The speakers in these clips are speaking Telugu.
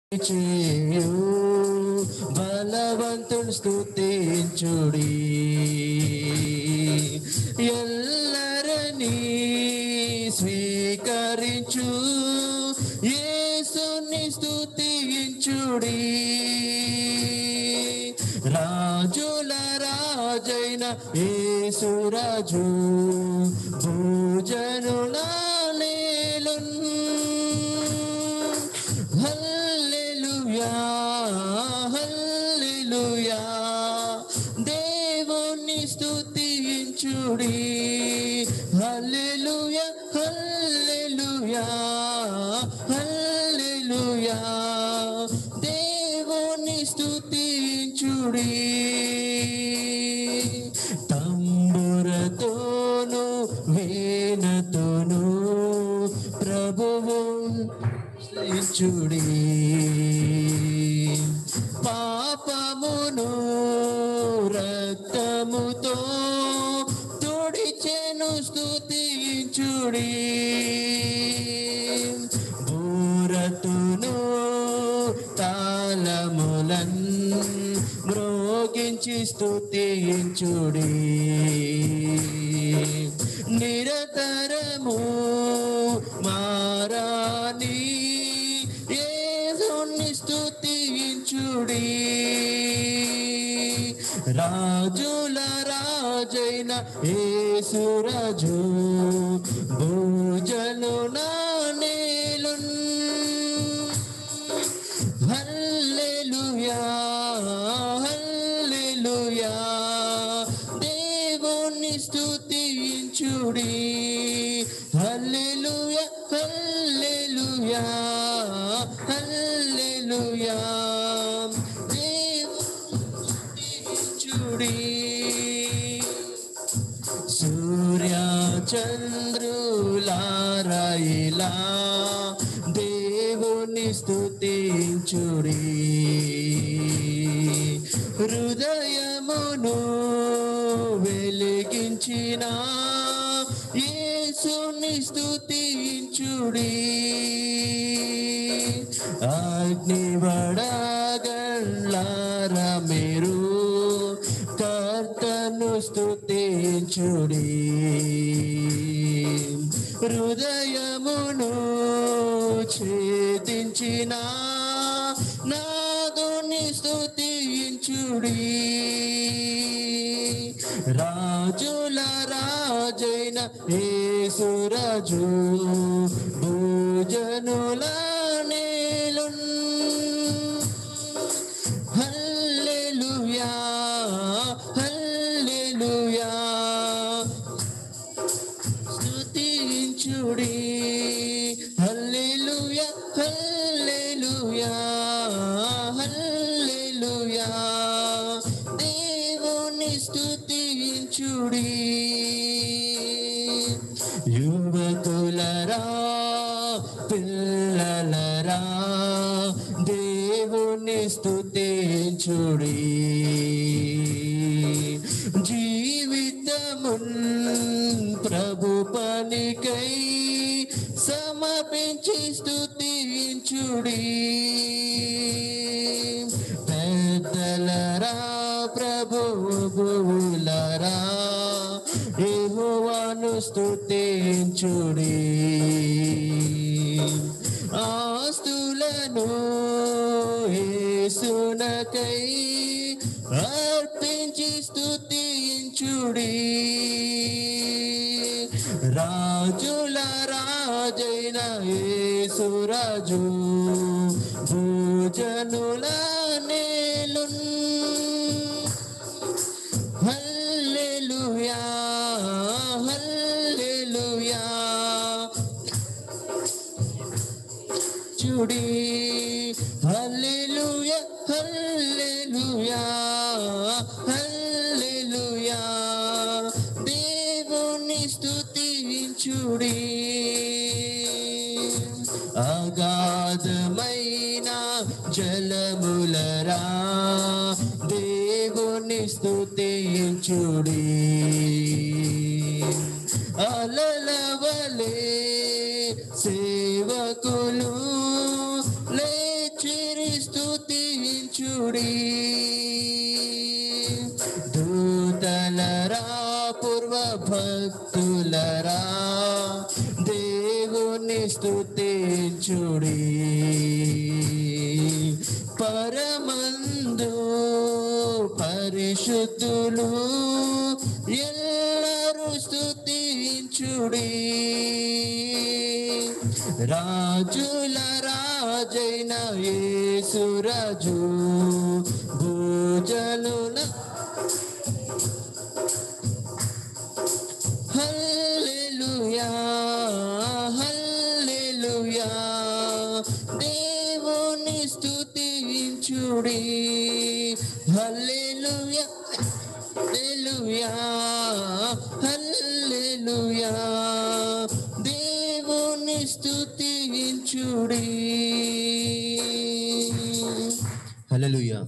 చేయు బలవంతుని స్తుతించుడి ఎల్లరని స్వీకరించు యేసుని స్తుతించుడి రాజుల రాజైన యేసురాజు భోజనుల నేలున్ హల్లెలూయా హల్లెలూయా దేవుని స్తుతించుడి హల్లెలూయా హల్లెలూయా హల్లెలూయా దేవుని స్తుతించుడి తంబురతోను వేణతోను ప్రభువు స్తుతించుడి పాపమును రక్తముతో తుడిచెను స్తుతించుడి బూరతును తాళములన్ మ్రోగించి స్తుతించుడి నిరతరము మారాని యేసుని స్తుతించుడి రాజుల రాజైన యేసురాజు భోజను నానేలున్ హల్లెలూయా హల్లెలూయా దేవుని స్తుతించుడి హల్లెలూయా హల్లెలూయా హల్లెలూయా దేవుని స్తుతించుడి సూర్య చంద్రులారాయిలా దేవుని స్తుతించుడి హృదయమును వెలిగించిన యేసుని స్తుతించుడి అగ్నివడగళ్ళార మీరు కర్తను స్తుతించుడి హృదయమును ఛేదించిన నాదుని స్తుతించుడి రాజుల రాజైన యేసురాజు భోజనుల నేలున్ హల్లెలూయా హల్లెలూయా స్తుతించుడి హల్లెలూయా హల్లెలూయా హల్లెలూయా దేవుని స్తుతించుడి యువకులరా పిల్లలరా దేవుని స్తుతించుడి జీవితమున్ ప్రభు పనికై సమర్పించి స్తుతించుడి పెద్దలరా ప్రభువులరా యెహోవాను స్తుతించుడి ఆస్తులను యేసునకై అర్పించి స్తుతించుడి రాజుల రాజైన యేసురాజు భోజనుల నేలున్ హల్లెలూయా హల్లెలూయా చుడి హల్లెలూయా హల్లెలూయా హల్లెలూయా దేవుని స్తుతించుడి అగాధమైన జలములరా దేవుని స్తుతించుడి అలలవలే సేవకులు లేచిరి స్తుతించుడి దూతలరా పూర్వ భక్తులరా దేవుని స్తుతించుడి పరమందు పరిశుద్ధులు ఎల్లరూ స్తుతించుడి రాజుల రాజైన యేసురాజు భోజనుల హల్లెలూయా హల్లెలూయా దేవుని స్తుతించుడి హల్లెలూయా హల్లెలూయా హల్లెలూయా దేవుని స్తుతించుడి హల్లెలూయా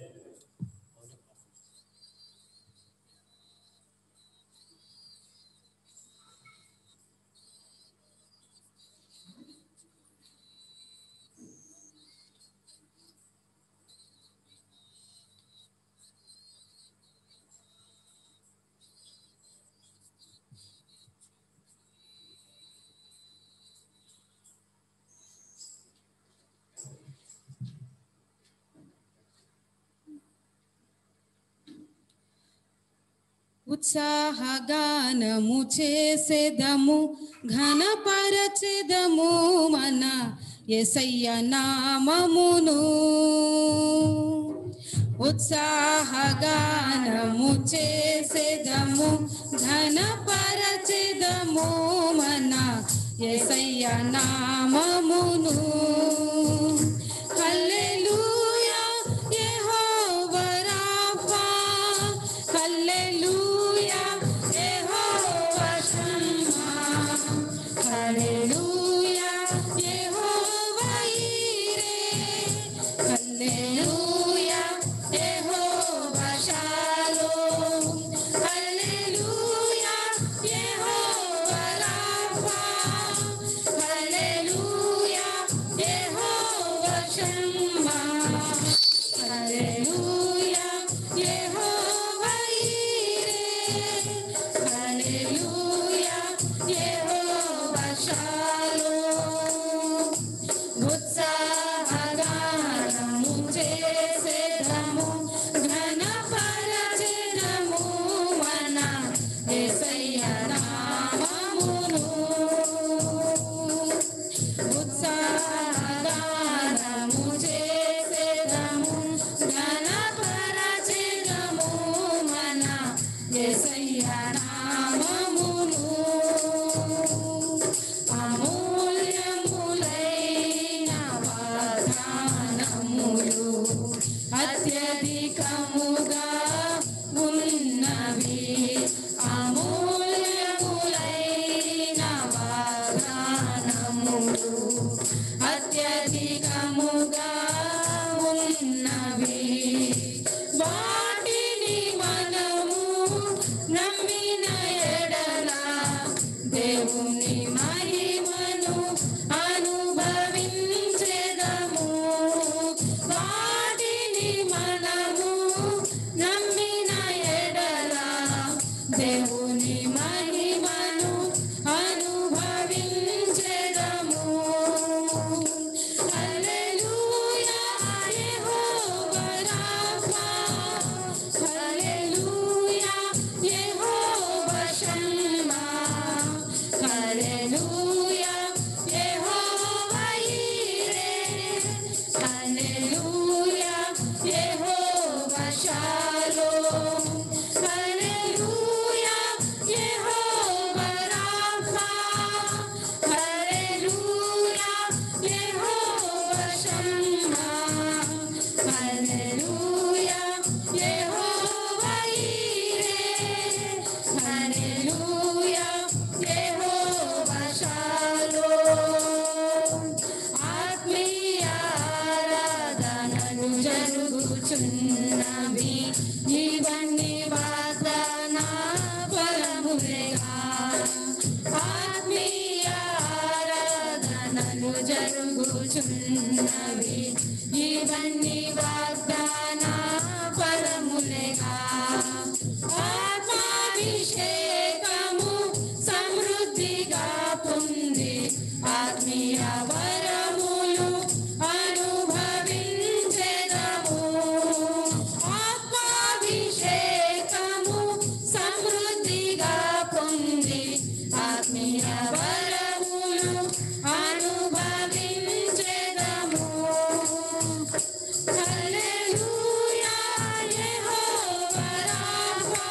ఉత్సాహగానము చేసేదము ఘనపరచెదము మన ఎసయ్య నామమును ఉత్సాహగానము చేసేదము ఘనపరచెదము మన ఎసయ్య నామమును హల్లెలూయా యెహోవా రాఫా హల్లెలూయా యెహోవా షమ్మా హల్లెలూయా యెహోవా ఈరే హల్లెలూయా యెహోవా షాలోమ్ హల్లెలూయా యెహోవా రాఫా హల్లెలూయా యెహోవా షమ్మా హల్లెలూయా యెహోవా ఈరే హల్లెలూయా యెహోవా షాలోమ్ ఉత్సాహగానము చేసేదము ఘనపరచెదము మన యేసయ్య నామమును ఉత్సాహగానము చేసేదము ఘనపరచెదము మన యేసయ్య నామమును అమూల్యములైన వాగ్దానములు అత్యధికముగా ఉన్నవి అమూల్యములైన వాగ్దానములు అత్యధికముగా ఉన్నవి వాటిని మనము నమ్మిన ఎడల దేవుని మహిమను అనుభవించెదము వాటిని మనము నమ్మిన ఎడల దేవుని మహిమను అనుభవించెదము హల్లెలూయా యెహోవా రాఫా హల్లెలూయా యెహోవా షమ్మా హల్లెలూయా యెహోవా ఈరే హల్లెలూయా యెహోవా షాలోమ్ హల్లెలూయా యెహోవా రాఫా హల్లెలూయా యెహోవా షమ్మా హల్లెలూయా యెహోవా ఈరే హల్లెలూయా యెహోవా షాలోమ్ ఆత్మీయ ఆరాధనలు జరుగుచున్నవి ఇవన్నీ వాగ్దాన ఫలములేగా ఆత్మీయ ఆరాధనలు జరుగుచున్నవి ఇవన్నీ ఇవన్నీ వాగ్దాన ఫలములేగా ఆత్మాభిషేకము సమృద్ధిగా పొంది ఆత్మీయ వరములు అనుభవించెదము ఆత్మాభిషేకము సమృద్ధిగా పొంది ఆత్మీయ వరములు అనుభవించెదము హల్లెలూయా యెహోవా రాఫా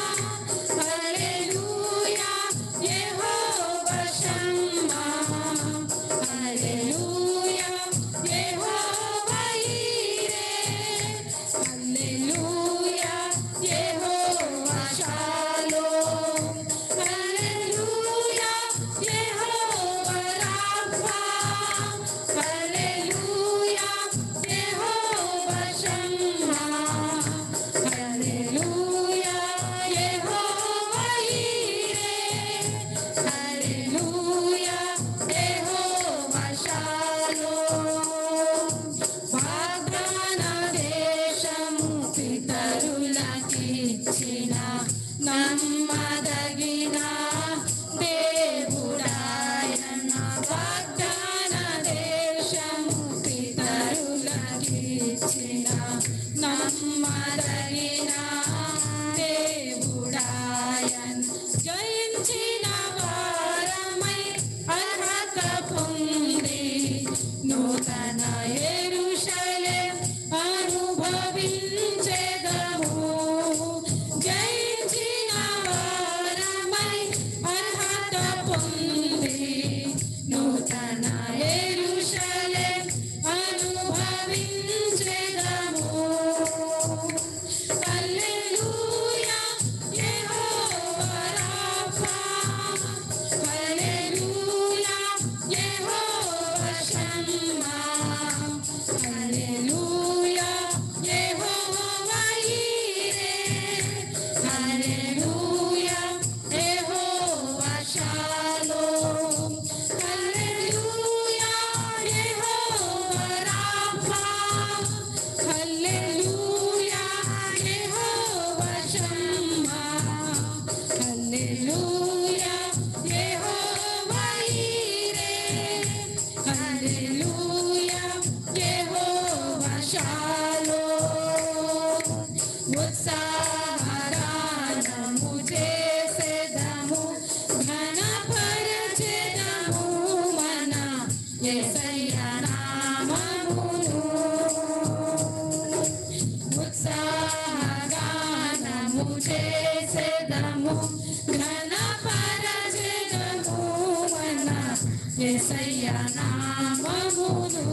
హల్లెలూయా యెహోవా షమ్మా హల్లెలూయా యెహోవా ఈరే హల్లెలూయా యెహోవా షాలోమ్ హల్లెలూయా యెహోవా రాఫా హల్లెలూయా యెహోవా షమ్మా హల్లెలూయా యెహోవా ఈరే హల్లెలూయా యెహోవా షాలోమ్ వాగ్దాన దేశము పితరులకిచ్చిన నమ్మదగిన దేవుడాయన వాగ్దాన దేశము పితరులకిచ్చిన నమ్మదగిన దేవుడాయన్ జయించిన వారమై అర్హత పొంది నూతన యెరూషలేం అనుభవించెదము జయించిన వారమై అర్హత పొంది నూతన యెరూషలేం అనుభవించెదము హల్లెలూయా యెహోవా రాఫా హల్లెలూయా యెహోవా షమ్మా హల్లెలూయా యెహోవా ఈరే హల్లెలూయా యెహోవా షాలోమ్ హల్లెలూయా యెహోవా రాఫా హల్లెలూయా యెహోవా షమ్మా హల్లెలూయా యెహోవా ఈరే హల్లెలూయా యెహోవా షాలోమ్ ఉత్సాహగానము చేసేదము ఘనపరచెదము మన యేసయ్య నామమును ఉత్సాహగానము చేసేదము ఘనపరచెదము మన యేసయ్య నామమును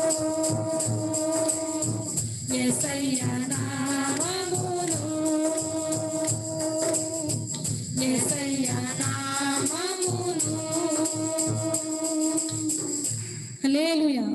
యేసయ్య నామమును యేసయ్య నామమును హల్లెలూయా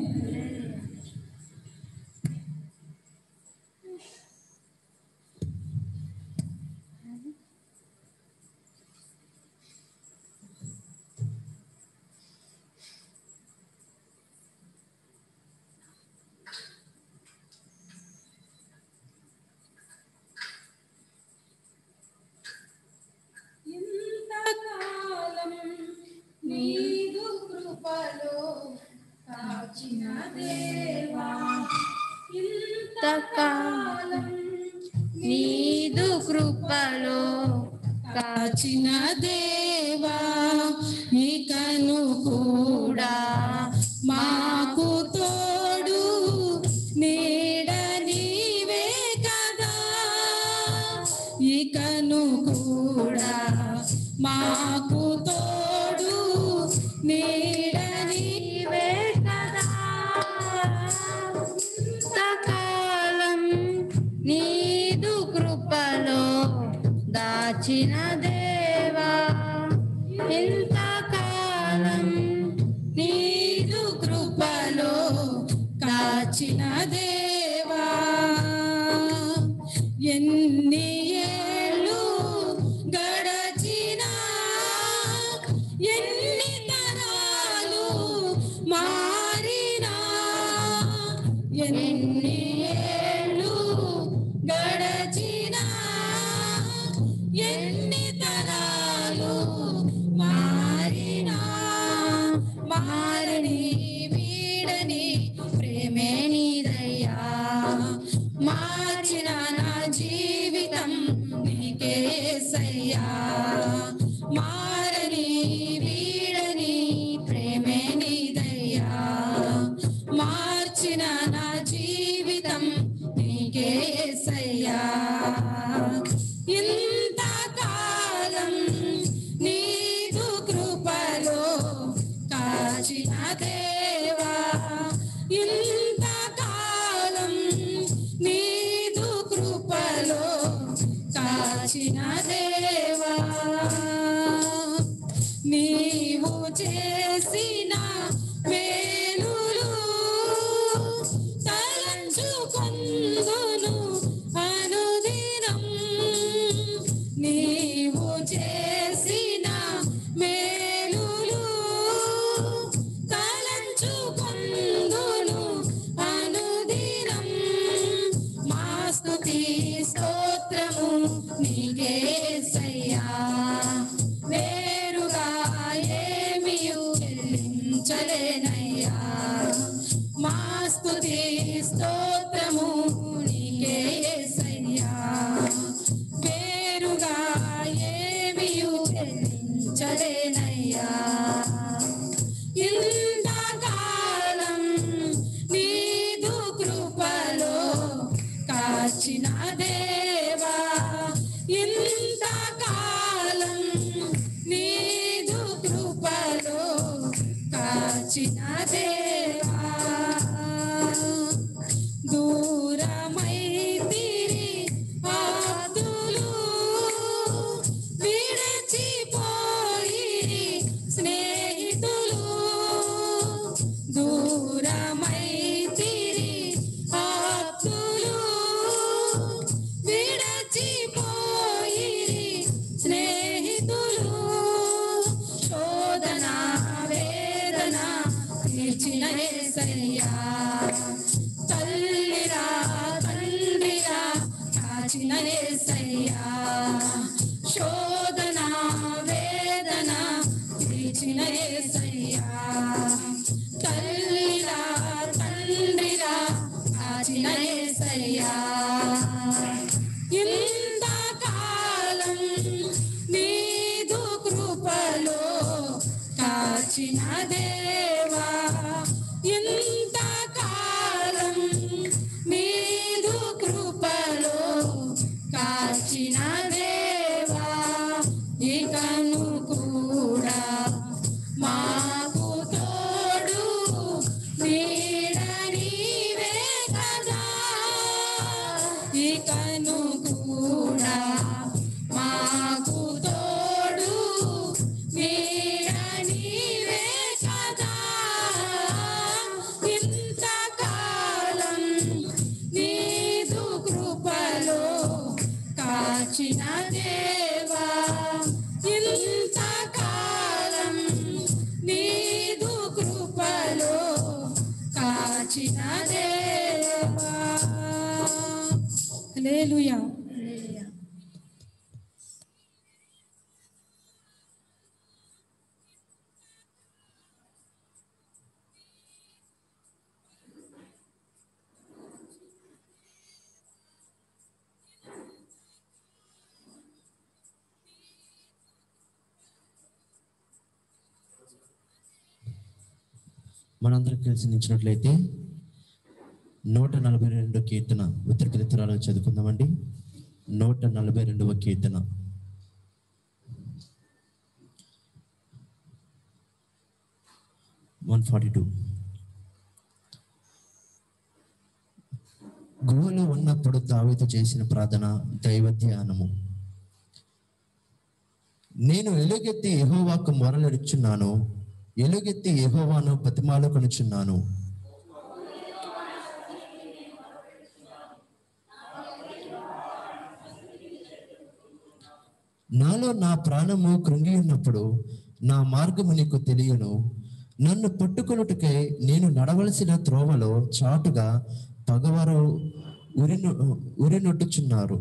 ఇంతకాలం నీదు కృపలో కాచిన దేవా ఇంతకాలం నీదు కృపలో కాచిన దేవా ఇకను కూడా మాకు తోడు నీడ నీవే కదా ఇకను కూడా మాకు తోడు నీడ నీవే కదా ఇంతకాలం నీదు కృపలో దాచిన దేవా ఇంతకాలం నీదు కృపలో కాచిన దేవా ఎన్ని ఏళ్ళు గడచినా ఎన్ని తరాలు మారినా ఎన్ని ఏళ్ళు గడచినా ఎన్ని తరాలు మారినా మారని వీడని ప్రేమే నీదయ్యా మార్చిన నా జీవితం నీకే సయ్యా మారని వీడని ప్రేమే నీదయ్యా మార్చిన నా జీవితం నీకే సయ్యా ఇంతకాలం నీదు కృపలో కాచిన దేవా ఇంతకాలం నీదు కృపలో కాచిన దేవా నీవు చేసిన మేలులు తలంచుకొందును అనుదినం నీవు చేసిన మేలులు తలంచుకొందును అనుదినం మా స్తుతి స్తోత్రము నీకే సయ్యా వేరుగా ఏమియు చెల్లించలేనయ్యా మా స్తుతి స్తోత్రము నీకే సయ్యా వేరుగా ఏమియు చెల్లించలేనయ్యా ఇంతకాలం నీదు కృపలో కాచిన దేవా ఇంతకాలం నీదు కృపలో కాచిన దేవా దూరమైతిరి ఆతులు విడచిపోయిరి స్నేహితులు దూరమైతిరి ఆతులు విడచిపోయిరి స్నేహితులు శోధన వేదన తీర్చిన యేసయ్యా తల్లిరా తండ్రిరా కాచిన యేసయ్యా శోధన వేదన తీర్చిన యేసయ్యా తల్లిరా తండ్రిరా కాచిన యేసయ్యా ఇంతకాలం నీదు కృపలో కాచిన దేవా ఇంతకాలం నీదు కృపలో కాచిన దేవా ఇకను కూడా మాకు తోడు నీడ నీవే కదా ఇకను కూడా మాకు తోడు నీడ నీవే కదా ఇంతకాలం నీదు కృపలో కాచిన దేవా ఇంతకాలం నీదు కృపలో కాచిన దేవా హల్లెలూయా మనందరం కలిసి నిలిచినట్లయితే నూట నలభై రెండు కీర్తన ఉత్తర కీర్తనాలు చదువుకుందామండి నూట నలభై రెండవ కీర్తన వన్ ఫార్టీ టూ గుహలో ఉన్నప్పుడు దావీదు చేసిన ప్రార్థన దైవ ధ్యానము నేను ఎలుగెత్తి యెహోవాకు మొరలెడుచున్నాను ఎలుగెత్తి యెహోవాను బతిమాలు కొనుచున్నాను నాలో నా ప్రాణము కృంగి ఉన్నప్పుడు నా మార్గము నీకు తెలియను నన్ను పట్టుకొనుటకై నేను నడవలసిన త్రోవలో చాటుగా పగవారు ఉరి ఉరి నొట్టుచున్నారు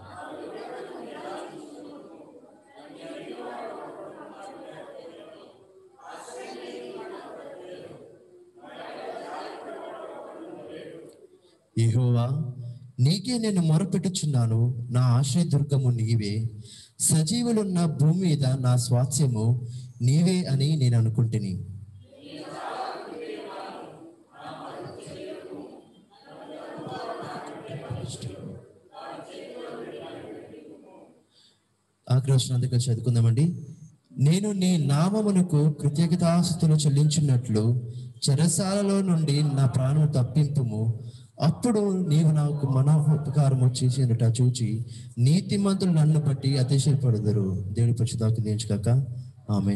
యెహోవా నీకే నేను మొరపెట్టుచున్నాను నా ఆశ్రయదుర్గము నీవే సజీవులున్న భూమి మీద నా స్వాస్యము నీవే అని నేను అనుకుంటుని ఆగ్రహించినందుకు చదువుకుందామండి నేను నీ నామమునకు కృతజ్ఞతాస్తులు చెల్లించున్నట్లు చెరసాలలో నుండి నా ప్రాణం తప్పింపుము అప్పుడు నీవు నాకు మనోపకారము చేసినట చూచి నీతిమంతులు నన్ను బట్టి అతిశయపడదురు దేవుడి పక్షుదాకు నేర్చుకాక ఆమె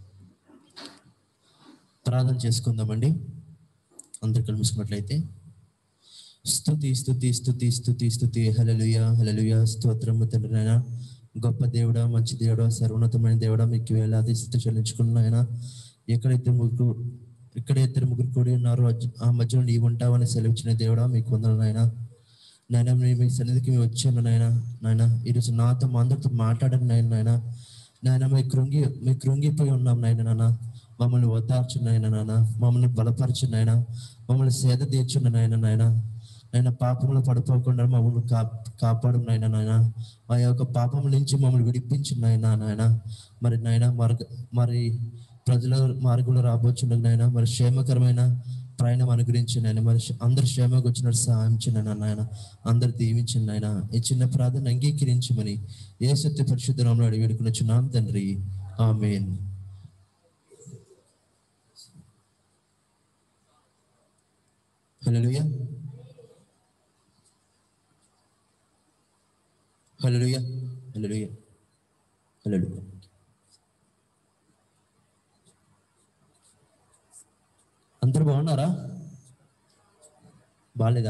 ప్రార్థన చేసుకుందామండి అందరు కలిసినట్లయితే స్తుతి స్తుతి స్తుతి స్తుతి స్తుతి హలలుయ హలలుయ స్తోత్రము తండ్రినైనా గొప్ప దేవుడా మంచి దేవుడా సర్వోన్నతమైన దేవుడా మీకు వేలాది స్థితి చెల్లించుకున్న ఆయన ఎక్కడైతే ముగ్గురు ఇక్కడ ఇద్దరు ముగ్గురు కూడి ఉన్నారో అజ్- ఆ మధ్యలో నీవు ఉంటావని సెలవిచ్చిన దేవుడా మీకు వందలు నాయన నాయన మేము మీ సన్నిధికి మేము వచ్చాను నాయన నాయన ఈరోజు నాతో మా అందరితో మాట్లాడండి నాయన నాయన నాయన మీ కృంగి మీ కృంగిపోయి ఉన్నాం నాయన నాన్న మమ్మల్ని ఓదార్చు నాయన నాన్న మమ్మల్ని బలపరచు నాయన మమ్మల్ని సేద తీర్చుండి నాయన నాయన నాయన పాపంలో పడిపోకుండా మమ్మల్ని కా కాపాడు నాయన నాయన మా యొక్క పాపం నుంచి మమ్మల్ని విడిపించు నాయన నాయన మరి నాయన మార్గ మరి ప్రజల మార్గంలో రాబోచుండగా నాయన మరి క్షేమకరమైన ప్రయాణం అనుగ్రహించి నాయన మరి అందరు క్షేమకు వచ్చినట్టు సహాయం చిన్న నాయన అందరు దీవించండి నాయన ఈ చిన్న ప్రార్థన అంగీకరించమని ఏ సత్య పరిశుద్ధంలో అడిగి వేడుకున్నచున్నాం తండ్రి ఆమెన్ హల్లెలూయా హల్లెలూయా హల్లెలూయా హల్లెలూయా అందరూ బాగున్నారా బాగాలేదా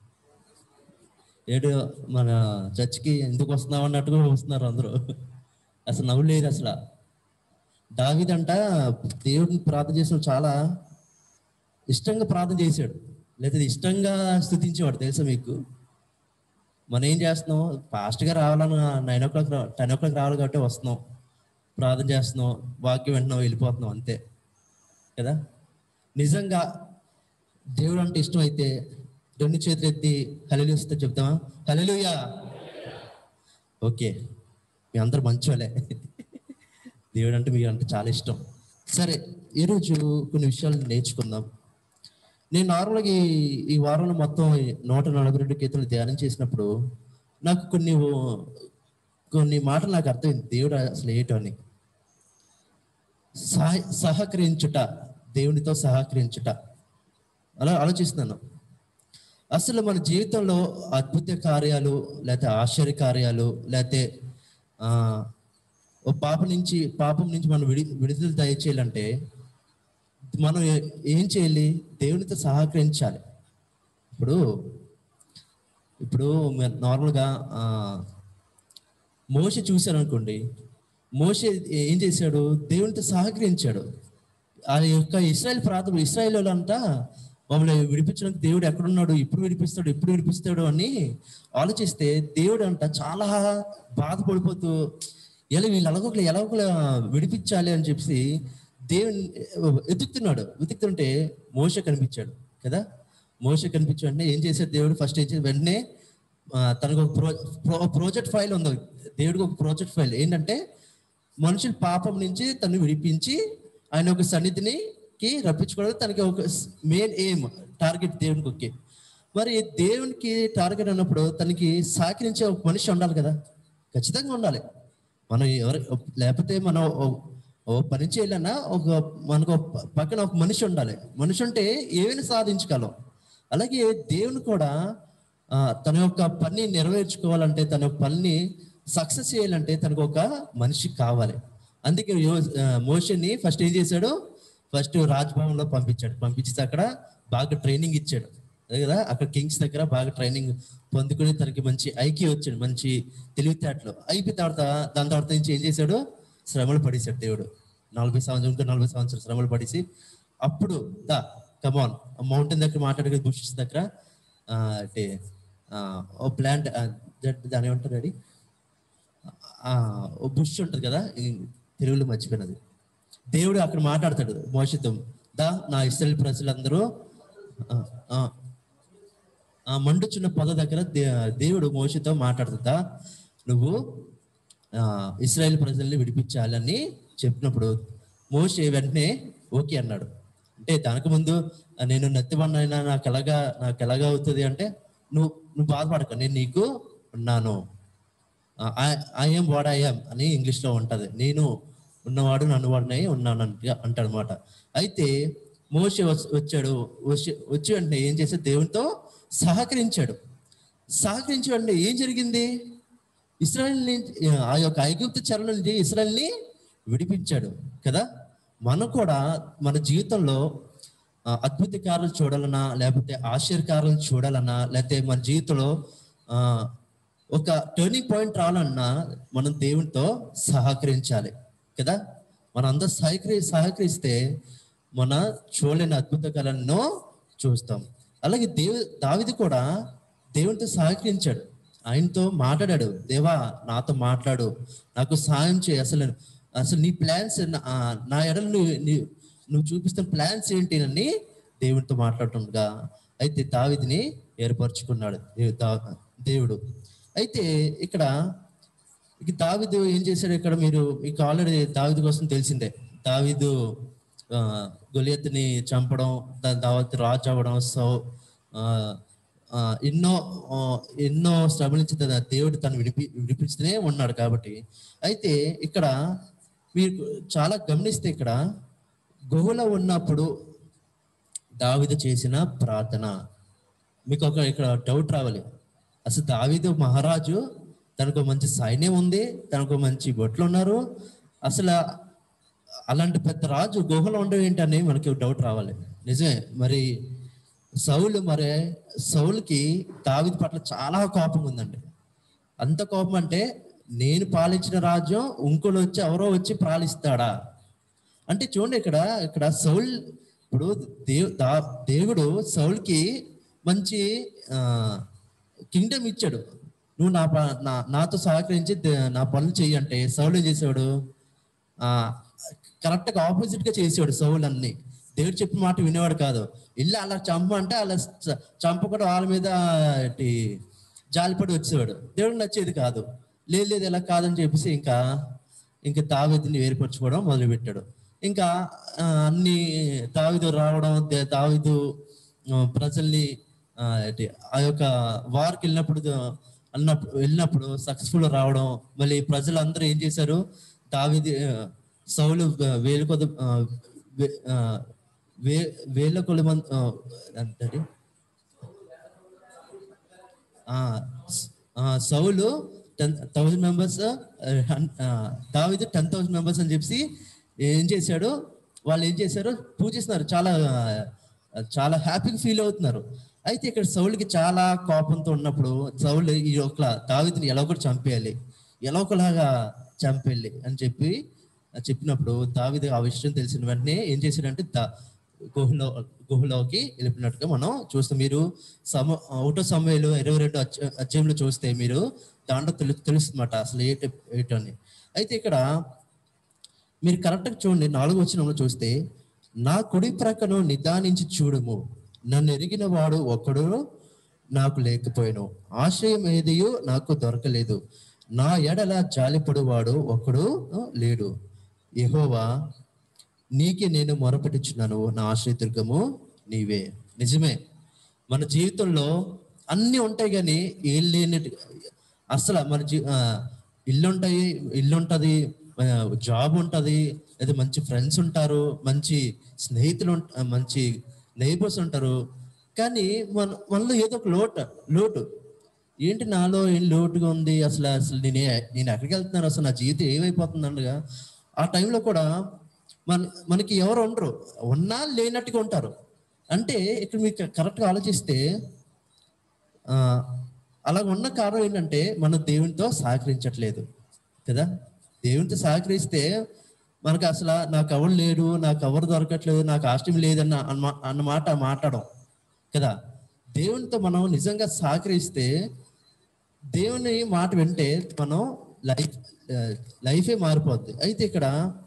ఏడు మన చర్చికి ఎందుకు వస్తున్నావు అన్నట్టుగా వస్తున్నారు అందరూ అసలు నవ్వు లేదు అసలు దావిదంట దేవుడిని ప్రార్థన చేసిన చాలా ఇష్టంగా ప్రార్థన చేశాడు లేదా ఇష్టంగా స్థుతించేవాడు తెలుసా మీకు మనం ఏం చేస్తున్నాం ఫాస్ట్గా రావాలని nine o'clock ten o'clock రావాలి కాబట్టి వస్తున్నాం ప్రార్థన చేస్తున్నాం వాక్యం వింటున్నాం వెళ్ళిపోతున్నాం అంతే కదా నిజంగా దేవుడు అంటే ఇష్టం అయితే రెండు చేతులు ఎత్తి హలలు వస్తే చెప్తామా హలలుయా ఓకే మీ అందరు మంచోలే దేవుడు అంటే మీకు అంటే చాలా ఇష్టం సరే ఈరోజు కొన్ని విషయాలు నేర్చుకుందాం నేను నార్మల్గా ఈ ఈ వారంలో మొత్తం ఈ నూట నలభై రెండు కీర్తనలు ధ్యానం చేసినప్పుడు నాకు కొన్ని ఓ- కొన్ని మాటలు నాకు అర్థమైంది దేవుడు అసలు ఏంటో అని సహ సహకరించుట దేవునితో సహకరించుట అలా ఆలోచిస్తున్నాను అసలు మన జీవితంలో అద్భుత కార్యాలు లేకపోతే ఆశ్చర్య కార్యాలు లేకపోతే ఆ, ఓ పాపం నుంచి పాపం నుంచి మనం విడి విడుదల దయచేయాలంటే మనం ఏ- ఏం చేయాలి దేవునితో సహకరించాలి ఇప్పుడు ఇప్పుడు మ- నార్మల్గా ఆ, మోషే చూశారు అనుకోండి మోషే ఏం చేశాడు దేవునితో సహకరించాడు ఆ యొక్క ఇస్రాయల్ ప్రాంతం ఇస్రాయల్ అంతా మమ్మల్ని విడిపించడానికి దేవుడు ఎక్కడున్నాడు ఎప్పుడు విడిపిస్తాడు ఎప్పుడు విడిపిస్తాడు అని ఆలోచిస్తే దేవుడు అంట చాలా బాధపడిపోతూ ఎలా వీళ్ళు ఎలాగోకలు ఎలాగోకలు విడిపించాలి అని చెప్పి దేవుని వెతుకుతున్నాడు వెతుకుతుంటే మోస కనిపించాడు కదా మోస కనిపించాడు అంటే ఏం చేశాడు దేవుడు ఫస్ట్ ఏం చేశాడు వెంటనే ఆ, తనకు ఒక ప్రో ప్రో- ప్రాజెక్ట్ ఫైల్ ఉంది దేవుడికి ఒక ప్రాజెక్ట్ ఫైల్ ఏంటంటే మనుషుల పాపం నుంచి తను విడిపించి ఆయన ఒక సన్నిధిని కి రప్పించుకోవడం తనకి ఒక మెయిన్ ఎయిమ్ టార్గెట్ దేవునికి ఓకే మరి దేవునికి టార్గెట్ అన్నప్పుడు తనకి సహకరించే ఒక మనిషి ఉండాలి కదా ఖచ్చితంగా ఉండాలి మనం ఎవరు లేకపోతే మనం ఓ- ఓ పని చేయాలన్నా ఒక మనకు ఒక ప- పక్కన ఒక మనిషి ఉండాలి మనిషి ఉంటే ఏమైనా సాధించగలం అలాగే దేవుని కూడా ఆ, తన యొక్క పని నెరవేర్చుకోవాలంటే తన యొక్క పనిని సక్సెస్ చేయాలంటే తనకు ఒక మనిషి కావాలి అందుకే యో- ఆ, మోషని ఫస్ట్ ఏం చేశాడు ఫస్ట్ రాజ్భవన్లో పంపించాడు పంపించి అక్కడ బాగా ట్రైనింగ్ ఇచ్చాడు అదే కదా అక్కడ కింగ్స్ దగ్గర బాగా ట్రైనింగ్ పొందుకుని తనకి మంచి ఐక్య వచ్చాడు మంచి తెలివితేటలు అయిపోయిన తర్వాత దాని తర్వాత నుంచి ఏం చేశాడు శ్రమలు పడేశాడు దేవుడు నలభై సంవత్సరం ఇంకా నలభై సంవత్సరాలు శ్రమలు పడేసి అప్పుడు దా కమాన్ మౌంటైన్ దగ్గర మాట్లాడే బుషెస్ దగ్గర ఆ, అంటే ఆ, ఓ ప్లాంట్ దాని ఏమంటారు డాడీ ఆ, ఓ బుష్ ఉంటుంది కదా ఈ తెలుగులో మర్చిపోయినది దేవుడు అక్కడ మాట్లాడతాడు మోషతో దా నా ఇస్రాయల్ ప్రజలందరూ ఆ, ఆ, ఆ మండుచున్న పొద దగ్గర దే- దేవుడు మోషతో మాట్లాడుతుందా నువ్వు ఆ, ఇస్రాయేల్ ప్రజల్ని విడిపించాలని చెప్పినప్పుడు మోషే వెంటనే ఓకే అన్నాడు అంటే దానికి ముందు ఆ, నేను నత్తివన్నైనా నాకు ఎలాగా నాకు ఎలాగా అవుతుంది అంటే నువ్వు నువ్వు బాధపడక నేను నీకు ఉన్నాను ఐఎమ్ వాడ్ ఐఎమ్ అని ఇంగ్లీష్లో ఉంటుంది నేను ఉన్నవాడు నన్ను వాడినై ఉన్నాను అంటాడు అనమాట అయితే మోషే వచ్- వచ్చాడు వచ్చి వచ్చి వెంటనే ఏం చేశాడు దేవునితో సహకరించాడు సహకరించి వెంటనే ఏం జరిగింది ఇస్రాయల్ నుంచి ఆ యొక్క ఐగుప్తు చెర నుంచి ఇస్రాయల్ని విడిపించాడు కదా మనం కూడా మన జీవితంలో ఆ, అద్భుత కార్యాలు చూడాలన్నా లేకపోతే ఆశ్చర్యకారాలు చూడాలన్నా లేకపోతే మన జీవితంలో ఆ, ఒక టర్నింగ్ పాయింట్ రావాలన్నా మనం దేవునితో సహకరించాలి కదా మనం అందరూ సహకరి సహకరిస్తే మన చూడలేని అద్భుత కళలను చూస్తాం అలాగే దేవు దావిది కూడా దేవునితో సహకరించాడు ఆయనతో మాట్లాడాడు దేవా నాతో మాట్లాడు నాకు సాయం చేయి అసలు అసలు నీ ప్లాన్స్ నా ఎడలు నువ్వు నీ- నువ్వు చూపిస్తున్న ప్లాన్స్ ఏంటి అని దేవునితో మాట్లాడుతుండగా అయితే దావిదిని ఏర్పరచుకున్నాడు దేవు- దా- దేవుడు అయితే ఇక్కడ ఇక దావిదు ఏం చేశాడు ఇక్కడ మీరు మీకు ఆల్రెడీ దావిదు కోసం తెలిసిందే దావిదు ఆ, గొలియత్తుని చంపడం దాని తర్వాత రాజు అవ్వడం సో ఆ, ఆ, ఎన్నో ఆ, ఎన్నో శ్రమల నుంచి తన దేవుడు తను విడిపి విడిపిస్తూనే ఉన్నాడు కాబట్టి అయితే ఇక్కడ మీరు చాలా గమనిస్తే ఇక్కడ గుహలో ఉన్నప్పుడు దావిదు చేసిన ప్రార్థన మీకు ఒక ఇక్కడ డౌట్ రావాలి అసలు దావీదు మహారాజు తనకు మంచి సైన్యం ఉంది తనకు మంచి బొట్లు ఉన్నారు అసలు అలాంటి పెద్ద రాజు గుహలో ఉండడం ఏంటని మనకి డౌట్ రావాలి నిజమే మరి సౌలు మరి సౌలుకి దావీదు పట్ల చాలా కోపం ఉందండి అంత కోపం అంటే నేను పాలించిన రాజ్యం ఇంకోళ్ళు వచ్చి ఎవరో వచ్చి పాలిస్తాడా అంటే చూడండి ఇక్కడ ఇక్కడ సౌల్ ఇప్పుడు దేవ్ దా- దేవుడు సౌల్కి మంచి కింగ్డమ్ ఇచ్చాడు నువ్వు నా ప- నా నాతో సహకరించి దే- నా పనులు చెయ్యి అంటే సౌలు ఏం చేసాడు ఆ కరెక్ట్గా ఆపోజిట్ గా చేసేవాడు సౌలు అన్ని దేవుడు చెప్పిన మాట వినేవాడు కాదు ఇల్లు అలా చంపు అంటే అలా చ- చంపకుండా వాళ్ళ మీద ఏంటి జాలిపడి వచ్చేవాడు దేవుడు నచ్చేది కాదు లేదు లేదు ఇలా కాదని చెప్పేసి ఇంకా ఇంకా తావేదిని ఏర్పరచుకోవడం మొదలుపెట్టాడు ఇంకా ఆ, అన్ని తావిదు రావడం దే- దావీదు ఆ, ప్రజల్ని ఆ, ఏంటి, ఆ యొక్క వార్కి వెళ్ళినప్పుడు అన్నప్పుడు వెళ్ళినప్పుడు సక్సెస్ఫుల్ రావడం మళ్ళీ ప్రజలందరూ ఏం చేశారు దావిది సౌలు వేలు కొద్ది ఆ, వే- ఆ, వే వేల కొలి మంది అంటే సౌలు టెన్ థౌజండ్ మెంబర్స్ దావిదు టెన్ థౌసండ్ మెంబర్స్ అని చెప్పి ఏం చేశాడు వాళ్ళు ఏం చేశారు పూజిస్తున్నారు చాలా ఆ, చాలా హ్యాపీగా ఫీల్ అవుతున్నారు అయితే ఇక్కడ సౌలుకి చాలా కోపంతో ఉన్నప్పుడు సౌలు ఈ యొక్క దావిదిని ఎలా కూడా చంపేయాలి ఎలా ఒకలాగా చంపేయాలి అని చెప్పి చెప్పినప్పుడు దావిది ఆ విషయం తెలిసిన వెంటనే ఏం చేశాడంటే దా గుహలో గుహలోకి వెళ్ళిపోయినట్టుగా మనం చూస్తాం మీరు సమ ఒకటో సమయంలో ఇరవై రెండు అధ్య- అధ్యాయంలో చూస్తే మీరు దాంట్లో తెలు తెలుస్తుందన్నమాట అసలు ఏంటి ఏంటని అయితే ఇక్కడ మీరు కరెక్ట్గా చూడండి నాలుగు వచనంలో చూస్తే నా కుడి ప్రక్కను నిదానించి చూడుము నన్ను ఎరిగిన వాడు ఒక్కడు నాకు లేకపోయాను ఆశ్రయం ఏదియో నాకు దొరకలేదు నా ఎడల జాలిపడువాడు ఒక్కడు ఆ, లేడు యెహోవా నీకే నేను మొరపెట్టుచున్నాను నా ఆశ్రయదుర్గము నీవే నిజమే మన జీవితంలో అన్నీ ఉంటాయి కానీ ఏం లేని అసలు మన జీ ఆ, ఇల్లు ఉంటాయి ఇల్లు ఉంటుంది జాబ్ ఉంటుంది లేదా మంచి ఫ్రెండ్స్ ఉంటారు మంచి స్నేహితులు ఉంట- ఆ, మంచి నైబర్స్ ఉంటారు కానీ మన మనలో ఏదో ఒక లోటు లోటు ఏంటి నాలో ఏం లోటుగా ఉంది అసలు అసలు నేను ఏ- నేను ఎక్కడికి వెళ్తున్నాను అసలు నా జీవితం ఏమైపోతుంది అనగా ఆ టైంలో కూడా మన మనకి ఎవరు ఉండరు ఉన్నా లేనట్టుగా ఉంటారు అంటే ఇక్కడ మీకు కరెక్ట్గా ఆలోచిస్తే ఆ, అలా ఉన్న కారణం ఏంటంటే మనం దేవునితో సహకరించట్లేదు కదా దేవునితో సహకరిస్తే మనకు అసలు నాకు ఎవరు లేడు నాకు ఎవరు దొరకట్లేదు నాకు ఆష్టం లేదన్న అన్న అన్నమాట మాట్లాడడం కదా దేవునితో మనం నిజంగా సహకరిస్తే దేవుని మాట వింటే మనం లైఫ్ లైఫే మారిపోద్ది అయితే ఇక్కడ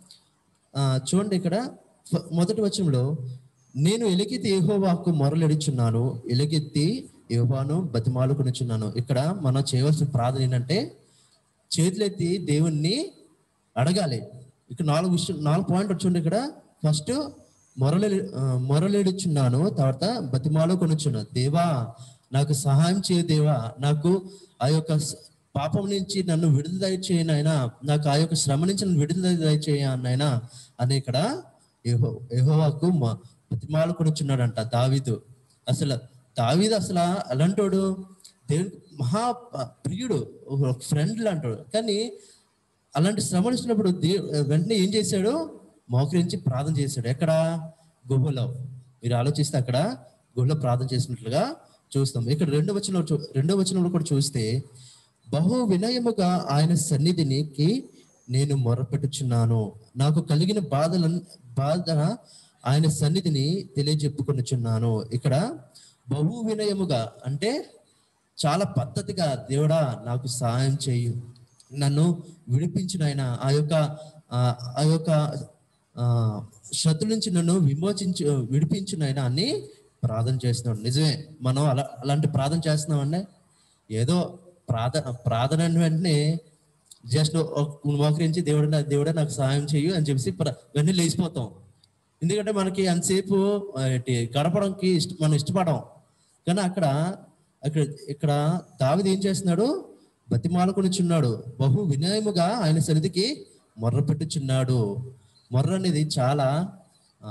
ఆ, చూడండి ఇక్కడ ఫ- మొదటి వచనంలో నేను ఎలుగెత్తి యెహోవాకు మొరలెడుచున్నాను ఎలుగెత్తి యెహోవాను బతిమాలుకొనిచున్నాను ఇక్కడ మనం చేయవలసిన ప్రార్థన ఏంటంటే చేతులెత్తి దేవుణ్ణి అడగాలి ఇక్కడ నాలుగు విషయం నాలుగు పాయింట్ చూడండి ఇక్కడ ఫస్ట్ మొరలే మొరలేడుచున్నాను తర్వాత బతిమాలో కొనుచున్నాను దేవా నాకు సహాయం చేయ దేవా నాకు ఆ యొక్క స- పాపం నుంచి నన్ను విడుదల దయచేయ నాయనా నాకు ఆ యొక్క శ్రమ నుంచి నన్ను విడుదల దయచేయ నాయనా అని ఇక్కడ యెహో యెహోవాకు మ- బతిమాలు కొనుచున్నాడంట దావీదు అసలు దావీదు అసలు అలాంటోడు దేవుని మహా ప- ప్రియుడు ఒక ఫ్రెండ్ లాంటాడు కానీ అలాంటి శ్రమలు ఇచ్చినప్పుడు దే వెంటనే ఏం చేశాడు మోకరించి ప్రార్థన చేశాడు ఎక్కడ గుహలో మీరు ఆలోచిస్తే అక్కడ గుహలో ప్రార్థన చేసినట్లుగా చూస్తాం ఇక్కడ రెండో వచనంలో చూ రెండో వచనంలో కూడా చూస్తే బహు వినయముగా ఆయన సన్నిధినికి నేను మొరపెట్టుచున్నాను నాకు కలిగిన బాధల బాధ ఆయన సన్నిధిని తెలియజెప్పుకొనుచున్నాను ఇక్కడ బహు వినయముగా అంటే చాలా పద్ధతిగా దేవుడా నాకు సహాయం చేయు నన్ను విడిపించిన ఆయన ఆ యొక్క ఆ, ఆ యొక్క ఆ, శత్రు నుంచి నన్ను విమోచించు విడిపించిన ఆయన అని ప్రార్థన చేస్తున్నాడు నిజమే మనం అలా అలాంటి ప్రార్థన చేస్తున్నామండి ఏదో ప్రార్థన ప్రార్థన అంటే వెంటనే జస్ట్ మోకరించి దేవుడు నా- దేవుడే నాకు సహాయం చేయు అని చెప్పేసి ప్ర- వెంటనే లేచిపోతాం ఎందుకంటే మనకి అంతసేపు ఆ, ఏంటి, గడపడంకి ఇష్ట మనం ఇష్టపడం కానీ అక్కడ అక్కడ ఇక్కడ దావిది ఏం చేస్తున్నాడు బతిమాలకొనిచున్నాడు బహు వినయముగా ఆయన సన్నిధికి మొర్ర పెట్టుచున్నాడు మొర్ర అనేది చాలా ఆ,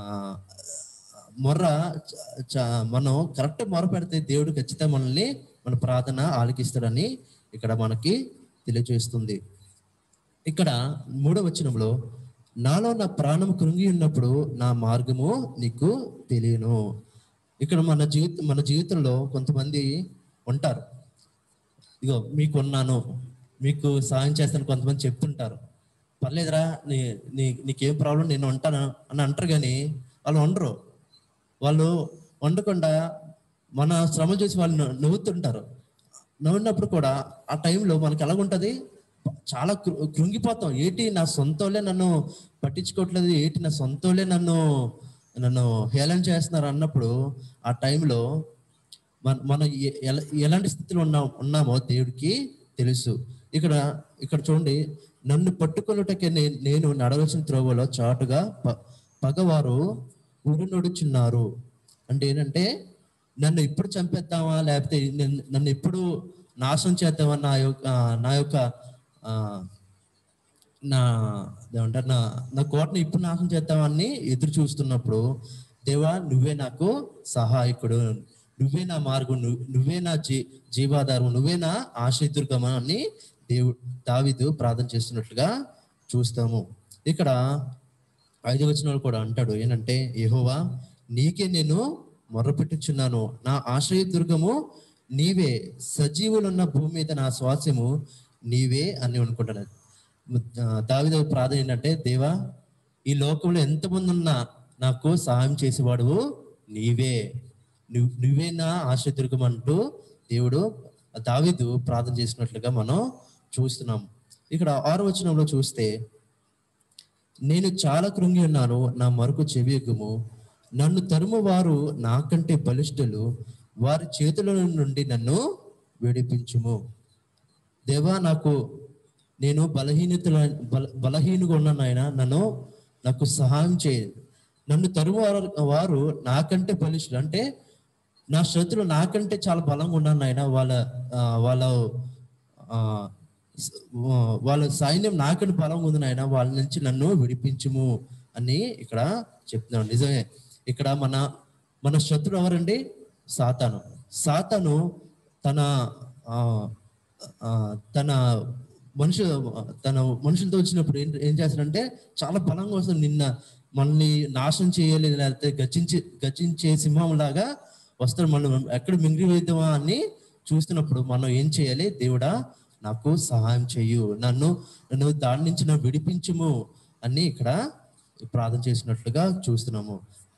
మొర్ర చ- చ- మనం కరెక్ట్ మొర పెడితే దేవుడు ఖచ్చితంగా మనల్ని మన ప్రార్థన ఆలకిస్తాడని ఇక్కడ మనకి తెలియజేస్తుంది ఇక్కడ మూడవ వచనంలో నాలో నా ప్రాణం కృంగి ఉన్నప్పుడు నా మార్గము నీకు తెలియను ఇక్కడ మన జీవిత మన జీవితంలో కొంతమంది ఉంటారు ఇగో మీకు ఉన్నాను మీకు సాయం చేస్తాను కొంతమంది చెప్తుంటారు పర్లేదురా నీ నీ నీకేం ప్రాబ్లం నేను ఉంటాను అని అంటారు కానీ వాళ్ళు ఉండరు వాళ్ళు వండకుండా మన శ్రమలు చూసి వాళ్ళు నవ్వు- నవ్వుతుంటారు నవ్వినప్పుడు కూడా ఆ టైంలో మనకి ఎలాగుంటది చాలా కృ- కృంగిపోతాం ఏంటి నా సొంతోళ్ళే నన్ను పట్టించుకోవట్లేదు ఏంటి నా సొంతోళ్ళే నన్ను నన్ను హేళన చేస్తున్నారు అన్నప్పుడు ఆ టైంలో మన మనం ఎ- ఎలా- ఎలాంటి స్థితిలో ఉన్నా ఉన్నామో దేవుడికి తెలుసు ఇక్కడ ఇక్కడ చూడండి నన్ను పట్టుకొనుటకే నే- నేను నడవలసిన త్రోవలో చాటుగా ప- పగవారు ఉరునొడుచున్నారు అంటే ఏంటంటే నన్ను ఇప్పుడు చంపేద్దామా లేకపోతే నన్ను- నన్ను ఎప్పుడు నాశనం చేద్దామా నా యొక్క నా యొక్క ఆ, నా ఏమంటారు నా నా కోటను ఇప్పుడు నాశనం చేద్దామని ఎదురు చూస్తున్నప్పుడు దేవా నువ్వే నాకు సహాయకుడు నువ్వే నా మార్గం నువ్వు- నువ్వే నా జీ జీవాధారం నువ్వే నా ఆశ్రయదుర్గం అని దేవుడు దావిదు ప్రార్థన చేస్తున్నట్లుగా చూస్తాము ఇక్కడ ఐదు వచనాలు కూడా అంటాడు ఏంటంటే యెహోవా నీకే నేను మొర్రపెట్టుచున్నాను నా ఆశ్రయదుర్గము నీవే సజీవులున్న భూమి మీద నా శ్వాసము నీవే అని అనుకుంటున్నాను దావిద ప్రార్థన ఏంటంటే దేవా ఈ లోకంలో ఎంతమంది ఉన్నా నాకు సహాయం చేసేవాడు నీవే నువ్వు నువ్వే నా ఆశ్రయదుర్గం అంటూ దేవుడు దావిదు ప్రార్థన చేసినట్లుగా మనం చూస్తున్నాం ఇక్కడ ఆరు వచనంలో చూస్తే నేను చాలా కృంగి ఉన్నాను నా మరకు చెవియగుము నన్ను తరుము వారు నాకంటే బలిష్ఠులు వారి చేతుల నుండి నన్ను విడిపించుము దేవా నాకు నేను బలహీనతల బల బలహీనగా ఉన్నాను ఆయన నన్ను నాకు సహాయం చేయ నన్ను తరుము వారు- వారు నాకంటే బలిష్ఠులు అంటే నా శత్రులు నాకంటే చాలా బలంగా ఉన్నాను ఆయన వాళ్ళ ఆ, వాళ్ళ ఆ, స- ఆ, వాళ్ళ సైన్యం నాకంటే బలంగా ఉంది నాయన వాళ్ళ నుంచి నన్ను విడిపించుము అని ఇక్కడ చెప్తున్నాడు నిజమే ఇక్కడ మన మన శత్రువు ఎవరండి సాతాను సాతాను తన ఆ, ఆ, తన మనుషు తన మనుషులతో వచ్చినప్పుడు ఏం ఏం చేస్తాడంటే చాలా బలంగా వస్తుంది నిన్న మనల్ని నాశనం చేయాలి లేకపోతే గచ్చించి గచ్చించే సింహం లాగా వస్తాడు మనం ఎక్కడ మింగిలి వేద్దామా అని చూస్తున్నప్పుడు మనం ఏం చేయాలి దేవుడా నాకు సహాయం చెయ్యు నన్ను నన్ను దాని నుంచి నన్ను విడిపించుము అని ఇక్కడ ప్రార్థన చేసినట్లుగా చూస్తున్నాము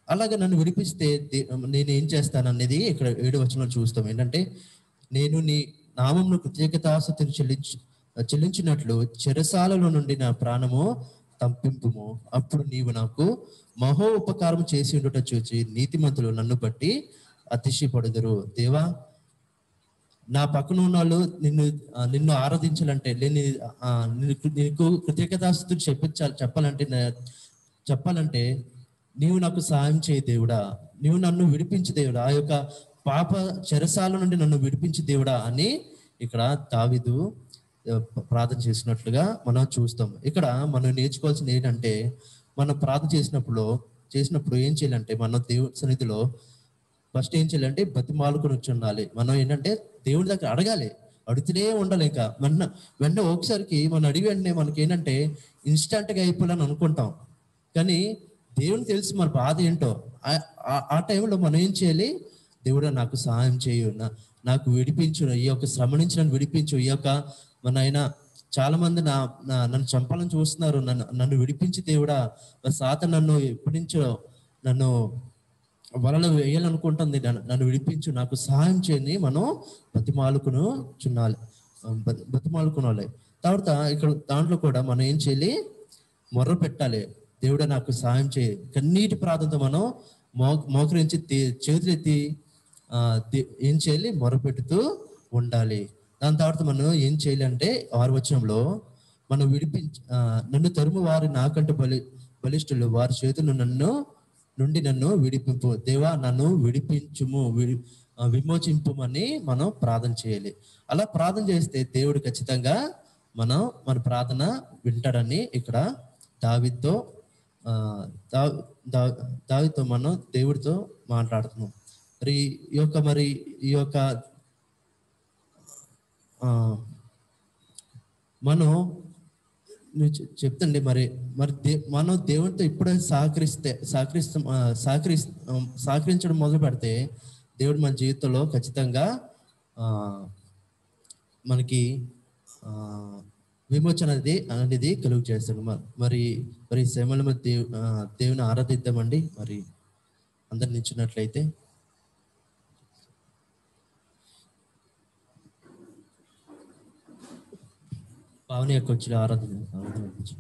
అలాగే నన్ను విడిపిస్తే దే- నేను ఏం చేస్తాను అనేది ఇక్కడ ఏడు వచనంలో చూస్తాం ఏంటంటే నేను నీ నామంలో కృతజ్ఞతాస్తుతిని చెల్లించు చెల్లించినట్లు చెరసాలలో నుండి నా ప్రాణము తంపింపుము అప్పుడు నీవు నాకు మహో ఉపకారం చేసి ఉండుట చూచి నీతిమంతులు నన్ను బట్టి అతిశయపడుదురు దేవా నా పక్కన ఉన్న వాళ్ళు నిన్ను ఆ, నిన్ను ఆరాధించాలంటే నేను ఆ, నీకు నీకు కృతజ్ఞతాస్తుతులు చెప్పించాలి చెప్పాలంటే నా- చెప్పాలంటే నీవు నాకు సహాయం చేయి దేవుడా నీవు నన్ను విడిపించు దేవుడా ఆ యొక్క పాప చెరసాల నుండి నన్ను విడిపించు దేవుడా అని ఇక్కడ దావిదు ఆ, ప్రార్థన చేసినట్లుగా మనం చూస్తాం ఇక్కడ మనం నేర్చుకోవాల్సింది ఏంటంటే మనం ప్రార్థన చేసినప్పుడు చేసినప్పుడు ఏం చేయాలంటే మనం దేవుడి సన్నిధిలో ఫస్ట్ ఏం చేయాలంటే బతిమాలుకొని వచ్చి ఉండాలి మనం ఏంటంటే దేవుడి దగ్గర అడగాలి అడుగుతూనే ఉండాలి ఇంకా మన వెంటనే ఒకసారికి మనం అడిగి వెంటనే మనకి ఏంటంటే ఇన్స్టంట్గా అయిపోవాలని అనుకుంటాం కానీ దేవుని తెలుసు మన బాధ ఏంటో ఆ- ఆ- ఆ టైంలో మనం ఏం చేయాలి దేవుడా నాకు సహాయం చేయు నా- నాకు విడిపించు ఈ యొక్క శ్రమ నుంచి నన్ను విడిపించు ఈ యొక్క మన ఆయన చాలా మంది నా నా- నన్ను చంపాలని చూస్తున్నారు నన్ను నన్ను విడిపించి దేవుడా మరి సాత నన్ను ఎప్పటి నుంచో నన్ను వలలో వేయాలనుకుంటుంది నన్ను నన్ను విడిపించు నాకు సహాయం చేయని మనం బతిమాలుకును చున్నాలి బతి- బతిమాలుకునాలి తర్వాత ఇక్కడ దాంట్లో కూడా మనం ఏం చేయాలి మొర్ర పెట్టాలి దేవుడా నాకు సహాయం చేయి కన్నీటి ప్రార్థనతో మనం మో మోకరించి తే- చేతులెత్తి ఆ, దే- ఏం చేయాలి మొర్ర పెడుతూ ఉండాలి దాని తర్వాత మనం ఏం చేయాలి అంటే ఆరు వచనంలో మనం విడిపించ ఆ, నన్ను తరుము వారి నాకంటే బలి బలిష్ఠులు వారి చేతులు నన్ను నుండి నన్ను విడిపింపు దేవా నన్ను విడిపించుము విడి ఆ, విమోచింపుమని మనం ప్రార్థన చేయాలి అలా ప్రార్థన చేస్తే దేవుడు ఖచ్చితంగా మనం మన ప్రార్థన వింటాడని ఇక్కడ దావితో దావితో మనం దేవుడితో మాట్లాడుతున్నాం మరి ఈ యొక్క మరి ఈ యొక్క ఆ, మనం నువ్వు చె- చెప్తండి మరి మరి దే మనం దేవునితో ఇప్పుడే సహకరిస్తే సహకరిస్తాం ఆ, సహకరి సహకరించడం మొదలు పెడితే దేవుడు మన జీవితంలో ఖచ్చితంగా ఆ, మనకి ఆ, విమోచన అనేది అనేది కలుగు చేస్తాడు మ- మరి మరి ఈ సమయంలో మరి దేవు ఆ, దేవుని ఆరాధిద్దామండి మరి అందరు నిచ్చినట్లయితే పావని యొక్క వచ్చి ఆరాధన ఆరాధన వచ్చి.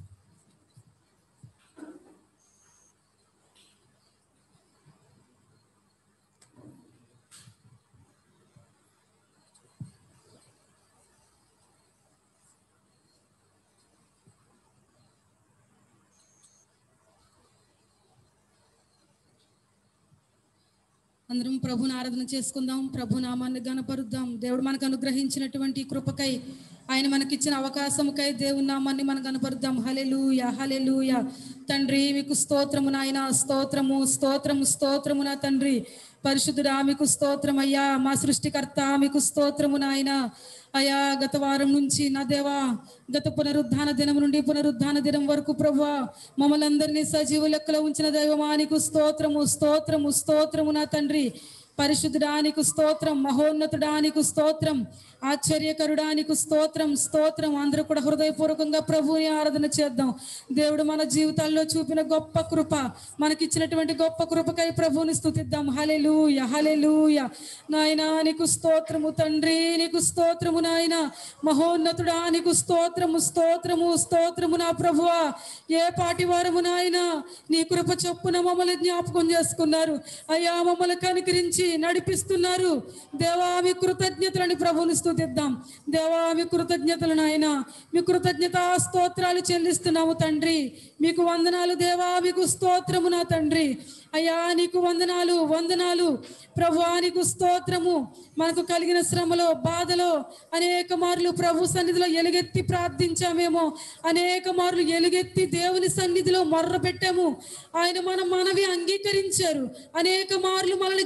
అందరం ప్రభుని ఆరాధన చేసుకుందాం ప్రభు నామాన్ని గనపరుద్దాం దేవుడు మనకు అనుగ్రహించినటువంటి ఈ కృపకై ఆయన మనకిచ్చిన అవకాశముకై దేవుని నామాన్ని మనం కనపరుద్దాం హలెలూయ హలెలూయ తండ్రి మీకు స్తోత్రము నాయన స్తోత్రము స్తోత్రము స్తోత్రము నా తండ్రి పరిశుద్ధుడా మీకు స్తోత్రం అయ్యా మా సృష్టికర్త మీకు స్తోత్రము నాయన అయా గత వారం నుంచి నా దేవా గత పునరుద్ధాన దినం నుండి పునరుద్ధాన దినం వరకు ప్రభా మమ్మల్ని అందరినీ సజీవ లెక్కలో ఉంచిన దైవమానికి స్తోత్రము స్తోత్రము స్తోత్రము నా తండ్రి పరిశుద్ధుడానికి స్తోత్రం మహోన్నతుడానికి స్తోత్రం ఆశ్చర్యకరుడానికి స్తోత్రం స్తోత్రం అందరూ కూడా హృదయపూర్వకంగా ప్రభువుని ఆరాధన చేద్దాం దేవుడు మన జీవితాల్లో చూపిన గొప్ప కృప మనకిచ్చినటువంటి గొప్ప కృపకై ప్రభువుని స్తుతిద్దాం హలెలూయ హలెలూయ నాయనా నీకు స్తోత్రము తండ్రి నీకు స్తోత్రము నాయన మహోన్నతుడా నీకు స్తోత్రము స్తోత్రము స్తోత్రము నా ప్రభువా ఏ పాటి వారము నాయన నీ కృప చొప్పున మమ్మల్ని జ్ఞాపకం చేసుకున్నారు అయ్యా మమ్మల్ని కనికరించి నడిపిస్తున్నారు దేవా మీ కృతజ్ఞతలని ప్రభుని స్తుతిద్దాం దేవా మీ కృతజ్ఞతలు నాయన మీ కృతజ్ఞత స్తోత్రాలు చెల్లిస్తున్నాము తండ్రి మీకు వందనాలు దేవా మీకు స్తోత్రము నా తండ్రి అయ్యా నీకు వందనాలు వందనాలు ప్రభువా నీకు స్తోత్రము మనకు కలిగిన శ్రమలో బాధలో అనేక మార్లు ప్రభు సన్నిధిలో ఎలుగెత్తి ప్రార్థించామేమో అనేక మార్లు ఎలుగెత్తి దేవుని సన్నిధిలో మొర్ర పెట్టాము ఆయన మన మనవి అంగీకరించారు అనేక మార్లు మనల్ని జ్ఞాపకం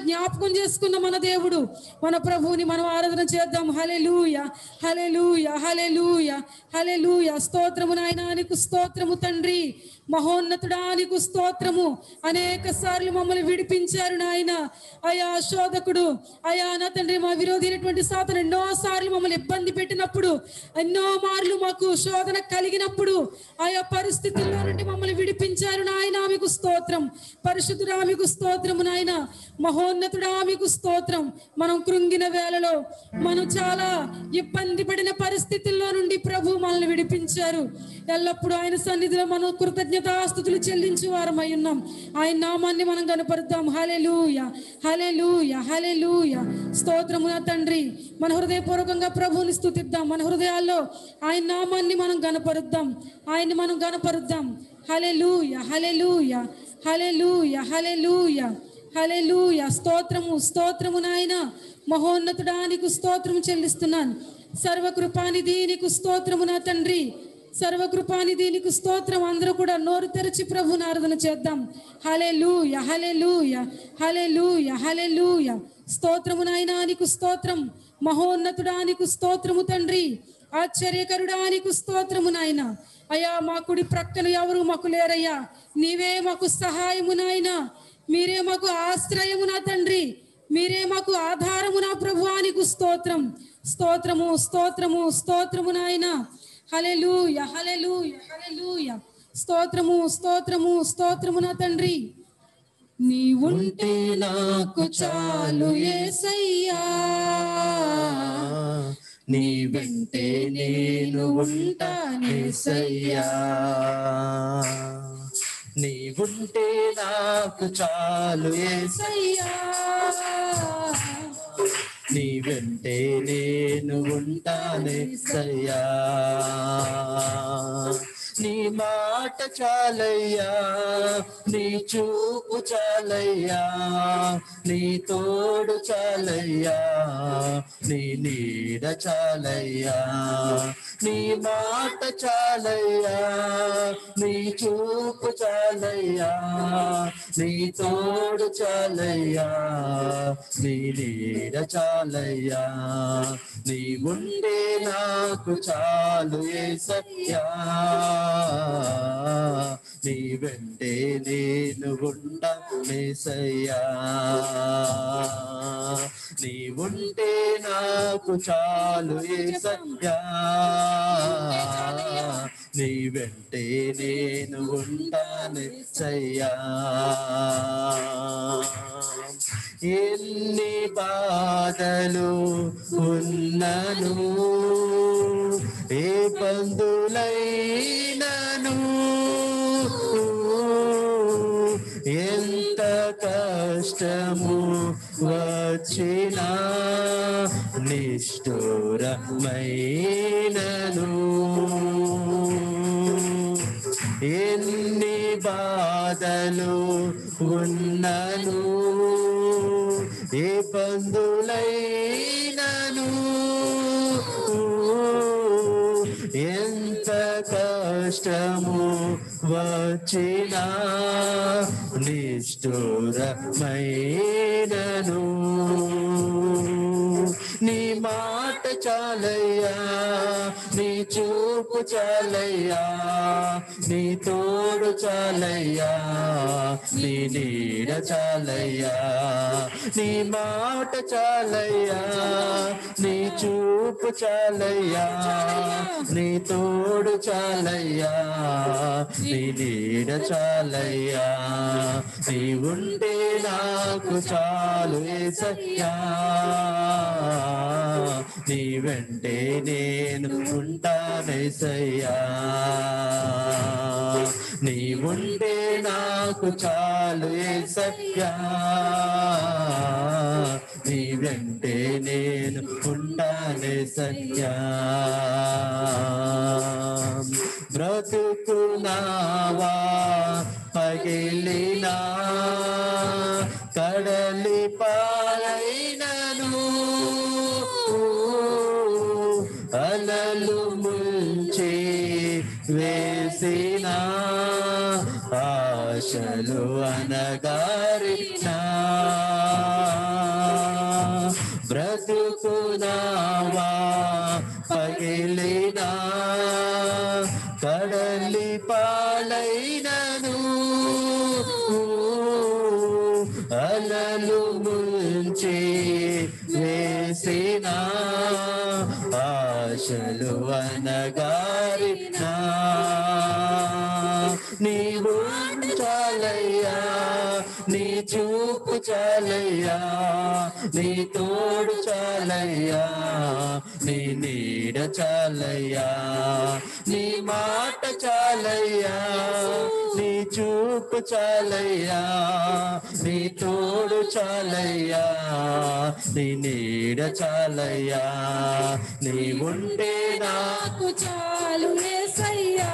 జ్ఞాపకం చేసుకున్న మన దేవుడు మన ప్రభువుని మనం ఆరాధన చేద్దాం హలెలూయ హలెలూయ హలెలూయ హలెలూయ స్తోత్రము నాయనానికి స్తోత్రము తండ్రి మహోన్నతుడానికి స్తోత్రము అనేక సార్లు మమ్మల్ని విడిపించారు నాయన అయా శోధకుడు అయా నా తండ్రి మా విరోధి అయినటువంటి సాతను ఎన్నో సార్లు మమ్మల్ని ఇబ్బంది పెట్టినప్పుడు ఎన్నో మార్లు మాకు శోధన కలిగినప్పుడు ఆయా పరిస్థితుల్లో నుండి మమ్మల్ని విడిపించారు నాయన మీకు స్తోత్రం పరిశుద్ధుడా మీకు స్తోత్రము నాయన మహోన్నతుడా మీకు స్తోత్రం మనం కృంగిన వేళలో మనం చాలా ఇబ్బంది పడిన పరిస్థితుల్లో నుండి ప్రభు మనల్ని విడిపించారు ఎల్లప్పుడూ ఆయన సన్నిధిలో మనం కృతజ్ఞతాస్థుతులు చెల్లించు వారమై ఉన్నాం ఆయన నామాన్ని మనం కనపరుద్దాం హలెలూయ హలెలూయ హలెలూయ స్తోత్రము నా తండ్రి మన హృదయపూర్వకంగా ప్రభువుని స్తుతిద్దాం మన హృదయాల్లో ఆయన నామాన్ని మనం గనపరుద్దాం ఆయన్ని మనం గనపరుద్దాం హలెలూయ హలెలూయ హలెలూయ హలెలూయ హలెలూయ స్తోత్రము స్తోత్రము నాయన మహోన్నతుడానికి స్తోత్రం చెల్లిస్తున్నాను సర్వకృపానిధి నీకు స్తోత్రము నా తండ్రి సర్వకృపానిధి నీకు స్తోత్రం అందరూ కూడా నోరు తెరచి ప్రభుని ఆరాధన చేద్దాం హలెలూయ హలెలూయ హలెలూయ హలెలూయ స్తోత్రము నాయనా నీకు స్తోత్రం మహోన్నతుడా నీకు స్తోత్రము తండ్రి ఆశ్చర్యకరుడా నీకు స్తోత్రము నాయన అయ్యా మా కుడి ప్రక్కన ఎవరు మాకు లేరయ్యా నీవే మాకు సహాయము నాయన మీరే మాకు ఆశ్రయము నా తండ్రి మీరే మాకు ఆధారము నా ప్రభువానికి స్తోత్రం స్తోత్రము స్తోత్రము స్తోత్రము నాయన హలెలూయ హలెలూయ హలెలూయ స్తోత్రము స్తోత్రము స్తోత్రము నా తండ్రి నీ ఉంటే నాకు చాలు ఏసయ్యా నీ వెంటే నేను ఉంటానేసయ్యా నీ ఉంటే నాకు చాలు ఏసయ్యా నీ వెంటే నేను ఉంటానేసయ్యా నీ మాట చాలయ్యా నీ చూపు చాలయ్యా నీ తోడు చాలయ్యా నీ నీడ చాలయ్యా నీ మాట చాలయ్యా నీ చూపు చాలయ్యా నీ తోడు చాలయ్యా నీ నీడ చాలయ్యా నీ ఉండే నాకు చాలు ఏసయ్యా నీ వెంటే నేను ఉండా మేసయ్యా నీ ఉంటే నాకు చాలు ఏసయ్యా నీ వెంటే నేను ఉంటానేసయ్యా ఎన్ని బాధలు ఉన్నను ఏ బంధులైనను ఎంత కష్టము వచ్చినా నిష్ఠురమైనను ఎన్ని బాధలు ఉన్నను ఏ బంధులైనను ఎంత కష్టము వచ్చినా నిష్ఠురమైనను నీ మాట చాలయ్యా నీ చూపు చాలయ్యా నీ తోడు చాలయ్యా నీ నీడ చాలయ్యా నీ మాట చాలయ్యా నీ చూపు చాలయ్యా నీ తోడు చాలయ్యా నీ నీడ చాలయ్యా నీ ఉంటే నాకు చాలు ఏసయ్యా నీ వెంటే నేను ఉంటానేసయ్యా నీ ఉంటే నాకు చాలు ఏసయ్యా నీ వెంటే నేను ఉంటానేసయ్యా బ్రతుకునావా పగిలినా కడలి పాలైనను అలలు ముంచి వేసిన ఆశలు అనగారినా ఆశలు అనగారినా నీ మాట చాలయ్యా నీ చూపు చాలయ్యా నీ తోడు చాలయ్యా నీ నీడ చాలయ్యా నీ మాట చాలయ్యా నీ చూపు చాలయ్యా నీ తోడు చాలయ్యా నీ నీడ చాలయ్యా నీ ఉండే నా నాకు చాలు యేసయ్యా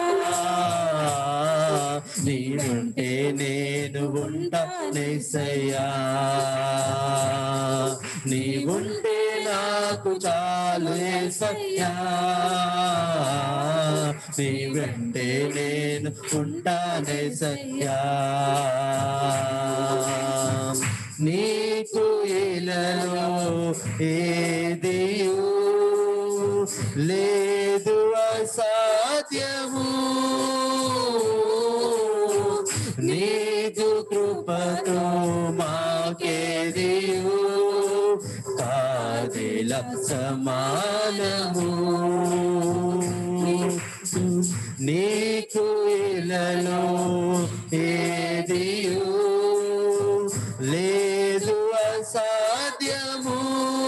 నీ ఉంటే నేను ఉంటానేసయ్యా నీ ఉంటే నాకు చాలు ఏసయ్యా నీ వెంటే నేను ఉంటానేసయ్యా నీకు ఇలలో ఏదియు లేదు అసాధ్యము నీదు కృపతో మాకేదియు కాదిల సమానము నీకు ఇలలో ఏదియు లేదు అసాధ్యము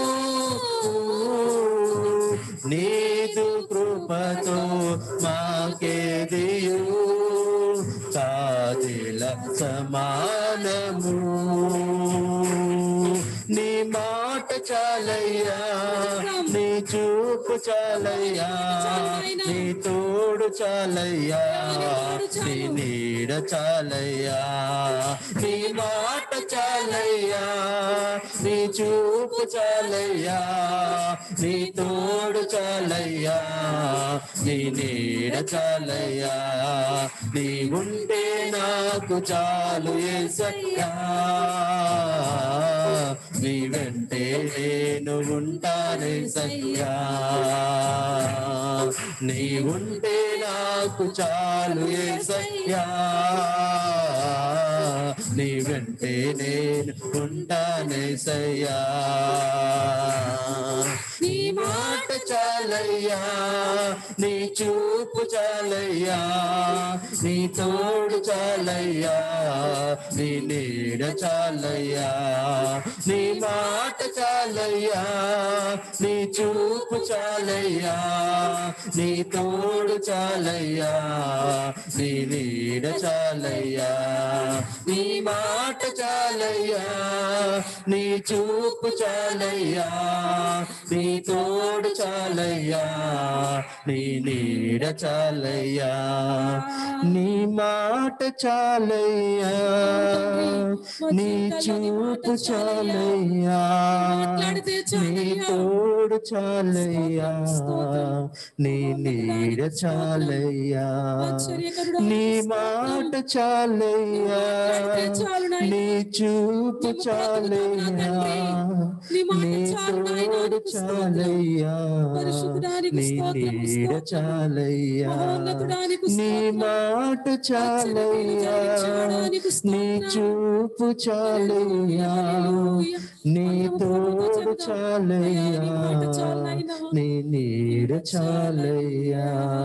నీదు కృపతో మాకేదియు కాదిల సమానము నీ మాట చాలయ్యా నీ చూపు చాలయ్యా నీ తోడు చాలయ్యా నీ నీడ చాలయ్యా నీ మాట చాలయ్యా నీ చూపు చాలయ్యా నీ తోడు చాలయ్యా నీ నీడ చాలయ్యా నీ ఉంటే నాకు చాలు ఏసయ్యా నీ వెంటే నేను ఉంటానే సయ్యా నీ ఉంటే నాకు చాలు ఏసయ్యా నీ వెంటే నేను ఉంటానే సయ్యా నీ మాట చాలయ్యా నీ చూపు చాలయ్యా నీ తోడు చాలయ్యా నీ నీడ చాలయ్యా నీ మాట చాలయ్యా నీ చూపు చాలయ్యా నీ తోడు చాలయ్యా నీ నీడ చాలయ్యా నీ మాట చాలయ్యా నీ చూపు చాలయ్యా నీ తోడు చాలయ్యా నీ నీడ చాలయ్యా నీ మాట చాలయ్యా నీ చూపు చాలయ్యా నీ తోడు చాలయ్యా నీ నీడ చాలయ్యా నీ మాట చాలయ్యా నీ చూపు చాలయ్యా నీ తోడు చాలయ్యా నీ నీడ చాలయ్యా నీ మాట చాలయ్యా నీ చూపు చాలయ్యా నీ తోడు చాలయ్యా నీ నీడ చాలయ్యా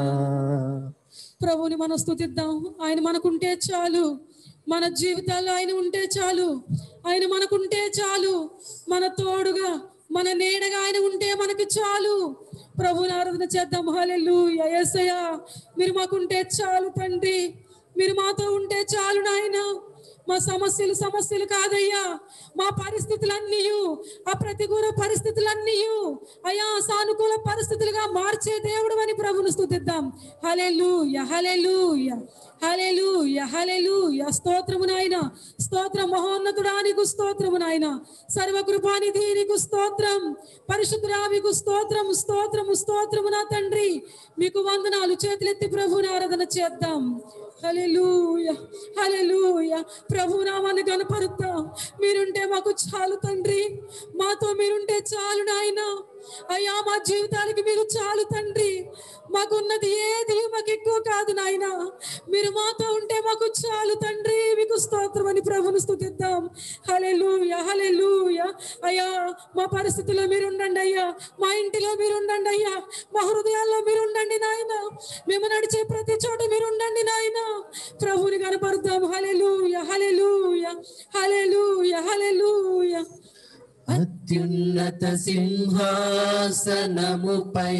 ప్రభుని మనం స్తుతిద్దాం ఆయన మనకుంటే చాలు మన జీవితాల్లో ఆయన ఉంటే చాలు ఆయన మనకుంటే చాలు మన తోడుగా మన నీడగా ఆయన ఉంటే మనకి చాలు ప్రభుని ఆరాధన చేద్దాం హలెల్లు యేసయ్య మీరు మాకుంటే చాలు తండ్రి మీరు మాతో ఉంటే చాలు నాయన మా సమస్యలు సమస్యలు కాదయ్యా మా పరిస్థితులన్నీ ఆ ప్రతికూల పరిస్థితులన్నీ అయ్యా సానుకూల పరిస్థితులుగా మార్చే దేవుడు అని ప్రభును స్తుతిద్దాం హలెలు హలెలు హలెలు హలెలు స్తోత్రము నాయన స్తోత్ర మహోన్నతుడా నీకు స్తోత్రము నాయన సర్వకృపానిధి నీకు స్తోత్రం పరిశుద్ధుడా మీకు స్తోత్రం స్తోత్రము స్తోత్రము నా తండ్రి మీకు వందనాలు చేతులెత్తి ప్రభుని ఆరాధన చేద్దాం హల్లెలూయ హల్లెలూయ ప్రభు నామాన్ని కనపరుద్దాం మీరుంటే మాకు చాలు తండ్రి మాతో మీరుంటే చాలు నాయన అయ్యా మా జీవితానికి మీరు చాలు తండ్రి మాకున్నది ఏది మాకు ఎక్కువ కాదు నాయన మీరు మాతో ఉంటే మాకు చాలు తండ్రి మీకు స్తోత్రం అని ప్రభుని స్తుతిద్దాం హల్లెలూయ హల్లెలూయ అయ్యా మా పరిస్థితుల్లో మీరు ఉండండి అయ్యా మా ఇంటిలో మీరు ఉండండి అయ్యా మా హృదయాల్లో మీరు ఉండండి నాయన మేము నడిచే ప్రతి చోట మీరు ఉండండి నాయన ప్రభుని కనపరుద్దాం హలెలూయ హలెలూయ హలెలూయ హలెలూయ అత్యున్నత సింహాసనముపై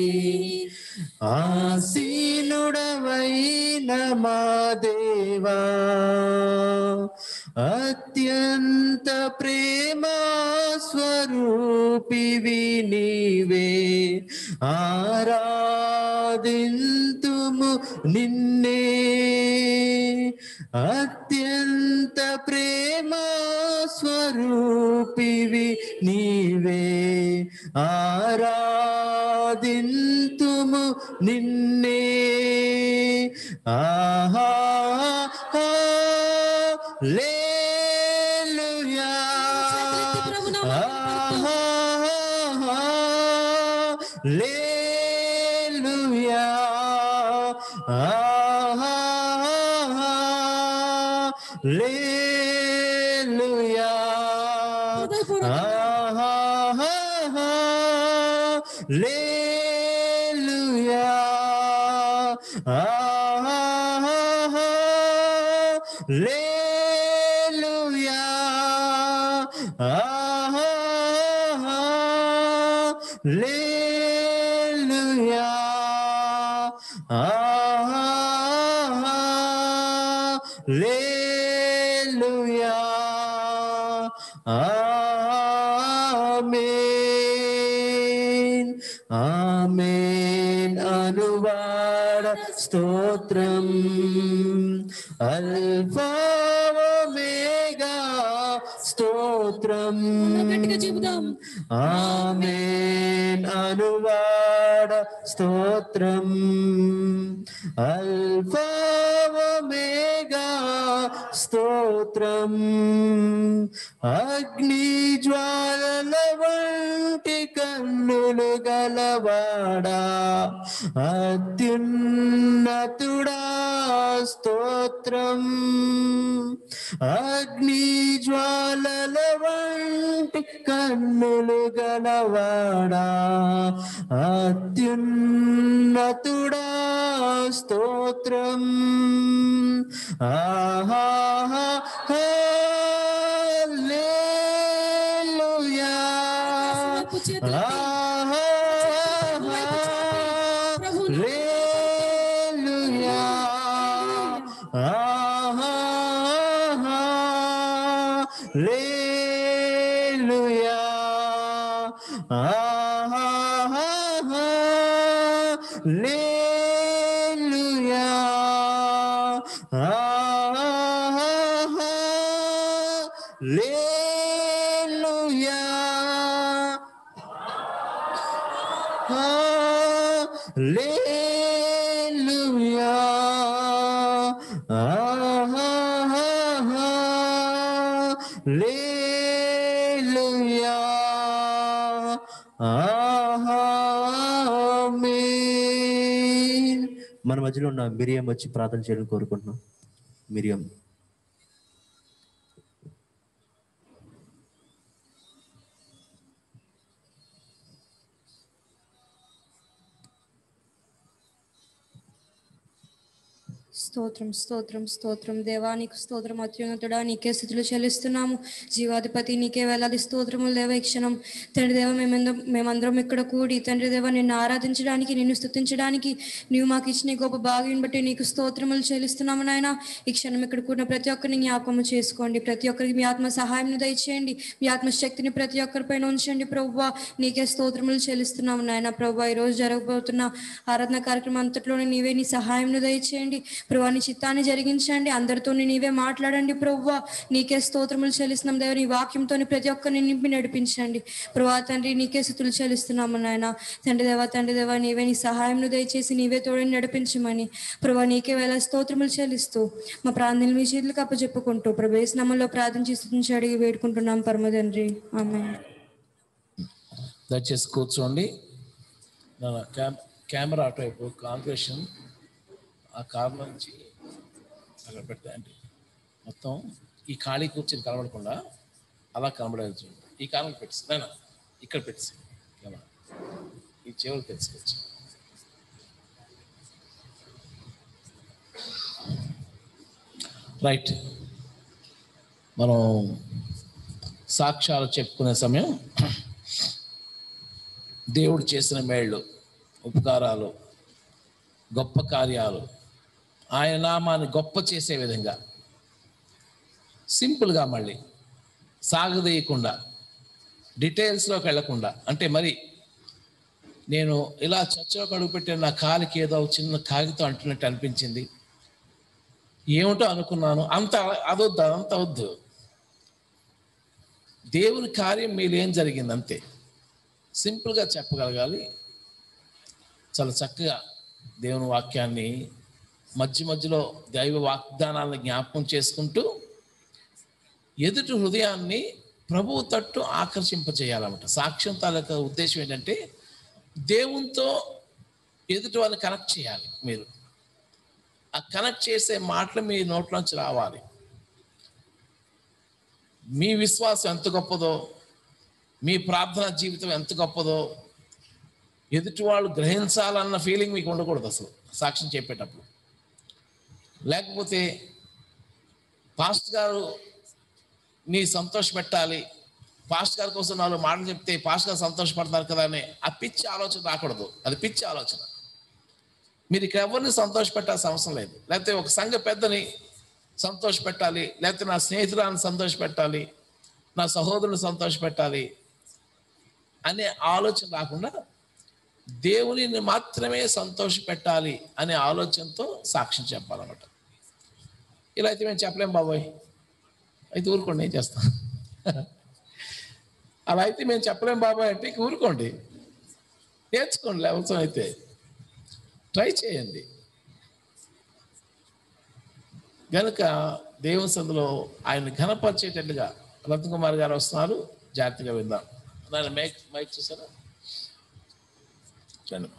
ఆసీనుడవైన మా దేవా అత్యంత ప్రేమ స్వరూపివి నీవే ఆరాధింతుము నిన్నే అత్యంత ప్రేమ స్వరూపివి నీవే ఆరాధింతుము నిన్నే ఆహా లేలుయా ఆహా లేలుయా ఆహా లేలుయా ఆహా లేలుయా ఆహా లేలుయా ఆహా లేలుయా ఆహా లేలుయా ఆమేన్ ఆమేన్ అనువాడ స్తోత్రం అల్ఫా ఒమేగా స్తోత్రం గట్టిగా చెబుదాం ఆమేన్ అనువాడ స్తోత్రం అల్ఫా ఒమేగా స్తోత్రం అగ్ని జ్వాలల వంటి కన్నులు గలవాడా అత్యున్నతుడా స్తోత్రం అగ్ని జ్వాలల వంటి కన్నులు గలవాడా అత్యున్నతుడా స్తోత్రం ఆహా హల్లెలూయా వైపు చేతులు ఆహా హల్లెలూయా ఆహా హల్లెలూయా ఆహా హల్లెలూయా ఆహా హల్లెలూయా హల్లెలూయా ఆహా హల్లెలూయా ఆమేన్ మన మధ్యలో ఉన్న మిరియం వచ్చి ప్రార్థన చేయడం కోరుకుంటున్నాం మిరియం స్తోత్రం స్తోత్రం స్తోత్రం దేవా నీకు స్తోత్రం అత్యున్నతుడా నీకే స్థితులు చెల్లిస్తున్నాము జీవాధిపతి నీకే వేలాది స్తోత్రములు దేవ ఈ క్షణం తండ్రి దేవ మేమందరం మేమందరం ఇక్కడ కూడి తండ్రి దేవ నిన్ను ఆరాధించడానికి నిన్ను స్తుతించడానికి నీవు మాకు ఇచ్చిన ఈ గొప్ప భాగ్యం బట్టి నీకు స్తోత్రములు చెల్లిస్తున్నాము నాయన ఈ క్షణం ఇక్కడ కూడిన ప్రతి ఒక్కరిని జ్ఞాపకము చేసుకోండి ప్రతి ఒక్కరికి మీ ఆత్మ సహాయం దయచేయండి మీ ఆత్మశక్తిని ప్రతి ఒక్కరిపైన ఉంచండి ప్రభువా నీకే స్తోత్రములు చెల్లిస్తున్నాము నాయన ప్రభు ఈ రోజు జరగబోతున్న ఆరాధన కార్యక్రమం అంతట్లోనే నీవే నీ సహాయం దయచేయండి ప్రభా నీ చిత్తాన్ని జరిగించండి అందరితో నీవే మాట్లాడండి ప్రభువా నీకే స్తోత్రములు చెల్లిస్తున్నాం దేవ నీ వాక్యంతో ప్రతి ఒక్కరిని నింపి నడిపించండి ప్రభా తండ్రి నీకే స్థుతులు చెల్లిస్తున్నాము నాయన తండ్రి దేవా తండ్రి దేవా నీవే నీ సహాయం దయచేసి నీవే తోడని నడిపించమని ప్రభా నీకే వేళ స్తోత్రములు చెల్లిస్తూ మా ప్రాంతాన్ని మీ చేతులకు అప్పచెప్పుకుంటూ ప్రభు నామంలో ప్రార్థించి స్థుతించి అడిగి వేడుకుంటున్నాం పరమ తండ్రి ఆమె దయచేసి కూర్చోండి నా క్యామ్ కెమెరా అటువైపు కాన్ఫిగరేషన్ ఆ కార్ నుంచి అక్కడ పెట్టండి మొత్తం ఈ ఖాళీ కూర్చొని కనబడకుండా అలా కనబడేది చూడండి ఈ కారణం పెట్టేసి నాయనా ఇక్కడ పెట్టేసి కెమెరా ఈ చెవులు తెలుసుకోవచ్చు రైట్ మనం సాక్ష్యాలు చెప్పుకునే సమయం దేవుడు చేసిన మేళ్ళు ఉపకారాలు గొప్ప కార్యాలు ఆయన నామాన్ని గొప్ప చేసే విధంగా సింపుల్గా మళ్ళీ సాగదీయకుండా డీటెయిల్స్లోకి వెళ్లకుండా అంటే మరి నేను ఇలా చర్చలో కడుగు పెట్టిన నా కాలికి ఏదో చిన్న కాగితం అంటున్నట్టు అనిపించింది ఏమిటో అనుకున్నాను అంత అదొద్దు అంత వద్దు దేవుని కార్యం మీలో ఏం జరిగింది అంతే సింపుల్గా చెప్పగలగాలి చాలా చక్కగా దేవుని వాక్యాన్ని మధ్య మధ్యలో దైవ వాగ్దానాలను జ్ఞాపకం చేసుకుంటూ ఎదుటి హృదయాన్ని ప్రభువు తట్టు ఆకర్షింపచేయాలన్నమాట సాక్ష్యం తాలూకా ఉద్దేశం ఏంటంటే దేవునితో ఎదుటి వాళ్ళని కనెక్ట్ చేయాలి మీరు ఆ కనెక్ట్ చేసే మాటలు మీ నోట్లోంచి రావాలి మీ విశ్వాసం ఎంత గొప్పదో మీ ప్రార్థన జీవితం ఎంత గొప్పదో ఎదుటి వాళ్ళు గ్రహించాలన్న ఫీలింగ్ మీకు ఉండకూడదు అసలు సాక్ష్యం చెప్పేటప్పుడు లేకపోతే పాస్ట్ గారు నీ సంతోష పెట్టాలి పాస్ట్ గారి కోసం నాలుగు మాటలు చెప్తే పాస్ట్ గారు సంతోషపడతారు కదా అని ఆ పిచ్చి ఆలోచన రాకూడదు అది పిచ్చి ఆలోచన మీరు ఇక్కడ ఎవరిని సంతోష పెట్టాల్సిన అవసరం లేదు లేకపోతే ఒక సంఘ పెద్దని సంతోష పెట్టాలి లేకపోతే నా స్నేహితురాన్ని సంతోష పెట్టాలి నా సహోదరుని సంతోష పెట్టాలి అనే ఆలోచన రాకుండా దేవునిని మాత్రమే సంతోష పెట్టాలి అనే ఆలోచనతో సాక్ష్యం చెప్పాలన్నమాట ఇలా అయితే మేము చెప్పలేం బాబోయ్ అయితే ఊరుకోండి ఏం చేస్తాం అలా అయితే మేము చెప్పలేం బాబాయ్ అంటే ఇంక ఊరుకోండి నేర్చుకోండి అవసరం అయితే ట్రై చేయండి గనుక దేవుని సందులో ఆయన ఘనపరిచేటట్లుగా రతన్ కుమార్ గారు వస్తున్నారు జాగ్రత్తగా విందాం నన్ను మైక్ మైక్ చూసారా చూడండి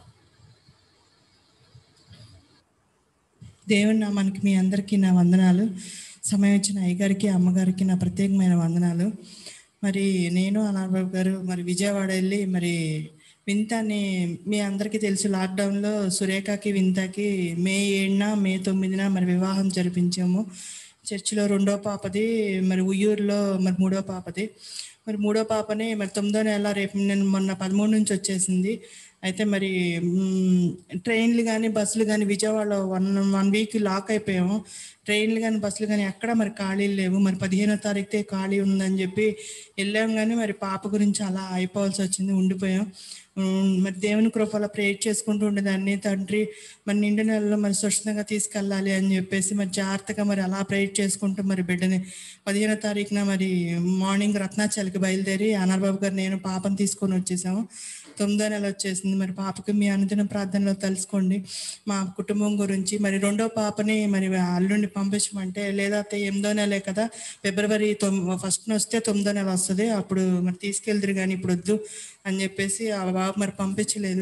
దేవుని నామానికి మీ అందరికీ నా వందనాలు సమయం ఇచ్చిన అయ్యగారికి అమ్మగారికి నా ప్రత్యేకమైన వందనాలు మరి నేను అనాబాబు గారు మరి విజయవాడ వెళ్ళి మరి వింతాన్ని మీ అందరికీ తెలుసు లాక్డౌన్లో సురేఖకి వింతకి మే ఏడున మే తొమ్మిదిన మరి వివాహం జరిపించాము చర్చిలో రెండో పాపది మరి ఉయ్యూరులో మరి మూడో పాపది మరి మూడో పాపని మరి తొమ్మిదో నెల రేపు నేను మొన్న పదమూడు నుంచి వచ్చేసింది అయితే మరి మ్, ట్రైన్లు కానీ బస్సులు కానీ విజయవాడలో వన్ వన్ వీక్ లాక్ అయిపోయాము ట్రైన్లు కానీ బస్సులు కానీ ఎక్కడ మరి ఖాళీలు లేవు మరి పదిహేనో తారీఖుతే ఖాళీ ఉందని చెప్పి వెళ్ళాం కానీ మరి పాప గురించి అలా అయిపోవాల్సి వచ్చింది ఉండిపోయాం ఉమ్, మరి దేవుని కృపలో ప్రేయర్ చేసుకుంటూ ఉండేదాన్ని తండ్రి మరి నిండు నెలలో మరి స్వచ్ఛంగా తీసుకెళ్ళాలి అని చెప్పేసి మరి జాగ్రత్తగా మరి అలా ప్రేయర్ చేసుకుంటూ మరి బిడ్డని పదిహేనో తారీఖున మరి మార్నింగ్ రత్నాచల్కి బయలుదేరి అనార్బాబు గారు నేను పాపను తీసుకొని వచ్చేసాము తొమ్మిదో నెల వచ్చేసింది మరి పాపకి మీ అనుదిన ప్రార్థనలో తెలుసుకోండి మా కుటుంబం గురించి మరి రెండో పాపని మరి అల్లుండి పంపించమంటే లేదా అత్తయ్య ఎనిమిదో నెలే కదా ఫిబ్రవరి తొమ్ ఫస్ట్ వస్తే తొమ్మిదో నెల వస్తుంది అప్పుడు మరి తీసుకెళ్తురు కానీ ఇప్పుడు వద్దు అని చెప్పేసి ఆ బాబు మరి పంపించలేదు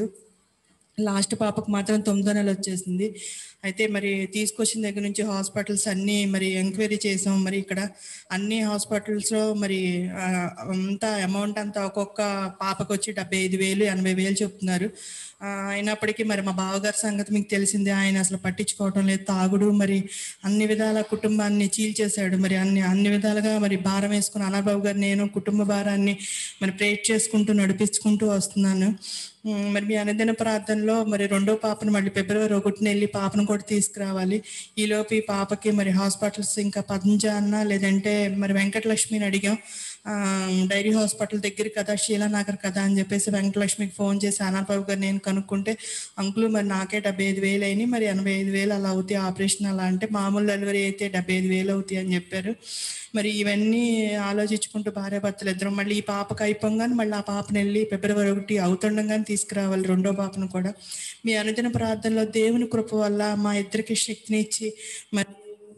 లాస్ట్ పాపకు మాత్రం తొమ్మిదో నెల వచ్చేసింది అయితే మరి తీసుకొచ్చిన దగ్గర నుంచి హాస్పిటల్స్ అన్నీ మరి ఎంక్వైరీ చేసాం మరి ఇక్కడ అన్ని హాస్పిటల్స్లో మరి ఆ, అంతా అమౌంట్ అంతా ఒక్కొక్క పాపకు వచ్చి డెబ్బై ఐదు వేలు ఎనభై వేలు చెప్తున్నారు ఆ, అయినప్పటికీ మరి మా బావగారి సంగతి మీకు తెలిసిందే ఆయన అసలు పట్టించుకోవటం లేదు తాగుడు మరి అన్ని విధాల కుటుంబాన్ని చీల్చేశాడు మరి అన్ని అన్ని విధాలుగా మరి భారం వేసుకుని అనాబాబు గారు నేను కుటుంబ భారాన్ని మరి ప్రేట్ చేసుకుంటూ నడిపించుకుంటూ వస్తున్నాను ఉమ్, మరి మీ అనుదిన ప్రార్థనలో మరి రెండో పాపను మళ్ళీ ఫిబ్రవరి ఒకటిన వెళ్ళి పాపను కూడా తీసుకురావాలి ఈలోపు ఈ పాపకి మరి హాస్పిటల్స్ ఇంకా పద్మజ అన్న లేదంటే మరి వెంకటలక్ష్మిని అడిగాం ఆ, డైరీ హాస్పిటల్ దగ్గర కదా శీలానగర్ కదా అని చెప్పేసి వెంకటలక్ష్మికి ఫోన్ చేసి అనార్బాబు గారు నేను కనుక్కుంటే అంకులు మరి నాకే డెబ్బై ఐదు వేలు అయినాయి మరి ఎనభై ఐదు వేలు అలా అవుతాయి ఆపరేషన్ అలా అంటే మామూలు డెలివరీ అయితే డెబ్బై ఐదు వేలు అవుతాయి అని చెప్పారు మరి ఇవన్నీ ఆలోచించుకుంటూ భార్యాభర్తలు ఇద్దరం మళ్ళీ ఈ పాపకు అయిపోగానే మళ్ళీ ఆ పాపను వెళ్ళి ఫిబ్రవరి ఒకటి అవుతుండగానే తీసుకురావాలి రెండో పాపను కూడా మీ అనుదిన ప్రార్థనలో దేవుని కృప వల్ల మా ఇద్దరికి శక్తిని ఇచ్చి మరి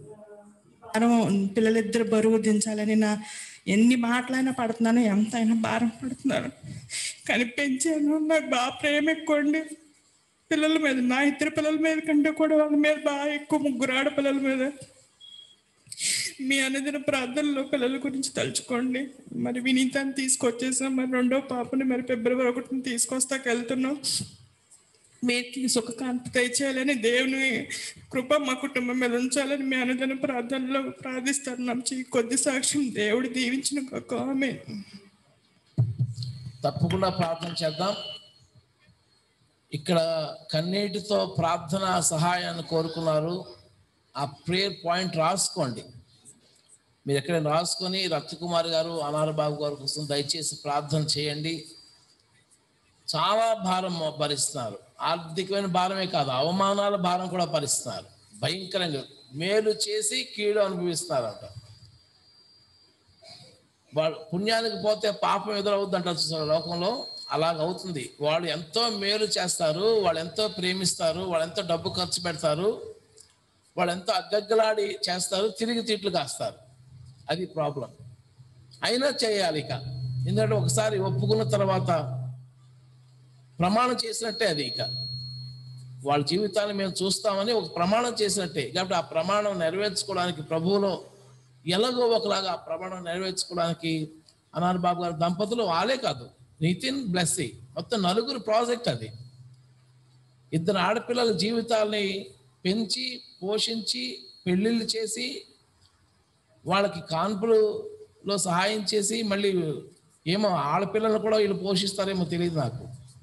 భారం పిల్లలిద్దరు బరువు దించాలని నా ఎన్ని మాటలైనా పడుతున్నాను ఎంత అయినా భారం పడుతున్నాను కానీ పెంచాను నాకు బాగా ప్రేమ ఎక్కువండి పిల్లల మీద నా ఇద్దరు పిల్లల మీద కంటే కూడా వాళ్ళ మీద బాగా ఎక్కువ ముగ్గురు ఆడపిల్లల మీద మీ అనుదిన ప్రార్థనలో పిల్లల గురించి తలుచుకోండి మరి వినీతాన్ని తీసుకొచ్చేసాం మరి రెండో పాపని మరి ఫిబ్రవరి ఒకటిని తీసుకొస్తాక వెళ్తున్నాం వీటికి సుఖకాంతి తెచ్చేయాలని దేవుని కృప మా కుటుంబం మీద ఉంచాలని మీ అనుదిన ప్రార్థనలో ప్రార్థిస్తున్నాం ఈ కొద్ది సాక్ష్యం దేవుడు దీవించిన ఒక ఆమె తప్పకుండా ప్రార్థన చేద్దాం ఇక్కడ కన్నీటితో ప్రార్థన సహాయాన్ని కోరుకున్నారు ఆ ప్రేయర్ పాయింట్ రాసుకోండి మీరు ఎక్కడైనా రాసుకొని రత్నకుమార్ గారు అనార బాబు గారి కోసం దయచేసి ప్రార్థన చేయండి చాలా భారం భరిస్తున్నారు ఆర్థికమైన భారమే కాదు అవమానాల భారం కూడా భరిస్తున్నారు భయంకరంగా మేలు చేసి కీడు అనుభవిస్తున్నారంట వాళ్ళు పుణ్యానికి పోతే పాపం ఎదురవుద్ది అంటారు చూసారా లోకంలో అలాగ అవుతుంది వాళ్ళు ఎంతో మేలు చేస్తారు వాళ్ళు ఎంతో ప్రేమిస్తారు వాళ్ళు ఎంతో డబ్బు ఖర్చు పెడతారు వాళ్ళు ఎంతో అగ్గగ్గలాడి చేస్తారు తిరిగి తిట్లు కాస్తారు అది ప్రాబ్లం అయినా చేయాలి ఇక ఎందుకంటే ఒకసారి ఒప్పుకున్న తర్వాత ప్రమాణం చేసినట్టే అది ఇక వాళ్ళ జీవితాన్ని మేము చూస్తామని ఒక ప్రమాణం చేసినట్టే కాబట్టి ఆ ప్రమాణం నెరవేర్చుకోవడానికి ప్రభువులో ఎలాగో ఒకలాగా ఆ ప్రమాణం నెరవేర్చుకోవడానికి అనార్ బాబు గారి దంపతులు వాళ్ళే కాదు నితిన్ బ్లెస్సీ మొత్తం నలుగురు ప్రాజెక్ట్ అది ఇద్దరు ఆడపిల్లల జీవితాల్ని పెంచి పోషించి పెళ్ళిళ్ళు చేసి వాళ్ళకి కాన్పులలో సహాయం చేసి మళ్ళీ ఏమో ఆడపిల్లలు కూడా వీళ్ళు పోషిస్తారేమో తెలియదు నాకు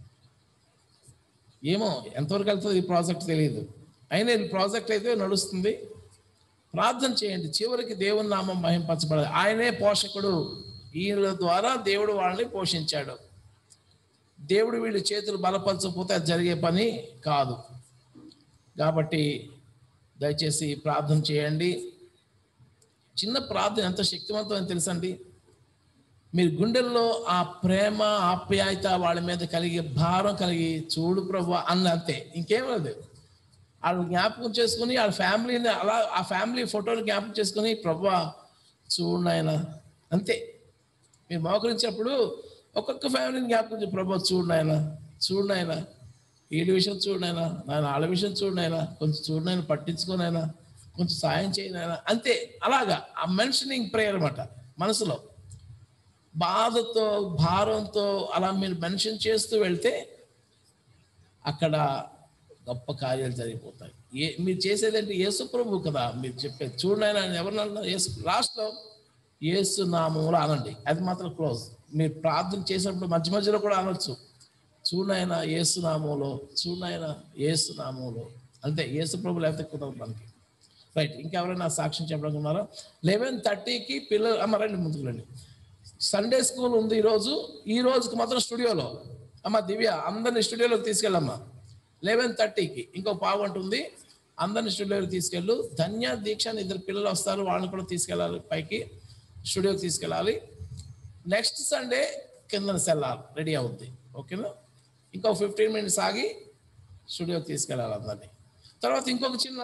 ఏమో ఎంతవరకు వెళ్తుంది ఈ ప్రాజెక్ట్ తెలియదు అయినా ఈ ప్రాజెక్ట్ అయితే నడుస్తుంది ప్రార్థన చేయండి చివరికి దేవుని నామం మహింపరచబడాలి ఆయనే పోషకుడు ఈయన ద్వారా దేవుడు వాళ్ళని పోషించాడు దేవుడు వీళ్ళ చేతులు బలపరచకపోతే అది జరిగే పని కాదు కాబట్టి దయచేసి ప్రార్థన చేయండి చిన్న ప్రార్థన ఎంత శక్తివంతమని తెలుసండి మీరు గుండెల్లో ఆ ప్రేమ ఆప్యాయత వాళ్ళ మీద కలిగి భారం కలిగి చూడు ప్రభు అన్న అంతే ఇంకేం లేదు వాళ్ళు జ్ఞాపకం చేసుకుని వాళ్ళ ఫ్యామిలీని అలా ఆ ఫ్యామిలీ ఫోటోలు జ్ఞాపకం చేసుకుని ప్రభు చూడు నాయన అంతే మీరు మోకరించినప్పుడు ఒక్కొక్క ఫ్యామిలీని జ్ఞాపకం చేసి ప్రభు చూడు నాయన చూడు నాయన వీళ్ళ విషయం చూడు నాయన నాయన వాళ్ళ విషయం చూడు నాయన కొంచెం చూడు నాయన పట్టించుకోనైనా కొంచెం సాయం చేయనైనా అంతే అలాగా ఆ మెన్షనింగ్ ప్రేయర్ అనమాట మనసులో బాధతో భారంతో అలా మీరు మెన్షన్ చేస్తూ వెళ్తే అక్కడ గొప్ప కార్యాలు జరిగిపోతాయి ఏ మీరు చేసేదంటే యేసు ప్రభు కదా మీరు చెప్పేది చూడండి ఆయన ఎవరినన్నా యేసు లాస్ట్లో యేసు నామములు అనండి అది మాత్రం క్లోజ్ మీరు ప్రార్థన చేసినప్పుడు మధ్య మధ్యలో కూడా అనొచ్చు చూడైన యేసు నామంలో చూడైన యేసు నామంలో అంతే యేసు ప్రభు లేకపోతే కుదరదు మనకి రైట్ ఇంకెవరైనా సాక్ష్యం చెప్పడానికి ఉన్నారా లెవెన్ థర్టీకి పిల్లలు అమ్మ రండి ముందుకు రండి సండే స్కూల్ ఉంది ఈరోజు ఈ రోజుకి మాత్రం స్టూడియోలో అమ్మ దివ్య అందరిని స్టూడియోలోకి తీసుకెళ్ళమ్మా లెవెన్ థర్టీకి ఇంకో పావు ఉంది అందరిని స్టూడియోకి తీసుకెళ్ళు ధన్య దీక్ష అని ఇద్దరు పిల్లలు వస్తారు వాళ్ళని కూడా తీసుకెళ్ళాలి పైకి స్టూడియోకి తీసుకెళ్ళాలి నెక్స్ట్ సండే కింద సెల్లాలి రెడీ అవుద్ది ఓకేనా ఇంకో ఫిఫ్టీన్ మినిట్స్ ఆగి స్టూడియోకి తీసుకెళ్ళాలి అందరినీ తర్వాత ఇంకొక చిన్న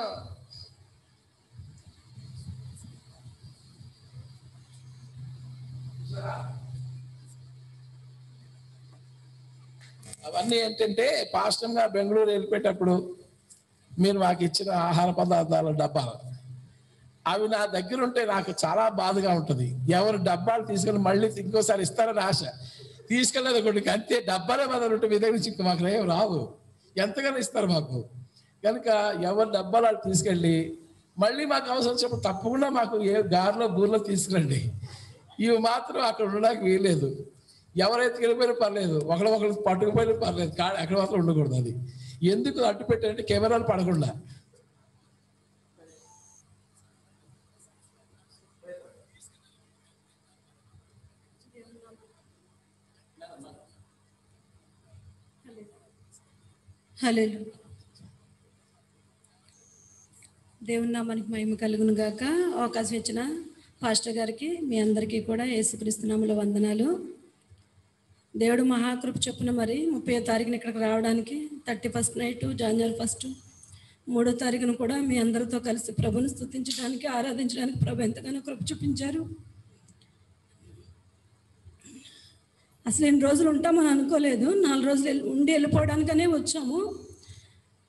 అవన్నీ ఏంటంటే పాస్టంగా బెంగళూరు వెళ్ళిపోయేటప్పుడు మీరు మాకు ఇచ్చిన ఆహార పదార్థాల డబ్బాలు అవి నా దగ్గర ఉంటే నాకు చాలా బాధగా ఉంటుంది ఎవరు డబ్బాలు తీసుకెళ్ళి మళ్ళీ ఇంకోసారి ఇస్తారని ఆశ తీసుకెళ్ళలేదు ఒకటి అంతే డబ్బాలే మొదలు ఉంటే మీ దగ్గర నుంచి ఇంక మాకు ఏం రావు ఎంతగానో ఇస్తారు మాకు కనుక ఎవరు డబ్బాలు వాళ్ళు తీసుకెళ్ళి మళ్ళీ మాకు అవసరం వచ్చినప్పుడు తప్పకుండా మాకు ఏ గారిలో బూర్లో తీసుకురండి ఇవి మాత్రం అక్కడ ఉండడానికి వీల్లేదు ఎవరైతే వెళ్ళిపోయినా పర్లేదు ఒకళ్ళు ఒకళ్ళు పట్టుకుపోయినా పర్లేదు కా అక్కడ మాత్రం ఉండకూడదు అది ఎందుకు అడ్డు పెట్టారంటే కెమెరాలు పడకుండా హలో దేవుని నామానికి మహిమ కలుగును గాక అవకాశం ఇచ్చిన పాస్టర్ గారికి మీ అందరికీ కూడా యేసుక్రీస్తునాముల వందనాలు దేవుడు మహాకృప చొప్పున మరి ముప్పై తారీఖున ఇక్కడికి రావడానికి thirty first night January first మూడో తారీఖున కూడా మీ అందరితో కలిసి ప్రభుని స్తుతించడానికి ఆరాధించడానికి ప్రభు ఎంతగానో కృప చూపించారు అసలు ఎన్ని రోజులు ఉంటామని అనుకోలేదు నాలుగు రోజులు వెళ్ళి- ఉండి వెళ్ళిపోవడానికనే వచ్చాము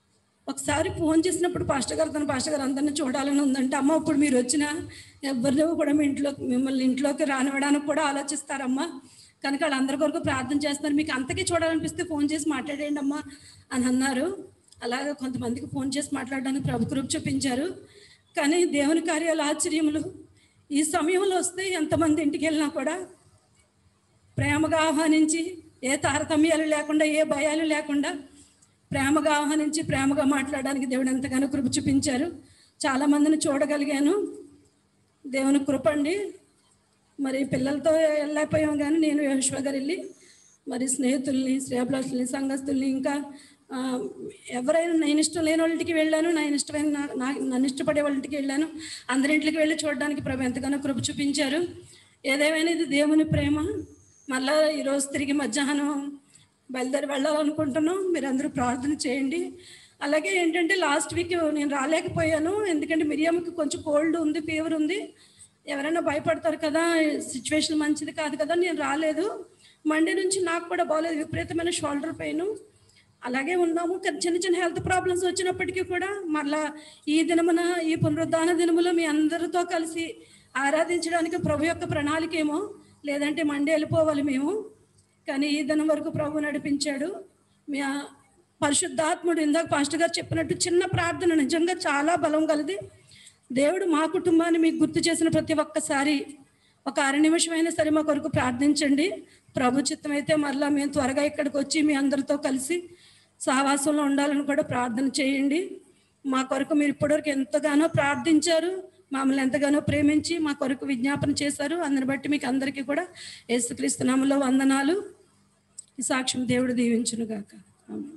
ఒకసారి ఫోన్ చేసినప్పుడు పాస్టర్ గారు తన పాస్టర్ గారు అందరిని చూడాలని ఉందంటే అమ్మ ఇప్పుడు మీరు వచ్చిన ఎవరిలో కూడా మీ ఇంట్లో మిమ్మల్ని ఇంట్లోకి రానివ్వడానికి కూడా ఆలోచిస్తారమ్మా కనుక వాళ్ళందరి కొరకు ప్రార్థన చేస్తున్నారు మీకు అంతకీ చూడాలనిపిస్తే ఫోన్ చేసి మాట్లాడేయండి అమ్మా అని అన్నారు అలాగే కొంతమందికి ఫోన్ చేసి మాట్లాడడానికి ప్రభు కృప చూపించారు కానీ దేవుని కార్యాలు ఆశ్చర్యములు ఈ సమయంలో వస్తే ఎంతమంది ఇంటికి వెళ్ళినా కూడా ప్రేమగా ఆహ్వానించి ఏ తారతమ్యాలు లేకుండా ఏ భయాలు లేకుండా ప్రేమగా ఆహ్వానించి ప్రేమగా మాట్లాడడానికి దేవుడు ఎంతగానో కృప చూపించారు చాలా మందిని చూడగలిగాను దేవుని కృప అండి మరి పిల్లలతో వెళ్ళకపోయాం కానీ నేను యశ్వ గారు వెళ్ళి మరి స్నేహితుల్ని శ్రేయభిలాషుల్ని సంఘస్థుల్ని ఇంకా ఆ, ఎవరైనా నేను ఇష్టం లేని వాళ్ళ ఇంటికి వెళ్ళాను నేను ఇష్టమైన నా- నా- నన్ను ఇష్టపడే వాళ్ళ ఇంటికి వెళ్ళాను అందరింటికి వెళ్ళి చూడడానికి ప్రభు ఎంతగానో కృప చూపించారు ఏదేమైనా ఇది దేవుని ప్రేమ మళ్ళా ఈరోజు తిరిగి మధ్యాహ్నం బయలుదేరి వెళ్ళాలనుకుంటున్నాం మీరందరూ ప్రార్థన చేయండి అలాగే ఏంటంటే లాస్ట్ వీక్ నేను రాలేకపోయాను ఎందుకంటే మిరియామకి కొంచెం కోల్డ్ ఉంది ఫీవర్ ఉంది ఎవరైనా భయపడతారు కదా సిచ్యువేషన్ మంచిది కాదు కదా నేను రాలేదు మండే నుంచి నాకు కూడా బాగాలేదు విపరీతమైన షోల్డర్ పెయిన్ అలాగే ఉన్నాము కానీ చిన్న చిన్న హెల్త్ ప్రాబ్లమ్స్ వచ్చినప్పటికీ కూడా మళ్ళా ఈ దినమున ఈ పునరుద్ధాన దినములో మీ అందరితో కలిసి ఆరాధించడానికి ప్రభు యొక్క ప్రణాళిక ఏమో లేదంటే మండే వెళ్ళిపోవాలి మేము కానీ ఈ దినం వరకు ప్రభు నడిపించాడు మీ ఆ పరిశుద్ధాత్ముడు ఇందాక పాస్టర్ గారు చెప్పినట్టు చిన్న ప్రార్థన నిజంగా చాలా బలం కలది దేవుడు మా కుటుంబాన్ని మీకు గుర్తు చేసిన ప్రతి ఒక్కసారి ఒక అర నిమిషమైనా సరే మా కొరకు ప్రార్థించండి ప్రభు చిత్తం అయితే మరలా మేము త్వరగా ఇక్కడికి వచ్చి మీ అందరితో కలిసి సహవాసంలో ఉండాలని కూడా ప్రార్థన చేయండి మా కొరకు మీరు ఇప్పటివరకు ఎంతగానో ప్రార్థించారు మమ్మల్ని ఎంతగానో ప్రేమించి మా కొరకు విజ్ఞాపన చేశారు అందుని బట్టి మీకు అందరికీ కూడా యేసుక్రీస్తు నామములో వందనాలు ఈ సాక్ష్యం దేవుడు దీవించును గాక ఆమేన్.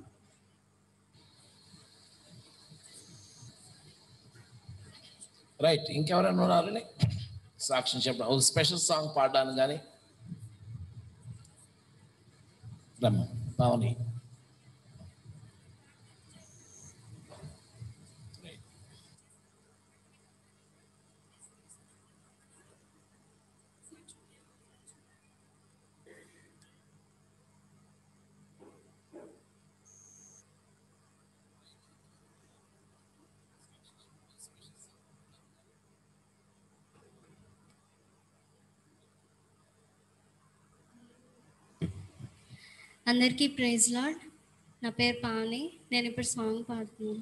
రైట్ ఇంకెవరైనా ఉన్నారని సాక్ష్యం చెప్పడం ఒక స్పెషల్ సాంగ్ పాడడానికి కానీ రమ్మ పావని Right. అందరికీ ప్రైజ్ లాడ్ నా పేరు పావని నేను ఇప్పుడు సాంగ్ పాడుతున్నాను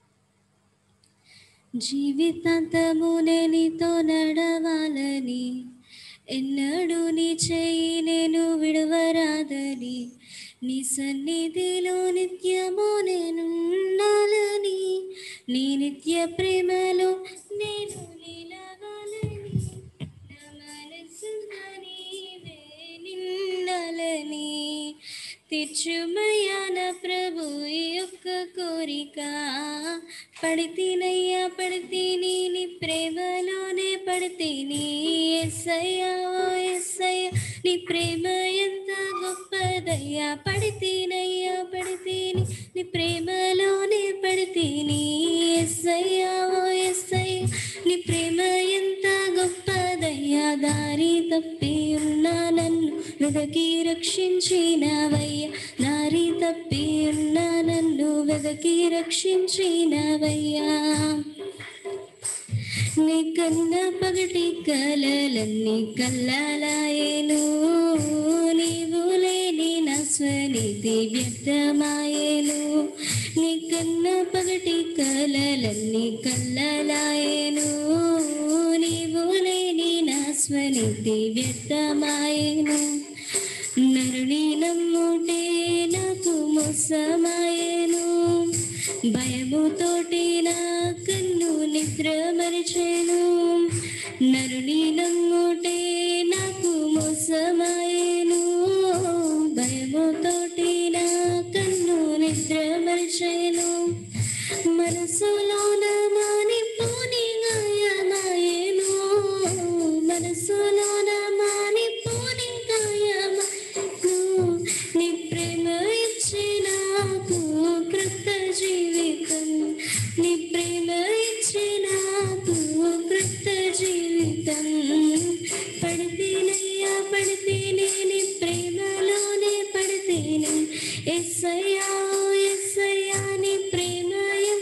జీవితాంతము నీతో నడవాలని ఎన్నడూ నీ చేయి నేను విడవరాదని నీ సన్నిధిలో నిత్యము నేనుండాలని నీ నిత్య ప్రేమలో నేను నిలవాలని నా మనసులో నీవే నిండాలని తీర్చుమయ్యా నా ప్రభు ఈ యొక్క కోరిక పడితేనయ్యా పడితేని నీ ప్రేమలోనే పడితేని ఎస్సయ్యా ఓ ఎస్సయ్యా నీ ప్రేమ ఎంత గొప్పదయ్యా పడితేనయ్యా పడితేని నీ ప్రేమలోనే పడితేని ఎస్సయ్యా ఓ ఎస్సయ్యా నీ ప్రేమ ఎంత గొప్పదయ్యా దారి తప్పి ఉన్నా నన్ను వెదకి రక్షించినవయ్యా దారి తప్పి ఉన్నా నన్ను వెదకి రక్షించినవయ్యా నీ కన్న పగటి కలలన్నీ కల్లాలాయేను నీవు లేని నా స్వనిధి వ్యర్థమాయేను నీ కన్న పగటి కలలన్నీ కల్లాలాయేను నీవు లేని నా స్వనిధి వ్యర్థమాయేను నరుని నమ్ముటే నాకు మోసమాయేను భయముతోటి నా కన్ను నిద్ర మరిచేను నరుని నమ్ముటే నాకు మోసమాయేను భయముతోటి నా కన్ను నిద్ర మరిచేను మనసులోన మానిపోని గాయమాయేను మనసులోన మానిపోని గాయమాయేను నీ ప్రేమ ఇచ్చి నాకు కృత జీవితం నీ ప్రేమ ఇచ్చి నాకు కృత జీవితం పడితేనయ్యా పడితేనే నీ ప్రేమలోనే పడితేనే ఎస్సయ్యా ఎస్సయ్యా నీ ప్రేమ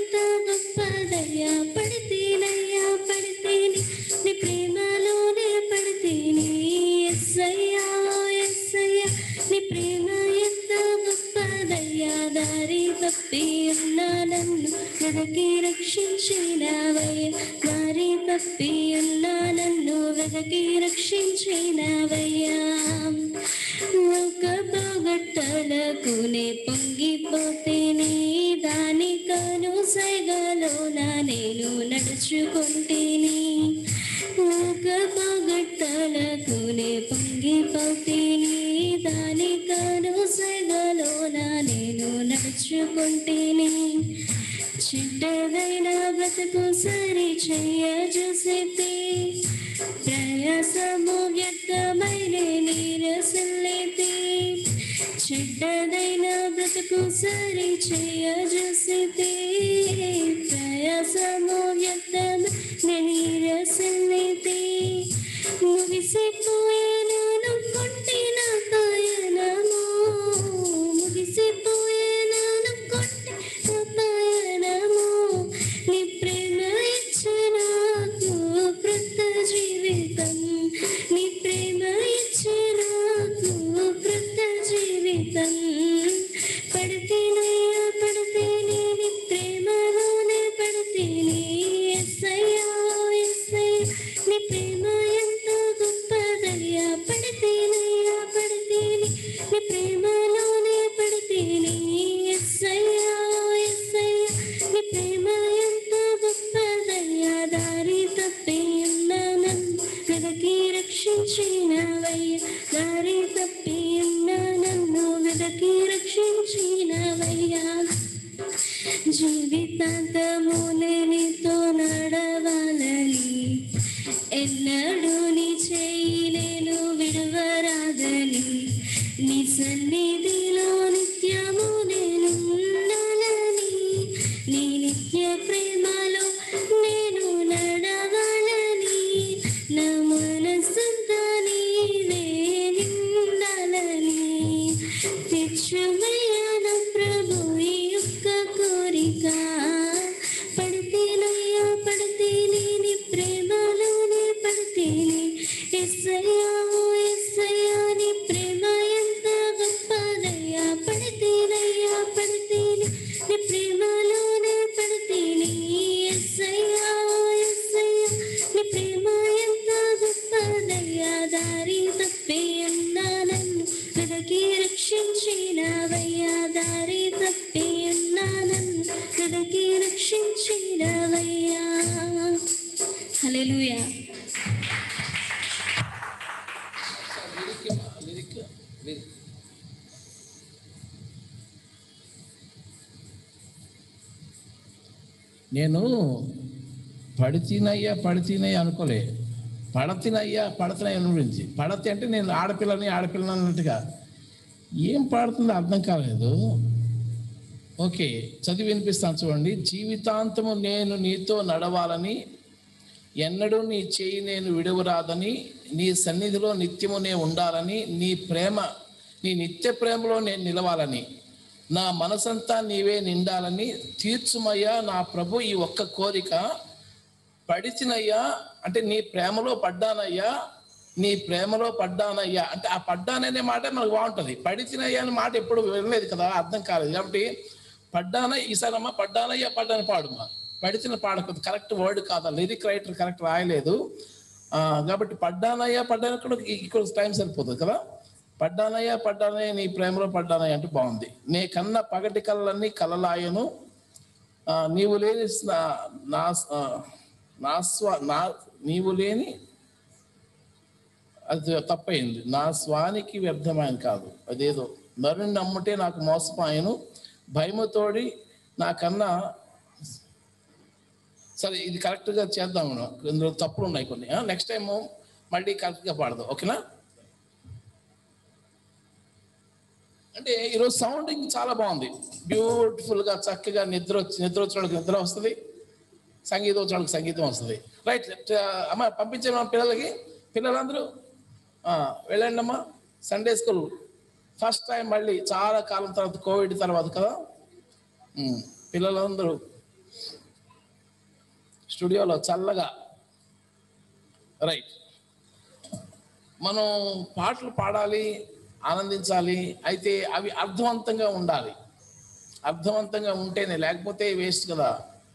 తప్పి ఉన్న నన్ను వెదకి రక్షించినవయ్య దారి తప్పి ఉన్న నన్ను వెదకి రక్షించినవయ్యా ఒక పోగొట్టలకు నే పొంగిపోతేనే దానికను సైగలోన నేను నడుచుకుంటేనే ఒక పోగొట్టలకు నే పొంగిపోతేనే దానికను సైగలోన నేను నడుచుకుంటేనే చెడ్డదైన బ్రతుకు సరి చెయ్య చూసితే ప్రయాసము వ్యర్థమైన నీరసల్లైతే చెడ్డదైన బ్రతుకు సరి చెయ్య చూసితే ప్రయాసము వ్యర్థమైన నీరసల్లైతే ముగిసిపోయాను కొట్టిన పయనము ముగిసిపోయాను కొట్టిన పయనము నీ ప్రేమ ఇచ్చినాకు కృత జీవితం నీ ప్రేమ ఇచ్చినాకు కృత జీవితం పడితేనయ్యా పడితేనే నీ ప్రేమలోనే పడితేనే ఎస్సయ్యా ఎస్సయ్యా నీ ప్రేమ ఎంతో గొప్పదయ్యా పడితేనయ్యా పడితేనే నీ ప్రేమలోనే పడితేనే ఎస్సయ్యా ఎస్సయ్యా నీ ప్రేమ ఎంతో గొప్పదయ్యా దారి తప్పి ఉన్న నన్ను వెదకి రక్షించినవయ్యా దారి తప్పి ఉన్న నన్ను వెదకి రక్షించినవయ్యా జీవితాంతము నీతో నడవాలని ఎన్నడూ నీ చేయి నేను విడవరాదని నీ సన్నిధిలో నిత్యము నేను ఉండాలని నీ నిత్య ప్రేమలో నేను నడవాలని నా మనసంతా నీవే నిండాలని తెచ్చుమయ్యాన ప్రభు ఈ యొక్క కోరిక పడితేనయ్యా పడితేనే నీ ప్రేమలోనే పడితేనే ఎస్సయ్యా ఎస్సయ్యా నీ ప్రేమ ఎంత గొప్పదయ్యా పడితేనయ్యా పడితేనే నీ ప్రేమలోనే పడితేనే ఎస్సయ్యా ఎస్సయ్యా నీ ప్రేమ ఎంత గొప్పదయ్యా దారి తప్పి ఉన్నా నన్ను వెదకి రక్షించినవయ్యా దారి తప్పి ఉన్నా నన్ను వెదకి రక్షించినవయ్యా హల్లెలూయా లిరిక్ లిరిక్ నేను పడితేనయ్యా పడితేనయ్యా అనుకోలే పడతినయ్యా పడతినయ్యా గురించి పడతి అంటే నేను ఆడపిల్లని ఆడపిల్లని అన్నట్టుగా ఏం పాడుతుందో అర్థం కాలేదు ఓకే చదివి వినిపిస్తాను చూడండి జీవితాంతము నేను నీతో నడవాలని ఎన్నడూ నీ చేయి నేను విడువరాదని నీ సన్నిధిలో నిత్యము నే ఉండాలని నీ ప్రేమ నీ నిత్య ప్రేమలో నేను నిలవాలని నా మనసంతా నీవే నిండాలని తీర్చుమయ్యా నా ప్రభు ఈ ఒక్క కోరిక పడిచినయ్యా అంటే నీ ప్రేమలో పడ్డానయ్యా నీ ప్రేమలో పడ్డానయ్యా అంటే ఆ పడ్డాననే మాట మనకు బాగుంటుంది పడిచినయ్యా అనే మాట ఎప్పుడు వినలేదు కదా అర్థం కాలేదు కాబట్టి పడ్డాన ఈసారమ్మా పడ్డానయ్యా పడ్డాను పాడుమా పడిచిన పాడకూడదు కరెక్ట్ వర్డ్ కాదా లిరిక్ రైటర్ కరెక్ట్ రాయలేదు ఆ, కాబట్టి పడ్డానయ్యా పడ్డాను కూడా ఇక్కడ టైం సరిపోతుంది కదా పడ్డానయ్యా పడ్డానయ్యా నీ ప్రేమలో పడ్డానయ్యా అంటే బాగుంది నే కన్న పగటి కళ్ళన్నీ కలలాయను ఆ, నీవు లేని స్నా- నా ఆ, నా స్వ నా నీవు లేని అది తప్పయింది నా స్వానికి వ్యర్థమైన కాదు అదేదో నరుని నమ్ముటే నాకు మోసపాయను భయముతోడి నాకన్నా సరే ఇది కరెక్ట్గా చేద్దాం మనం ఇందులో తప్పులు ఉన్నాయి కొన్ని నెక్స్ట్ టైం మళ్ళీ కరెక్ట్గా పాడదాం ఓకేనా అంటే ఈరోజు సౌండింగ్ చాలా బాగుంది బ్యూటిఫుల్గా చక్కగా నిద్ర వచ్చి నిద్ర వచ్చిన వాళ్ళకి నిద్ర వస్తుంది సంగీతం వచ్చిన వాళ్ళకి సంగీతం వస్తుంది రైట్ అమ్మ పంపించే మా పిల్లలకి పిల్లలందరూ ఆ, వెళ్ళండి అమ్మా సండే స్కూల్ ఫస్ట్ టైం మళ్ళీ చాలా కాలం తర్వాత కోవిడ్ తర్వాత కదా ఉమ్, పిల్లలందరూ స్టూడియోలో చల్లగా రైట్ మనం పాటలు పాడాలి ఆనందించాలి అయితే అవి అర్థవంతంగా ఉండాలి అర్థవంతంగా ఉంటేనే లేకపోతే వేస్ట్ కదా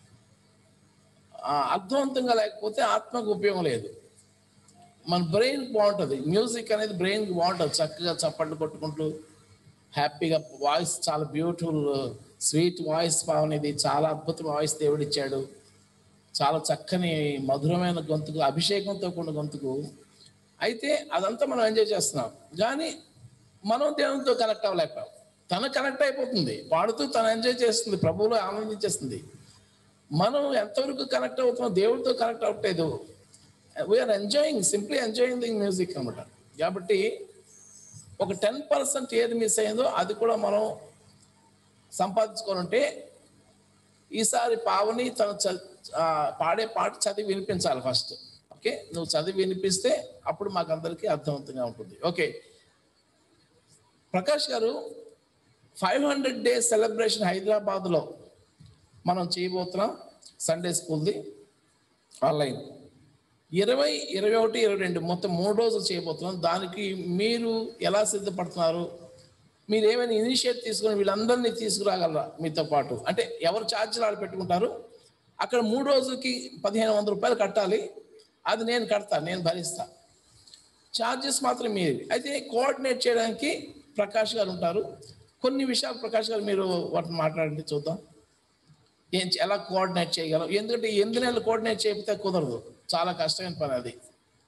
ఆ, అర్థవంతంగా లేకపోతే ఆత్మకు ఉపయోగం లేదు మన బ్రెయిన్ బాగుంటుంది మ్యూజిక్ అనేది బ్రెయిన్కి బాగుంటుంది చక్కగా చప్పట్లు కొట్టుకుంటూ హ్యాపీగా వాయిస్ చాలా బ్యూటిఫుల్ స్వీట్ వాయిస్ పావనిది చాలా అద్భుత వాయిస్ దేవుడు ఇచ్చాడు చాలా చక్కని మధురమైన గొంతుకు అభిషేకంతో కూడిన గొంతుకు అయితే అదంతా మనం ఎంజాయ్ చేస్తున్నాం కానీ మనం దేవునితో కనెక్ట్ అవ్వలేకపోయాం తను కనెక్ట్ అయిపోతుంది పాడుతూ తను ఎంజాయ్ చేస్తుంది ప్రభువులో ఆనందించేస్తుంది మనం ఎంతవరకు కనెక్ట్ అవుతున్నాం దేవుడితో కనెక్ట్ అవ్వట్లేదు we are enjoying simply enjoying the music అనమాట కాబట్టి ఒక టెన్ పర్సెంట్ ఏది మిస్ అయిందో అది కూడా మనం సంపాదించుకోవాలంటే ఈసారి పావని తను చ- ఆ, పాడే పాట చదివి వినిపించాలి ఫస్ట్ ఓకే నువ్వు చదివి వినిపిస్తే అప్పుడు మాకు అందరికీ అర్థవంతంగా ఉంటుంది ఓకే ప్రకాష్ గారు ఫైవ్ హండ్రెడ్ డేస్ సెలబ్రేషన్ హైదరాబాద్లో మనం చేయబోతున్నాం సండే స్కూల్ది ఆన్లైన్ ఇరవై ఇరవై ఒకటి ఇరవై రెండు మొత్తం మూడు రోజులు చేయబోతున్నాం దానికి మీరు ఎలా సిద్ధపడుతున్నారు మీరు ఏమైనా ఇనిషియేట్ తీసుకుని వీళ్ళందరినీ తీసుకురాగలరా మీతో పాటు అంటే ఎవరు ఛార్జీలు ఆడ పెట్టుకుంటారు అక్కడ మూడు రోజులకి పదిహేను వందల రూపాయలు కట్టాలి అది నేను కడతా నేను భరిస్తా ఛార్జెస్ మాత్రం మీవి అయితే కోఆర్డినేట్ చేయడానికి ప్రకాష్ గారు ఉంటారు కొన్ని విషయాలు ప్రకాష్ గారు మీరు వాటిని మాట్లాడండి చూద్దాం ఏం చే- ఎలా కోఆర్డినేట్ చేయగలం ఎందుకంటే ఈ ఎనిమిది నెలలు కోఆర్డినేట్ చేయకపోతే కుదరదు చాలా కష్టమైన పని అది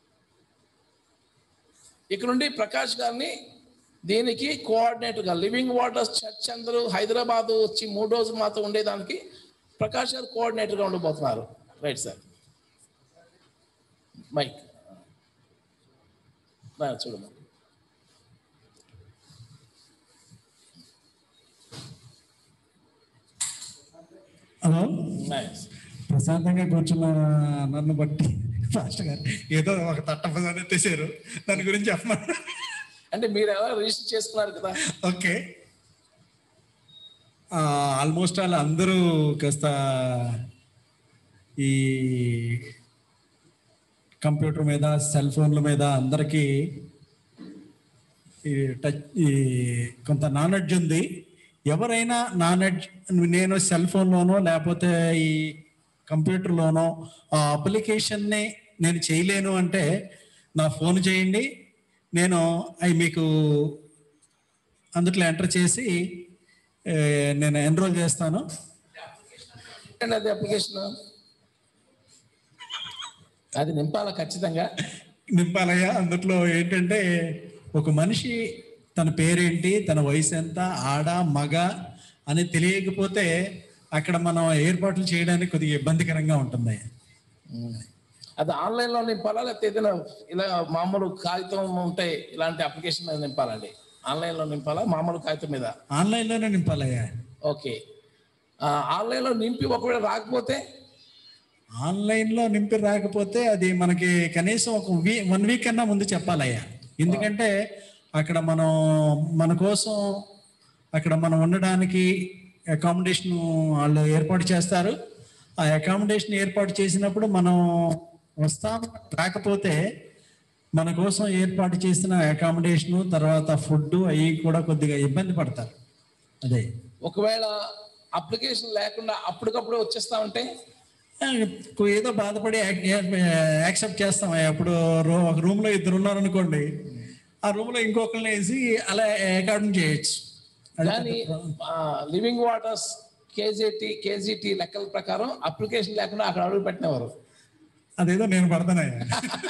ఇక్కడ నుండి ప్రకాష్ గారిని దీనికి కోఆర్డినేటర్గా లివింగ్ వాటర్స్ చర్చ్ అందరూ హైదరాబాద్ వచ్చి మూడు రోజులు మాత్రం ఉండేదానికి ప్రకాష్ గారు కోఆర్డినేటర్గా ఉండబోతున్నారు రైట్ సార్ మైక్ చూడమ్మా హలో నైస్ ప్రశాంతంగా కూర్చున్న నన్ను బట్టి ఫాస్ట్ గారు ఏదో ఒక తట్టపదని ఎత్తేసారు దాని గురించి చెప్పమని అంటే మీరు ఎలా రిజిస్టర్ చేసుకున్నారు కదా ఓకే ఆల్మోస్ట్ వాళ్ళు అందరూ కాస్త ఈ కంప్యూటర్ మీద సెల్ ఫోన్ల మీద అందరికీ ఈ టచ్ ఈ కొంత నాలెడ్జ్ ఉంది ఎవరైనా నాలెడ్జ్ నేను సెల్ ఫోన్లోనో లేకపోతే ఈ కంప్యూటర్లోనో ఆ అప్లికేషన్ని నేను చేయలేను అంటే నా ఫోన్ చేయండి నేను అవి మీకు అందుట్లో ఎంటర్ చేసి ఏ, నేను ఎన్రోల్ చేస్తాను అండి అది అప్లికేషన్ అది నింపాలా ఖచ్చితంగా నింపాలయ్యా అందుట్లో ఏంటంటే ఒక మనిషి తన పేరేంటి తన వయసు ఎంత ఆడ మగ అని తెలియకపోతే అక్కడ మనం ఏర్పాట్లు చేయడానికి కొద్దిగా ఇబ్బందికరంగా ఉంటుంది అది ఆన్లైన్లో నింపాలా లేకపోతే ఏదైనా ఇలా మామూలు కాగితం ఉంటాయి ఇలాంటి అప్లికేషన్ మీద నింపాలండి ఆన్లైన్లో నింపాలా మామూలు కాగితం మీద ఆన్లైన్లోనే నింపాలయ్యా ఓకే ఆ, ఆన్లైన్లో నింపి ఒకవేళ రాకపోతే ఆన్లైన్లో నింపి రాకపోతే అది మనకి కనీసం ఒక వీ వన్ వీక్ కన్నా ముందు చెప్పాలయ్యా ఎందుకంటే అక్కడ మనం మన కోసం అక్కడ మనం ఉండడానికి అకామిడేషన్ వాళ్ళు ఏర్పాటు చేస్తారు ఆ అకామిడేషన్ ఏర్పాటు చేసినప్పుడు మనం వస్తాం రాకపోతే మన కోసం ఏర్పాటు చేసిన అకామిడేషను తర్వాత ఫుడ్ అవి కూడా కొద్దిగా ఇబ్బంది పడతారు అదే ఒకవేళ అప్లికేషన్ లేకుండా అప్పటికప్పుడు వచ్చేస్తా ఉంటే ఆ, ఏదో బాధపడి యాక్సెప్ట్ చేస్తాం అప్పుడు రూ ఒక రూమ్లో ఇద్దరు ఉన్నారు అనుకోండి ఆ రూమ్లో ఇంకొకరిని వేసి అలా అకార్డింగ్ చేయొచ్చు అది కానీ లివింగ్ వాటర్స్ కేజీటీ కేజీటీ లెక్కల ప్రకారం అప్లికేషన్ లేకుండా అక్కడ అడుగు పెట్టినవారు అదేదో నేను పడతానయ్యా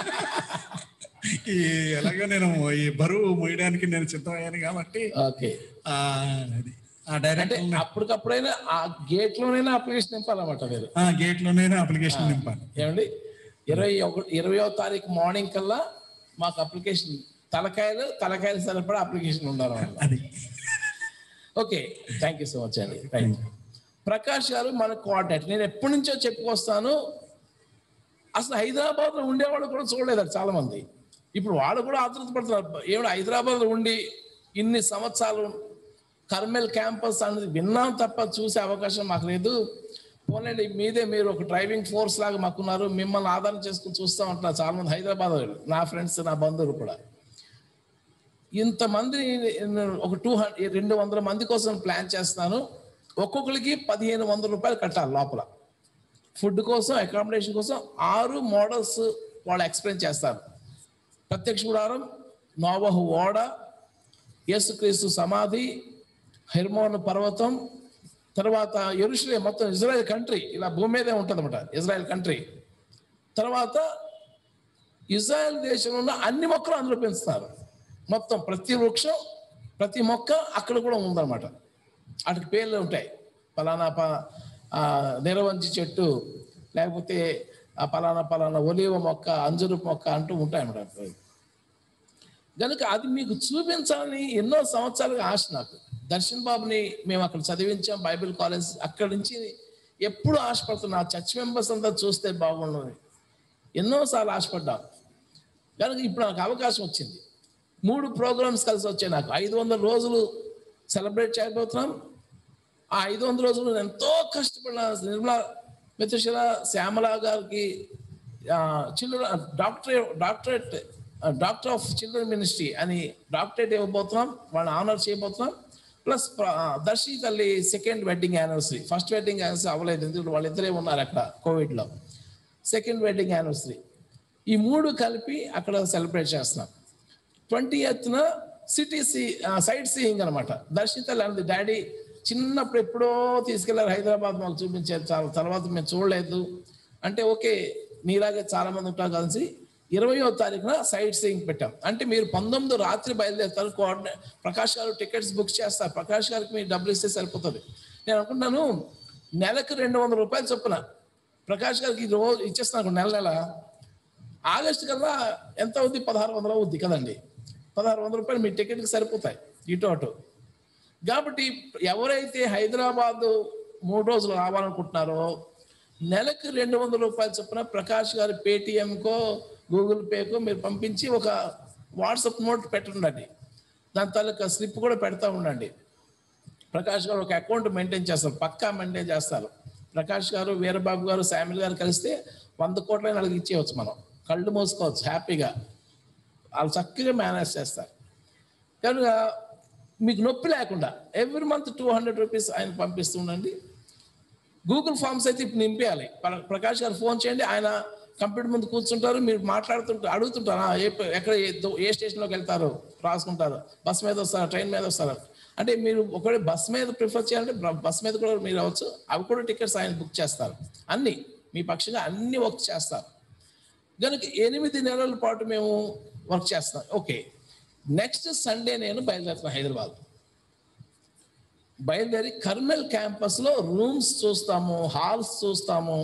ఈ ఎలాగో నేను ఈ బరువు మోయడానికి నేను సిద్ధమయ్యాను కాబట్టి ఓకే ఆ, అది ఆ డైరెక్ట్ అంటే అప్పటికప్పుడైనా ఆ గేట్ లోనైనా అప్లికేషన్ నింపాలన్నమాట మీరు ఆ గేట్లోనే అప్లికేషన్ నింపాలి ఏమండి ఇరవై ఒకటి ఇరవయో తారీఖు మార్నింగ్ కల్లా మాకు అప్లికేషన్ తలకాయలు తలకాయలు సరిపడా అప్లికేషన్ ఉండాలన్నమాట అది okay thank you so much అండి రైట్ ప్రకాష్ గారు మన కోఆర్డినేటర్ నేను ఎప్పటి నుంచో చెప్పుకొస్తాను అసలు హైదరాబాద్లో ఉండేవాళ్ళు కూడా చూడలేదు చాలా మంది ఇప్పుడు వాళ్ళు కూడా ఆతృత పడుతున్నారు ఏమిటి హైదరాబాద్లో ఉండి ఇన్ని సంవత్సరాలు కర్మెల్ క్యాంపస్ అనేది విన్నాం తప్ప చూసే అవకాశం మాకు లేదు పోనండి మీదే మీరు ఒక డ్రైవింగ్ ఫోర్స్ లాగా మాకున్నారు మిమ్మల్ని ఆధారం చేసుకుని చూస్తూ ఉంటున్నారు చాలా మంది హైదరాబాద్ వాళ్ళు నా ఫ్రెండ్స్ నా బంధువులు కూడా ఇంతమంది ఒక టూ హండ్రెడ్ రెండు వందల మంది కోసం ప్లాన్ చేస్తున్నాను ఒక్కొక్కరికి పదిహేను వందల రూపాయలు కట్టాలి లోపల ఫుడ్ కోసం అకామిడేషన్ కోసం ఆరు మోడల్స్ వాళ్ళు ఎక్స్ప్లెయిన్ చేస్తారు ప్రత్యక్ష గుడారం నోవహు ఓడ యేసుక్రీస్తు సమాధి హెర్మోన్ పర్వతం తర్వాత ఎరుషులే మొత్తం ఇజ్రాయెల్ కంట్రీ ఇలా భూమి మీదే ఉంటుంది అనమాట ఇజ్రాయెల్ కంట్రీ తర్వాత ఇజ్రాయెల్ దేశంలో ఉన్న అన్ని మొక్కలు అందులో పెంచుతారు మొత్తం ప్రతి వృక్షం ప్రతి మొక్క అక్కడ కూడా ఉందన్నమాట వాటికి పేర్లు ఉంటాయి పలానా ప ఆ, నిరవంచి చెట్టు లేకపోతే ఆ పలానా పలానా ఒలివ మొక్క అంజురు మొక్క అంటూ ఉంటాయన్నమాట కనుక అది మీకు చూపించాలని ఎన్నో సంవత్సరాలుగా ఆశ నాకు దర్శన్ బాబుని మేము అక్కడ చదివించాం బైబిల్ కాలేజ్ అక్కడి నుంచి ఎప్పుడు ఆశపడుతున్నా ఆ చర్చ్ మెంబర్స్ అంతా చూస్తే బాగుండదు ఎన్నోసార్లు ఆశపడ్డాం కనుక ఇప్పుడు నాకు అవకాశం వచ్చింది మూడు ప్రోగ్రామ్స్ కలిసి వచ్చాయి నాకు ఐదు వందల రోజులు సెలబ్రేట్ చేయబోతున్నాం ఆ ఐదు వందల రోజులు నేను ఎంతో కష్టపడిన నిర్మలా మిత్రశిల శ్యామల గారికి children doctorate doctorate doctor of children ministry అని డాక్టరేట్ ఇవ్వబోతున్నాం వాళ్ళని ఆనర్ చేయబోతున్నాం ప్లస్ దర్శి తల్లి second wedding anniversary first wedding anniversary అవ్వలేదు ఎందుకంటే వాళ్ళిద్దరే ఉన్నారు అక్కడ కోవిడ్లో సెకండ్ వెడ్డింగ్ యానివర్సరీ ఈ మూడు కలిపి అక్కడ సెలబ్రేట్ చేస్తున్నాం ట్వంటీ ఎత్న సిటీ సీ సైట్ సీయింగ్ అనమాట దర్శితలు అన్నది డాడీ చిన్నప్పుడు ఎప్పుడో తీసుకెళ్లారు హైదరాబాద్ మాకు చూపించారు చాలా తర్వాత మేము చూడలేదు అంటే ఓకే నీలాగే చాలా మంది ఉంటారు కలిసి ఇరవయో తారీఖున సైట్ సీయింగ్ పెట్టాం అంటే మీరు పంతొమ్మిది రాత్రి బయలుదేరుతారు కోఆర్డినే ప్రకాష్ గారు టికెట్స్ బుక్ చేస్తారు ప్రకాష్ గారికి మీరు డబ్బులు ఇస్తే సరిపోతుంది నేను అనుకుంటున్నాను నెలకు రెండు వందల రూపాయలు చొప్పున ప్రకాష్ గారికి ఈ రోజు ఇచ్చేస్తున్నాను నెల నెల ఆగస్టు కల్లా ఎంత అవుద్ది పదహారు వందలు అవుద్ది కదండి పదహారు వందల రూపాయలు మీ టికెట్కి సరిపోతాయి ఇటు అటు కాబట్టి ఎవరైతే హైదరాబాద్ మూడు రోజులు రావాలనుకుంటున్నారో నెలకు రెండు వందల రూపాయలు చొప్పున ప్రకాష్ గారి పేటిఎంకో గూగుల్ పేకో మీరు పంపించి ఒక వాట్సాప్ నోట్ పెట్టుండండి దాని తాలూకా స్లిప్ కూడా పెడతా ఉండండి ప్రకాష్ గారు ఒక అకౌంట్ మెయింటైన్ చేస్తారు పక్కా మెయింటైన్ చేస్తారు ప్రకాష్ గారు వీరబాబు గారు శామిల్ గారు కలిస్తే వంద కోట్ల నెలకి ఇచ్చేయచ్చు మనం కళ్ళు మూసుకోవచ్చు హ్యాపీగా వాళ్ళు చక్కగా మేనేజ్ చేస్తారు కనుక మీకు నొప్పి లేకుండా every month two hundred rupees ఆయన పంపిస్తుండండి గూగుల్ ఫామ్స్ అయితే ఇప్పుడు నింపేయాలి ప్ర- ప్రకాష్ గారు ఫోన్ చేయండి ఆయన కంప్యూటర్ ముందు కూర్చుంటారు మీరు మాట్లాడుతుంటారు అడుగుతుంటారు "ఆ, ఏ ప- ఎక్కడ ఏ దో- ఏ స్టేషన్లోకి వెళ్తారు రాసుకుంటారు బస్ మీద వస్తారా ట్రైన్ మీద వస్తారా అంటే మీరు ఒకవేళ బస్ మీద ప్రిఫర్ చేయాలంటే బ- బస్ మీద కూడా మీరు అవ్వచ్చు అవి కూడా టికెట్స్ ఆయన బుక్ చేస్తారు అన్ని మీ పక్షంగా అన్ని వర్క్ చేస్తారు కనుక ఎనిమిది నెలల పాటు మేము వర్క్ చేస్తాం ఓకే నెక్స్ట్ సండే నేను బయలుదేరుతాను హైదరాబాద్ బయలుదేరి కర్నల్ క్యాంపస్లో రూమ్స్ చూస్తాము హాల్స్ చూస్తాము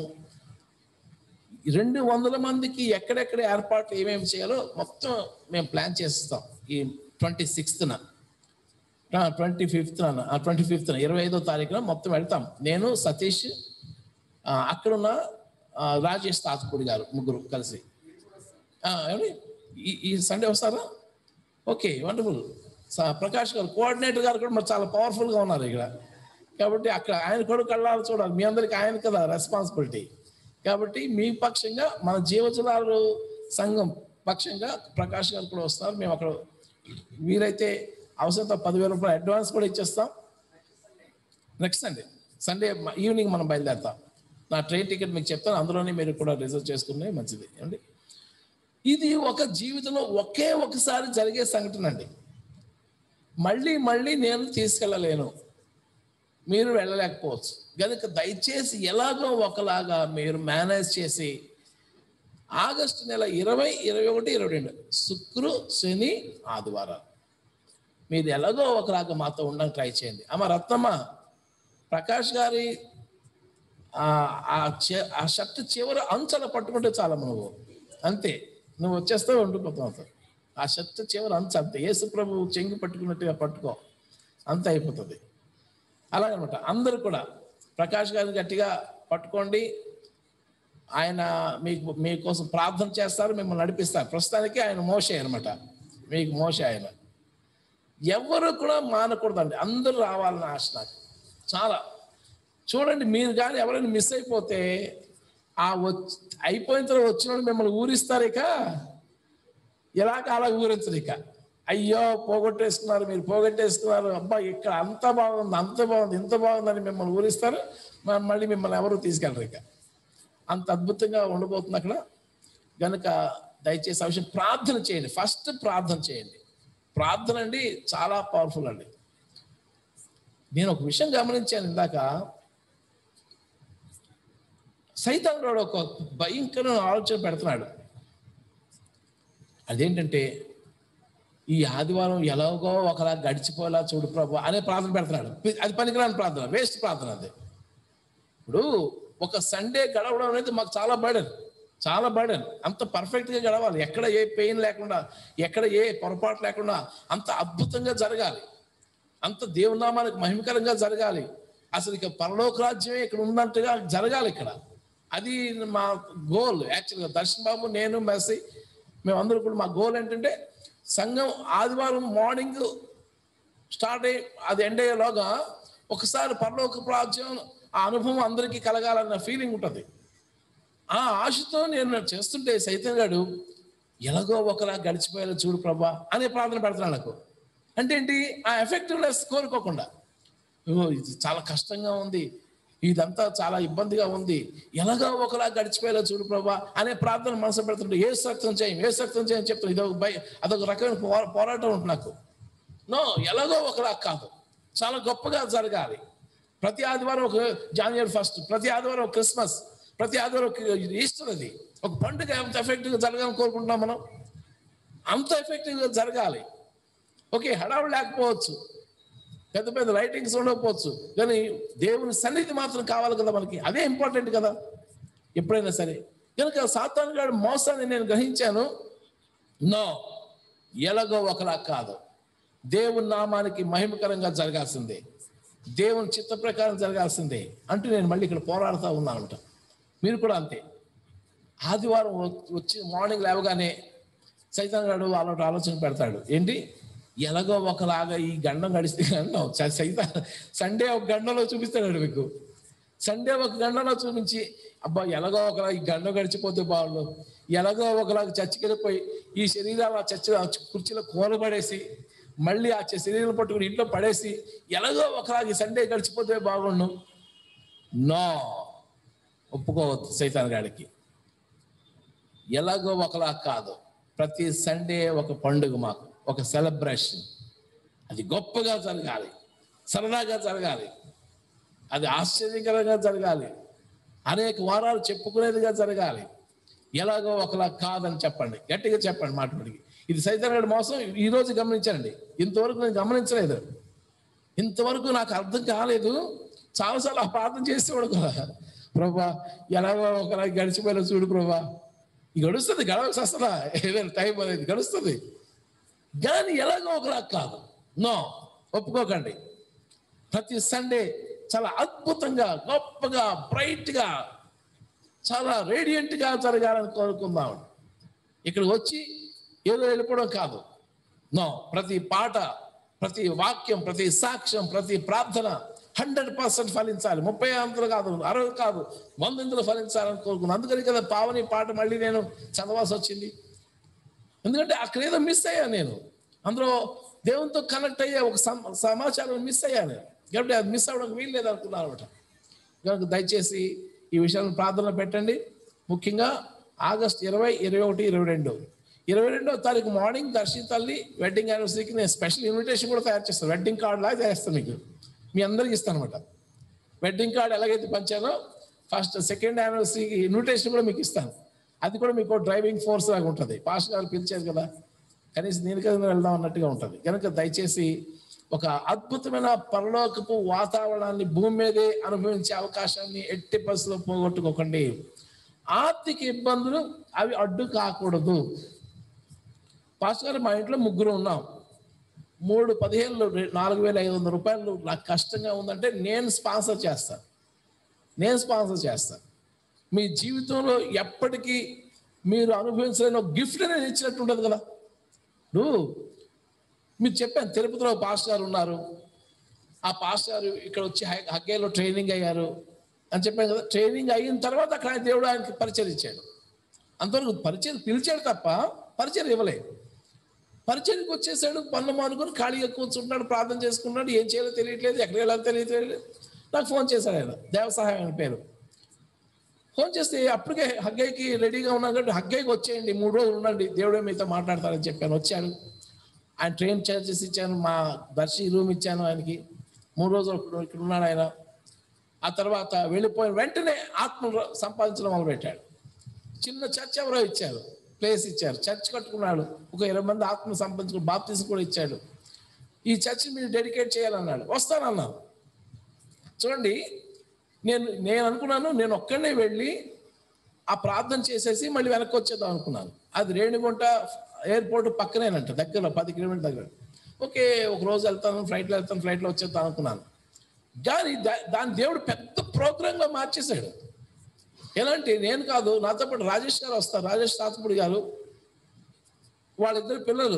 రెండు వందల మందికి ఎక్కడెక్కడ ఏర్పాట్లు ఏమేమి చేయాలో మొత్తం మేము ప్లాన్ చేస్తాం ఈ ట్వంటీ సిక్స్త్న ట్వంటీ ఫిఫ్త్న ట్వంటీ ఫిఫ్త్న ఇరవై ఐదో తారీఖున మొత్తం వెళ్తాం నేను సతీష్ ఆ, అక్కడున్న ఆ, రాజేష్ తాత్పూడి గారు ముగ్గురు కలిసి ఆ, ఏమండి ఈ ఈ సండే వస్తారా ఓకే వండర్ఫుల్ ప్రకాష్ గారు కోఆర్డినేటర్ గారు కూడా మరి చాలా పవర్ఫుల్గా ఉన్నారు ఇక్కడ కాబట్టి అక్కడ ఆయన కూడా కళ్ళారు చూడాలి మీ అందరికి ఆయన కదా రెస్పాన్సిబిలిటీ కాబట్టి మీ పక్షంగా మన జీవజలాలు సంఘం పక్షంగా ప్రకాష్ గారు కూడా వస్తారు మేము అక్కడ వీరైతే అవసరంతో పదివేల రూపాయలు అడ్వాన్స్ కూడా ఇచ్చేస్తాం నెక్స్ట్ సండే సండే ఈవినింగ్ మనం బయలుదేరుతాం నా ట్రైన్ టికెట్ మీకు చెప్తాను అందులోనే మీరు కూడా రిజర్వ్ చేసుకునే మంచిది ఏమండి ఇది ఒక జీవితంలో ఒకే ఒకసారి జరిగే సంఘటన అండి మళ్ళీ మళ్ళీ నేను తీసుకెళ్ళలేను మీరు వెళ్ళలేకపోవచ్చు కనుక దయచేసి ఎలాగో ఒకలాగా మీరు మేనేజ్ చేసి ఆగస్టు నెల ఇరవై ఇరవై ఒకటి ఇరవై రెండు శుక్రు శని ఆదివారాలు మీరు ఎలాగో ఒకలాగా మాతో ఉండడానికి ట్రై చేయండి అమ్మ రత్నమ్మ ప్రకాష్ గారి ఆ ఆ చె- ఆ షర్ట్ చివరి అంచల పట్టుకుంటే చాలా నువ్వు అంతే నువ్వు వచ్చేస్తావు ఉండిపోతావు అంతే. ఆ షర్ట్ చివరి అంచు అంతే యేసు ప్రభు చెంగి పట్టుకున్నట్టుగా పట్టుకో అంత అయిపోతుంది అలాగనమాట అందరూ కూడా ప్రకాష్ గారిని గట్టిగా పట్టుకోండి ఆయన మీకు మీకోసం ప్రార్థన చేస్తారు మిమ్మల్ని నడిపిస్తారు ప్రస్తుతానికి ఆయన మోసే అనమాట మీకు మోసే ఆయన ఎవరు కూడా మానకూడదండి అందరూ రావాలని ఆశ నాకు చాలా చూడండి మీరు కానీ ఎవరైనా మిస్ అయిపోతే ఆ వచ్చి అయిపోయిన తర్వాత వచ్చిన వాళ్ళు మిమ్మల్ని ఊరిస్తారు ఇక ఇలాగ అలా ఊరించరు ఇక అయ్యో పోగొట్టేసుకున్నారు మీరు పోగొట్టేసుకున్నారు అబ్బా ఇక్కడ అంత బాగుంది అంత బాగుంది ఇంత బాగుందని మిమ్మల్ని ఊరిస్తారు మ- మళ్ళీ మిమ్మల్ని ఎవరు తీసుకెళ్ళరు ఇక అంత అద్భుతంగా ఉండబోతుంది అక్కడ గనుక దయచేసి ఆ విషయం ప్రార్థన చేయండి ఫస్ట్ ప్రార్థన చేయండి ప్రార్థన అండి చాలా పవర్ఫుల్ అండి నేను ఒక విషయం గమనించాను ఇందాక సైతాన్ ఒక భయంకరమైన ఆలోచన పెడుతున్నాడు అదేంటంటే ఈ ఆదివారం ఎలాగో ఒకలా గడిచిపోయేలా చూడు ప్రభు అనే ప్రార్థన పెడుతున్నాడు అది పనికిరాని ప్రార్థన వేస్ట్ ప్రార్థన అది ఇప్పుడు ఒక సండే గడవడం అనేది మాకు చాలా బర్డెన్ చాలా బర్డెన్ అంత పర్ఫెక్ట్గా గడవాలి ఎక్కడ ఏ పెయిన్ లేకుండా ఎక్కడ ఏ పొరపాటు లేకుండా అంత అద్భుతంగా జరగాలి అంత దేవునామానికి మహిమకరంగా జరగాలి అసలు ఇక పరలోక రాజ్యమే ఇక్కడ ఉన్నట్టుగా జరగాలి ఇక్కడ అది మా గోల్ యాక్చువల్గా దర్శన్ బాబు నేను మెస్సి మేమందరూ కూడా మా గోల్ ఏంటంటే సంఘం ఆదివారం మార్నింగ్ స్టార్ట్ అయ్యి అది ఎండ్ అయ్యేలోగా ఒకసారి పరలోక రాజ్యం ఆ అనుభవం అందరికీ కలగాలన్న ఫీలింగ్ ఉంటుంది ఆ ఆశతో నేను చేస్తుంటే సైతం గాడు ఎలాగో ఒకలా గడిచిపోయేలా చూడు ప్రభా అనే ప్రార్థన పెడుతున్నాడు నాకు అంటే ఏంటి ఆ ఎఫెక్టివ్నెస్ కోరుకోకుండా ఓ ఇది చాలా కష్టంగా ఉంది ఇదంతా చాలా ఇబ్బందిగా ఉంది ఎలాగో ఒకలా గడిచిపోయేలా చూడు ప్రభా అనే ప్రార్థన మనసు పెడుతుంటే ఏ సక్తం చేయం ఏ సక్తం చేయం చెప్తాను ఇదొక భయ అదొక రకమైన పోరా- పోరాటం ఉంటుంది నాకు నో ఎలాగో ఒకలా కాదు చాలా గొప్పగా జరగాలి ప్రతి ఆదివారం ఒక జాన్వరి ఫస్ట్ ప్రతి ఆదివారం ఒక క్రిస్మస్ ప్రతి ఆదివారం ఒక ఈస్టర్ అది ఒక పండుగ ఎంత ఎఫెక్టివ్గా జరగాలని కోరుకుంటున్నాం మనం అంత ఎఫెక్టివ్గా జరగాలి ఓకే హడావుడు లేకపోవచ్చు పెద్ద పెద్ద రైటింగ్స్ ఉండకపోవచ్చు కానీ దేవుని సన్నిధి మాత్రం కావాలి కదా మనకి అదే ఇంపార్టెంట్ కదా ఎప్పుడైనా సరే కనుక సాతాను గారి మోసాన్ని నేను గ్రహించాను నో ఎలాగో ఒకలా కాదు దేవుని నామానికి మహిమకరంగా జరగాల్సిందే దేవుని చిత్త ప్రకారం జరగాల్సిందే అంటూ నేను మళ్ళీ ఇక్కడ పోరాడుతూ ఉన్నానంట మీరు కూడా అంతే ఆదివారం వ- వచ్చి మార్నింగ్ లేవగానే సైతాన్ గారు అలాంటి ఆలోచన పెడతాడు ఏంటి ఎలాగో ఒకలాగా ఈ గండం గడిస్తే గండం స- సైతాన్ సండే ఒక గండంలో చూపిస్తాడు మీకు సండే ఒక గండంలో చూపించి అబ్బా ఎలాగో ఒకలా ఈ గండం గడిచిపోతే బాగుండు ఎలాగో ఒకలాగా చచ్చికెళ్ళిపోయి ఈ శరీరాలు ఆ చచ్చి ఆ కుర్చీలో కూలబడేసి మళ్ళీ ఆ చ- శరీరం పట్టుకుని ఇంట్లో పడేసి ఎలాగో ఒకలాగా ఈ సండే గడిచిపోతే బాగుండు నో ఒప్పుకోవద్దు సైతాన్ గాడికి ఎలాగో ఒకలా కాదు ప్రతి సండే ఒక పండుగ మాకు ఒక సెలబ్రేషన్ అది గొప్పగా జరగాలి సరదాగా జరగాలి అది ఆశ్చర్యకరంగా జరగాలి అనేక వారాలు చెప్పుకునేదిగా జరగాలి ఎలాగో ఒకలా కాదని చెప్పండి గట్టిగా చెప్పండి మాట్లాడికి ఇది సైతాన్ మోసం ఈ రోజు గమనించండి ఇంతవరకు నేను గమనించలేదు ఇంతవరకు నాకు అర్థం కాలేదు చాలాసార్లు ఆ ప్రార్థన చేసేవాడు కూడా ప్రభా ఎలాగో ఒకలా గడిచిపోయినా చూడు ప్రభా ఈ గడుస్తుంది గడవలసి వస్తుందా ఏదైనా టైం అనేది గడుస్తుంది కానీ ఎలాగో ఒకలా కాదు నో ఒప్పుకోకండి ప్రతి సండే చాలా అద్భుతంగా గొప్పగా బ్రైట్గా చాలా రేడియంట్గా జరగాలని కోరుకుందాం ఇక్కడ వచ్చి ఏదో వెళ్ళిపోవడం కాదు నో ప్రతి పాట ప్రతి వాక్యం ప్రతి సాక్ష్యం ప్రతి ప్రార్థన హండ్రెడ్ పర్సెంట్ ఫలించాలి ముప్పై అంతలు కాదు అరవై కాదు వందంతులు ఫలించాలని కోరుకున్నాను అందుకని కదా పావని పాట మళ్ళీ నేను చదవాల్సి వచ్చింది ఎందుకంటే అక్కడ ఏదో మిస్ అయ్యా నేను అందులో దేవునితో కనెక్ట్ అయ్యే ఒక సమ- సమాచారం మిస్ అయ్యా నేను కాబట్టి అది మిస్ అవ్వడానికి వీలు లేదు అనుకున్నాను అనమాట కనుక దయచేసి ఈ విషయాలను ప్రార్థనలో పెట్టండి ముఖ్యంగా ఆగస్ట్ ఇరవై ఇరవై ఒకటి ఇరవై రెండు ఇరవై రెండో తారీఖు మార్నింగ్ దర్శి తల్లి వెడ్డింగ్ యానివర్సరీకి నేను స్పెషల్ ఇన్విటేషన్ కూడా తయారు చేస్తాను వెడ్డింగ్ కార్డ్ లాగా చేస్తాను మీకు మీ అందరికి ఇస్తాను అనమాట వెడ్డింగ్ కార్డ్ ఎలాగైతే పంచానో ఫస్ట్ సెకండ్ యానివర్సరీకి ఇన్విటేషన్ కూడా మీకు ఇస్తాను అది కూడా మీకు డ్రైవింగ్ ఫోర్స్ లాగా ఉంటుంది పాస్టర్ గారు పిలిచారు కదా కనీసం నేను కదా వెళ్దాం అన్నట్టుగా ఉంటుంది కనుక దయచేసి ఒక అద్భుతమైన పరలోకపు వాతావరణాన్ని భూమి మీదే అనుభవించే అవకాశాన్ని ఎట్టి పరిస్థితుల్లో పోగొట్టుకోకండి ఆర్థిక ఇబ్బందులు అవి అడ్డు కాకూడదు పాస్టర్ గారు మా ఇంట్లో ముగ్గురు ఉన్నాం మూడు పదిహేను నాలుగు వేల ఐదు వందల రూపాయలు నాకు కష్టంగా ఉందంటే నేను స్పాన్సర్ చేస్తాను నేను స్పాన్సర్ చేస్తాను మీ జీవితంలో ఎప్పటికీ మీరు అనుభవించలేని ఒక గిఫ్ట్ నేను ఇచ్చినట్టు ఉంటుంది కదా నువ్వు మీరు చెప్పాను తిరుపతిలో ఒక పాస్టర్ గారు ఉన్నారు ఆ పాస్టర్ గారు ఇక్కడ వచ్చి హై- హగ్గేలో ట్రైనింగ్ అయ్యారు అని చెప్పాను కదా ట్రైనింగ్ అయిన తర్వాత అక్కడ ఆయన దేవుడు ఆయనకి పరిచయం ఇచ్చాడు అంతవరకు పరిచయం పిలిచాడు తప్ప పరిచయం ఇవ్వలేదు పరిచయకు వచ్చేసాడు పనులు మానుకొని ఖాళీగా కూర్చుంటున్నాడు ప్రార్థన చేసుకుంటున్నాడు ఏం చేయాలో తెలియట్లేదు ఎక్కడికి వెళ్ళాలో తెలియట్లేదు నాకు ఫోన్ చేశాడు ఆయన దేవ సహాయం ఆయన పేరు ఫోన్ చేస్తే అప్పటికే హగ్గయ్యకి రెడీగా ఉన్నాను కాబట్టి హగ్గయ్యకి వచ్చేయండి మూడు రోజులు ఉండండి దేవుడే మీతో మాట్లాడతారని చెప్పాను వచ్చాడు ఆయన ట్రైన్ చార్జెస్ ఇచ్చాను మా దర్శి రూమ్ ఇచ్చాను ఆయనకి మూడు రోజులు ఇక్కడ ఇక్కడ ఉన్నాడు ఆయన ఆ తర్వాత వెళ్ళిపోయిన వెంటనే ఆత్మ సంపాదించడం మొదలుపెట్టాడు చిన్న చర్చ్ ఎవరో ఇచ్చారు ప్లేస్ ఇచ్చారు చర్చ్ కట్టుకున్నాడు ఒక ఇరవై మంది ఆత్మ సంపాదించుకుని బాప్తీసం కూడా ఇచ్చాడు ఈ చర్చ్ మీరు డెడికేట్ చేయాలన్నాడు వస్తానన్నాను చూడండి నేను నేను అనుకున్నాను నేను ఒక్కడనే వెళ్ళి ఆ ప్రార్థన చేసేసి మళ్ళీ వెనక్కి వచ్చేద్దాం అనుకున్నాను అది రేణిగుంట ఎయిర్పోర్ట్ పక్కనేనంట దగ్గర పది కిలోమీటర్ దగ్గర ఓకే ఒక రోజు వెళ్తాను ఫ్లైట్లో వెళ్తాను ఫ్లైట్లో వచ్చేద్దాం అనుకున్నాను కానీ దా- దాని దేవుడు పెద్ద ప్రోగ్రాంగా మార్చేశాడు ఎలాంటి నేను కాదు నాతో పాటు రాజేష్ గారు వస్తారు రాజేష్ తాతపుడి గారు వాళ్ళిద్దరు పిల్లలు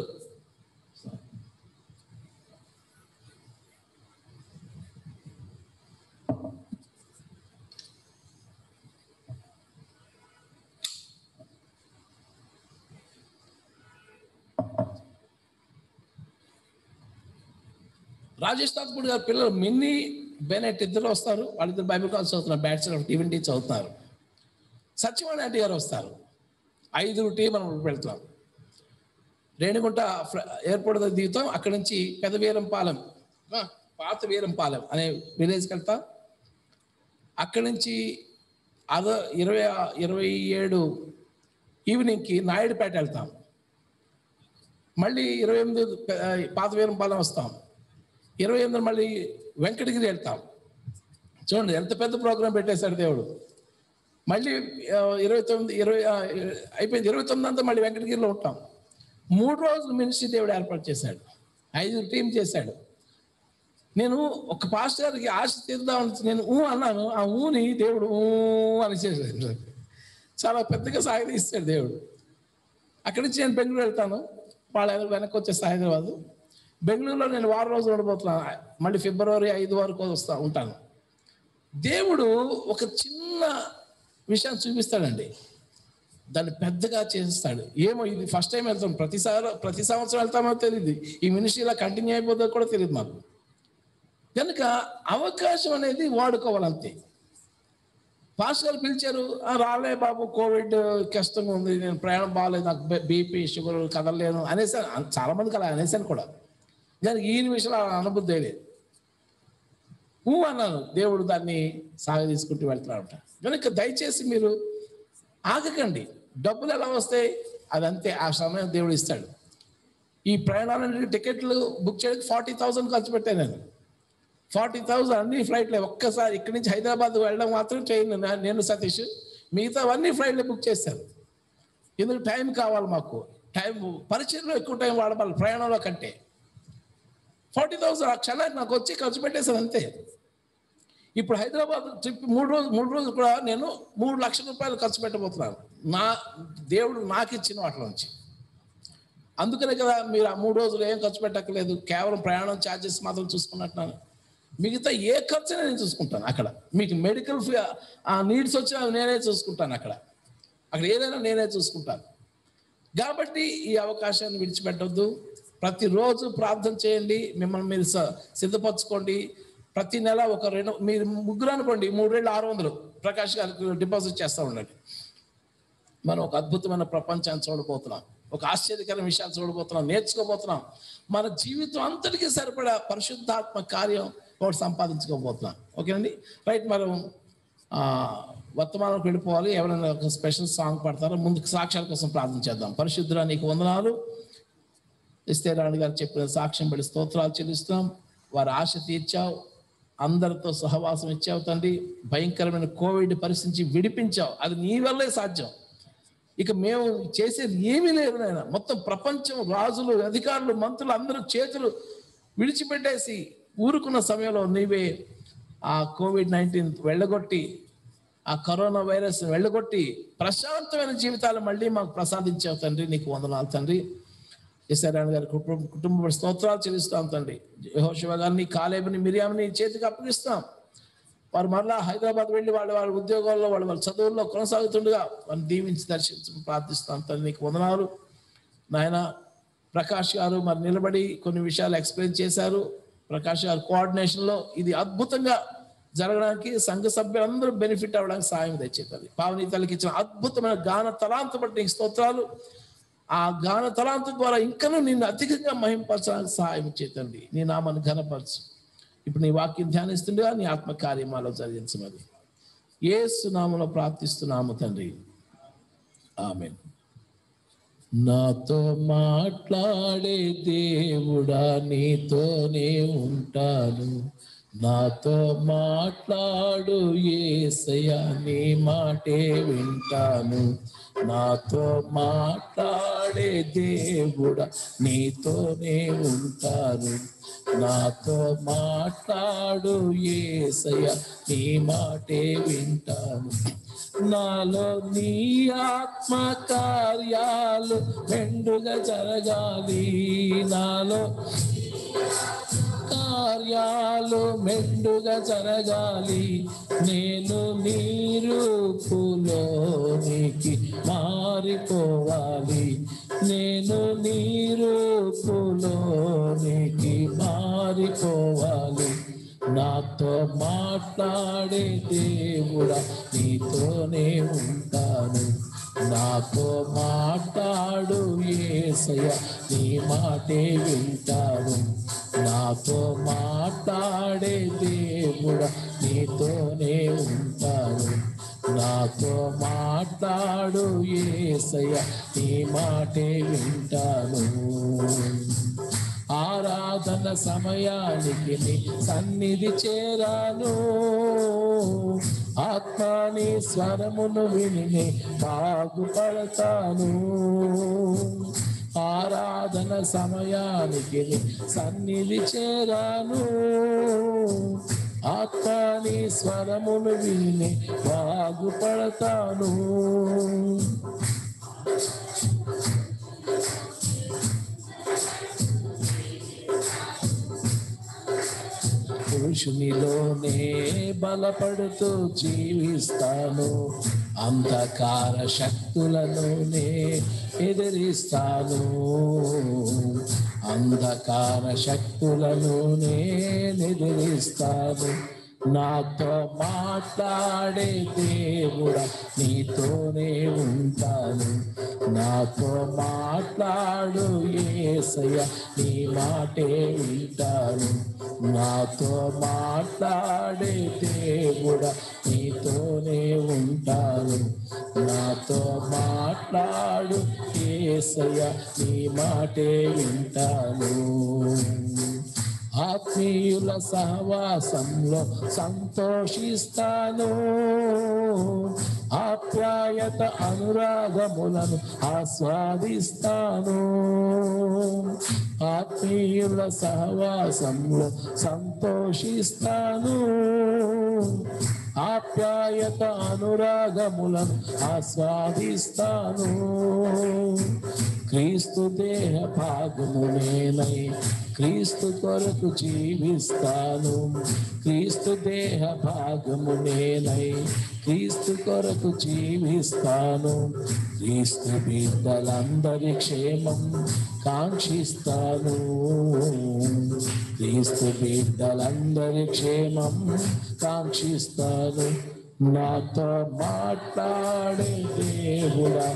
రాజేష్ తాతపుడి గారు పిల్లలు మిన్ని బెనెట్ ఇద్దరు వస్తారు వాళ్ళిద్దరు బైబిల్ కాల్స్ చదువుతున్నారు బ్యాచులర్ ఆఫ్ డివినిటీ చదువుతున్నారు సత్యవాణి ఆంటీ గారు వస్తారు ఐదుగురు టీం మనం వెళ్తాం రేణిగుంట ఫ్ల- ఎయిర్పోర్ట్ దగ్గర దిగుతాం అక్కడి నుంచి పెద్ద వీరంపాలెం ఆ, పాత వీరంపాలెం అనే విలేజ్కి వెళ్తాం అక్కడి నుంచి అద ఇరవై ఇరవై ఏడు ఈవినింగ్కి నాయుడుపేట వెళ్తాం మళ్ళీ ఇరవై ఎనిమిది పె- పాత వీరంపాలెం వస్తాం ఇరవై ఎనిమిది మళ్ళీ వెంకటగిరి వెళ్తాం చూడండి ఎంత పెద్ద ప్రోగ్రాం పెట్టేశాడు దేవుడు మళ్ళీ ఆ, ఇరవై తొమ్మిది ఇరవై ఆ, అయిపోయింది ఇరవై తొమ్మిది అంతా మళ్ళీ వెంకటగిరిలో ఉంటాం మూడు రోజులు మినిస్ట్రీ దేవుడు ఏర్పాటు చేశాడు ఐదు టీం చేశాడు నేను ఒక పాస్టర్ గారికి ఆశ తీద్దామని నేను ఊ అన్నాను ఆ ఊని దేవుడు ఊ అని చేశాడు చాలా పెద్దగా సాగదీస్తాడు దేవుడు అక్కడి నుంచి నేను బెంగళూరు వెళ్తాను వాళ్ళ వెనక్కి వచ్చేసి హైదరాబాద్ బెంగళూరులో నేను వారం రోజులు ఉండబోతున్నాను మళ్ళీ ఫిబ్రవరి ఐదు వరకు వస్తా ఉంటాను దేవుడు ఒక చిన్న విషయాన్ని చూపిస్తాడండి దాన్ని పెద్దగా చేస్తాడు ఏమో ఇది ఫస్ట్ టైం వెళ్తాం ప్రతిసారి ప్రతి సంవత్సరం వెళ్తామో తెలియదు ఈ మినిస్ట్రీ ఇలా కంటిన్యూ అయిపోతుందో కూడా తెలియదు మాకు కనుక అవకాశం అనేది వాడుకోవాలంతే పాస్టర్ గారు పిలిచారు "ఆ, రాలే బాబు కోవిడ్ కష్టంగా ఉంది నేను ప్రయాణం బాగాలేదు నాకు బీపీ షుగర్ కదలలేను అనేసాను చాలా మందికి అలా అనేసాను కూడా దానికి ఈ విషయంలో అలా అనుబుద్ధి లేదు ఊ అన్నాను దేవుడు దాన్ని సాగదీసుకుంటూ వెళ్తున్నాడు కనుక దయచేసి మీరు ఆగకండి డబ్బులు ఎలా వస్తాయి అదంతే ఆ సమయం దేవుడు ఇస్తాడు ఈ ప్రయాణాలన్నిటి టికెట్లు బుక్ చేయడానికి ఫార్టీ థౌసండ్ ఖర్చు పెట్టాను నేను ఫార్టీ థౌసండ్ అన్ని ఫ్లైట్లో ఒక్కసారి ఇక్కడి నుంచి హైదరాబాద్ వెళ్ళడం మాత్రం ట్రైన్ నా- నేను సతీష్ మిగతావన్నీ ఫ్లైట్లో బుక్ చేశాను ఎందుకు టైం కావాలి మాకు టైం పరిచయంలో ఎక్కువ టైం వాడవాలి ప్రయాణంలో కంటే ఫార్టీ థౌసండ్ ఆ క్షణానికి నాకు వచ్చి ఖర్చు పెట్టేశాను అంతే ఇప్పుడు హైదరాబాద్ ట్రిప్ మూడు రోజులు మూడు రోజులు కూడా నేను మూడు లక్షల రూపాయలు ఖర్చు పెట్టబోతున్నాను నా దేవుడు నాకు ఇచ్చిన వాటిలో నుంచి అందుకనే కదా మీరు ఆ మూడు రోజులు ఏం ఖర్చు పెట్టక్కర్లేదు కేవలం ప్రయాణం ఛార్జెస్ మాత్రం చూసుకున్నట్టున్నాను మిగతా ఏ ఖర్చు నేను చూసుకుంటాను అక్కడ మీకు మెడికల్ ఫీ ఆ నీడ్స్ వచ్చినా నేనే చూసుకుంటాను అక్కడ అక్కడ ఏదైనా నేనే చూసుకుంటాను కాబట్టి ఈ అవకాశాన్ని విడిచిపెట్టొద్దు ప్రతిరోజు ప్రార్థన చేయండి మిమ్మల్ని మీరు స- సిద్ధపరచుకోండి ప్రతి నెల ఒక రెండు మీరు ముగ్గురు అనుకోండి మూడేళ్ళు ఆరు వందలు ప్రకాష్ గారికి డిపాజిట్ చేస్తూ ఉండండి మనం ఒక అద్భుతమైన ప్రపంచాన్ని చూడబోతున్నాం ఒక ఆశ్చర్యకరమైన విషయాలు చూడబోతున్నాం నేర్చుకోబోతున్నాం మన జీవితం అంతటికీ సరిపడా పరిశుద్ధాత్మ కార్యం ఒకటి సంపాదించుకోబోతున్నాం ఓకేనండి రైట్ మనం ఆ, వర్తమానంకి వెళ్ళిపోవాలి ఎవరైనా ఒక స్పెషల్ సాంగ్ పాడతారో ముందుకు సాక్ష్యాల కోసం ప్రార్థన చేద్దాం పరిశుద్ధురా నీకు వందనాలు ఇస్తే రాణి గారు చెప్పిన సాక్ష్యం పడి స్తోత్రాలు చెల్లిస్తున్నాం వారి ఆశ తీర్చావు అందరితో సహవాసం ఇచ్చావు తండ్రి భయంకరమైన కోవిడ్ పరిస్థితి నుంచి విడిపించావు అది నీ వల్లే సాధ్యం ఇక మేము చేసేది ఏమీ లేదు నాయన మొత్తం ప్రపంచం రాజులు అధికారులు మంత్రులు అందరూ చేతులు విడిచిపెట్టేసి ఊరుకున్న సమయంలో నీవే ఆ కోవిడ్ నైన్టీన్ వెళ్ళగొట్టి ఆ కరోనా వైరస్ వెళ్ళగొట్టి ప్రశాంతమైన జీవితాలు మళ్ళీ మాకు ప్రసాదించావు తండ్రి నీకు వందనాలు తండ్రి ఈశ్వరాయణ గారి కుటుంబ కుటుంబ స్తోత్రాలు చెల్లిస్తాం తండ్రి యెహోషువ గారిని కాలేబుని మిరియామని చేతికి అప్పగిస్తాం వారు మరలా హైదరాబాద్ వెళ్ళి వాళ్ళ వాళ్ళ ఉద్యోగాల్లో వాళ్ళ వాళ్ళ చదువుల్లో కొనసాగుతుండగా వారిని దీవించి దర్శించి ప్రార్థిస్తాం తండ్రి నీకు వందనాలు నాయన ప్రకాష్ గారు మరి నిలబడి కొన్ని విషయాలు ఎక్స్ప్లెయిన్ చేశారు ప్రకాష్ గారు కోఆర్డినేషన్లో ఇది అద్భుతంగా జరగడానికి సంఘ సభ్యులందరూ బెనిఫిట్ అవ్వడానికి సాయం తెచ్చేది పావని తల్లికి ఇచ్చిన అద్భుతమైన గాన తలాంత బట్టి నీకు స్తోత్రాలు ఆ గాన తలాంత ద్వారా ఇంకనూ నిన్ను అధికంగా మహింపరచడానికి సహాయం చేతండి నీ నామాన్ని ఘనపరచు ఇప్పుడు నీ వాక్యం ధ్యానిస్తుండగా నీ ఆత్మ కార్యమాలో జరిగించమని ఏ సునామలో ప్రార్థిస్తున్నాము తండ్రి ఆమె నాతో మాట్లాడే దేవుడా నీతోనే ఉంటాను నాతో మాట్లాడు ఏసయ్యా నీ మాటే వింటాను నాతో మాట్లాడే దేవుడా నీతోనే ఉంటాను నాతో మాట్లాడు ఏసయ్య నీ మాటే వింటాను నాలో నీ ఆత్మ కార్యాలు మెండుగా జరగాలి నాలో కార్యాలు మెండుగా జరగాలి నేను నీ రూపులోనికి మారిపోవాలి నేను నీ రూపులోనికి మారిపోవాలి నాతో మాట్లాడే దేవుడా నీతోనే ఉంటాను నాతో మాట్లాడు ఏసయ్య నీ మాటే వింటాను నాతో మాట్లాడే దేవుడా నీతోనే ఉంటాను నాతో మాట్లాడు ఏసయ్య నీ మాటే వింటాను ఆరాధన సమయానికి నీ సన్నిధి చేరాను ఆత్మాని స్వరమును విని బాగుపడతాను ఆరాధన సమయానికి నీ సన్నిధి చేరాను ఆత్మాని స్వరమును విని బాగుపడతాను పురుషునిలోనే బలపడుతూ జీవిస్తాను అంధకార శక్తులలోనే ఎదిరిస్తాను అంధకార శక్తులలోనే ఎదిరిస్తాను నాతో మాట్లాడే దేవుడా నీతోనే ఉంటాను నాతో మాట్లాడు ఏసయ్య నీ మాటే వింటాను నాతో మాట్లాడే దేవుడా నీతోనే ఉంటాను నాతో మాట్లాడు ఏసయ్య నీ మాటే వింటాను ఆత్మీయుల సహవాసంలో సంతోషిస్తాను ఆప్యాయత అనురాగములను ఆస్వాదిస్తాను ఆత్మీయుల సహవాసంలో సంతోషిస్తాను ఆప్యాయత అనురాగములను ఆస్వాదిస్తాను క్రీస్తు దేహ భాగము నేనై క్రీస్తు కొరకు జీవిస్తాను క్రీస్తు దేహ భాగము నేనై క్రీస్తు కొరకు జీవిస్తాను క్రీస్తు బిడ్డలందరి క్షేమం కాంక్షిస్తాను క్రీస్తు బిడ్డలందరి క్షేమం కాంక్షిస్తాను నాతో మాట్లాడే దేవుడా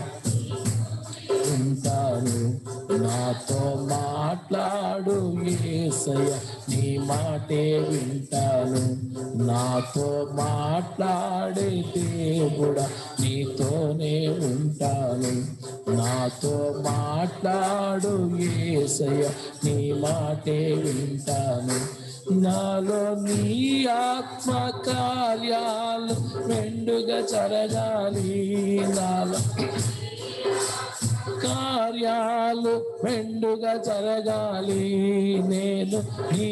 ఉంటాను నాతో మాట్లాడు ఏసయ్య నీ మాటే వింటాను నాతో మాట్లాడే దేవుడా నీతోనే ఉంటాను నాతో మాట్లాడు ఏసయ్య నీ మాటే వింటాను నాలో నీ ఆత్మ కార్యాలు మెండుగా జరగాలి నాలో కార్యాలు మెండుగా జరగాలి నేను నీ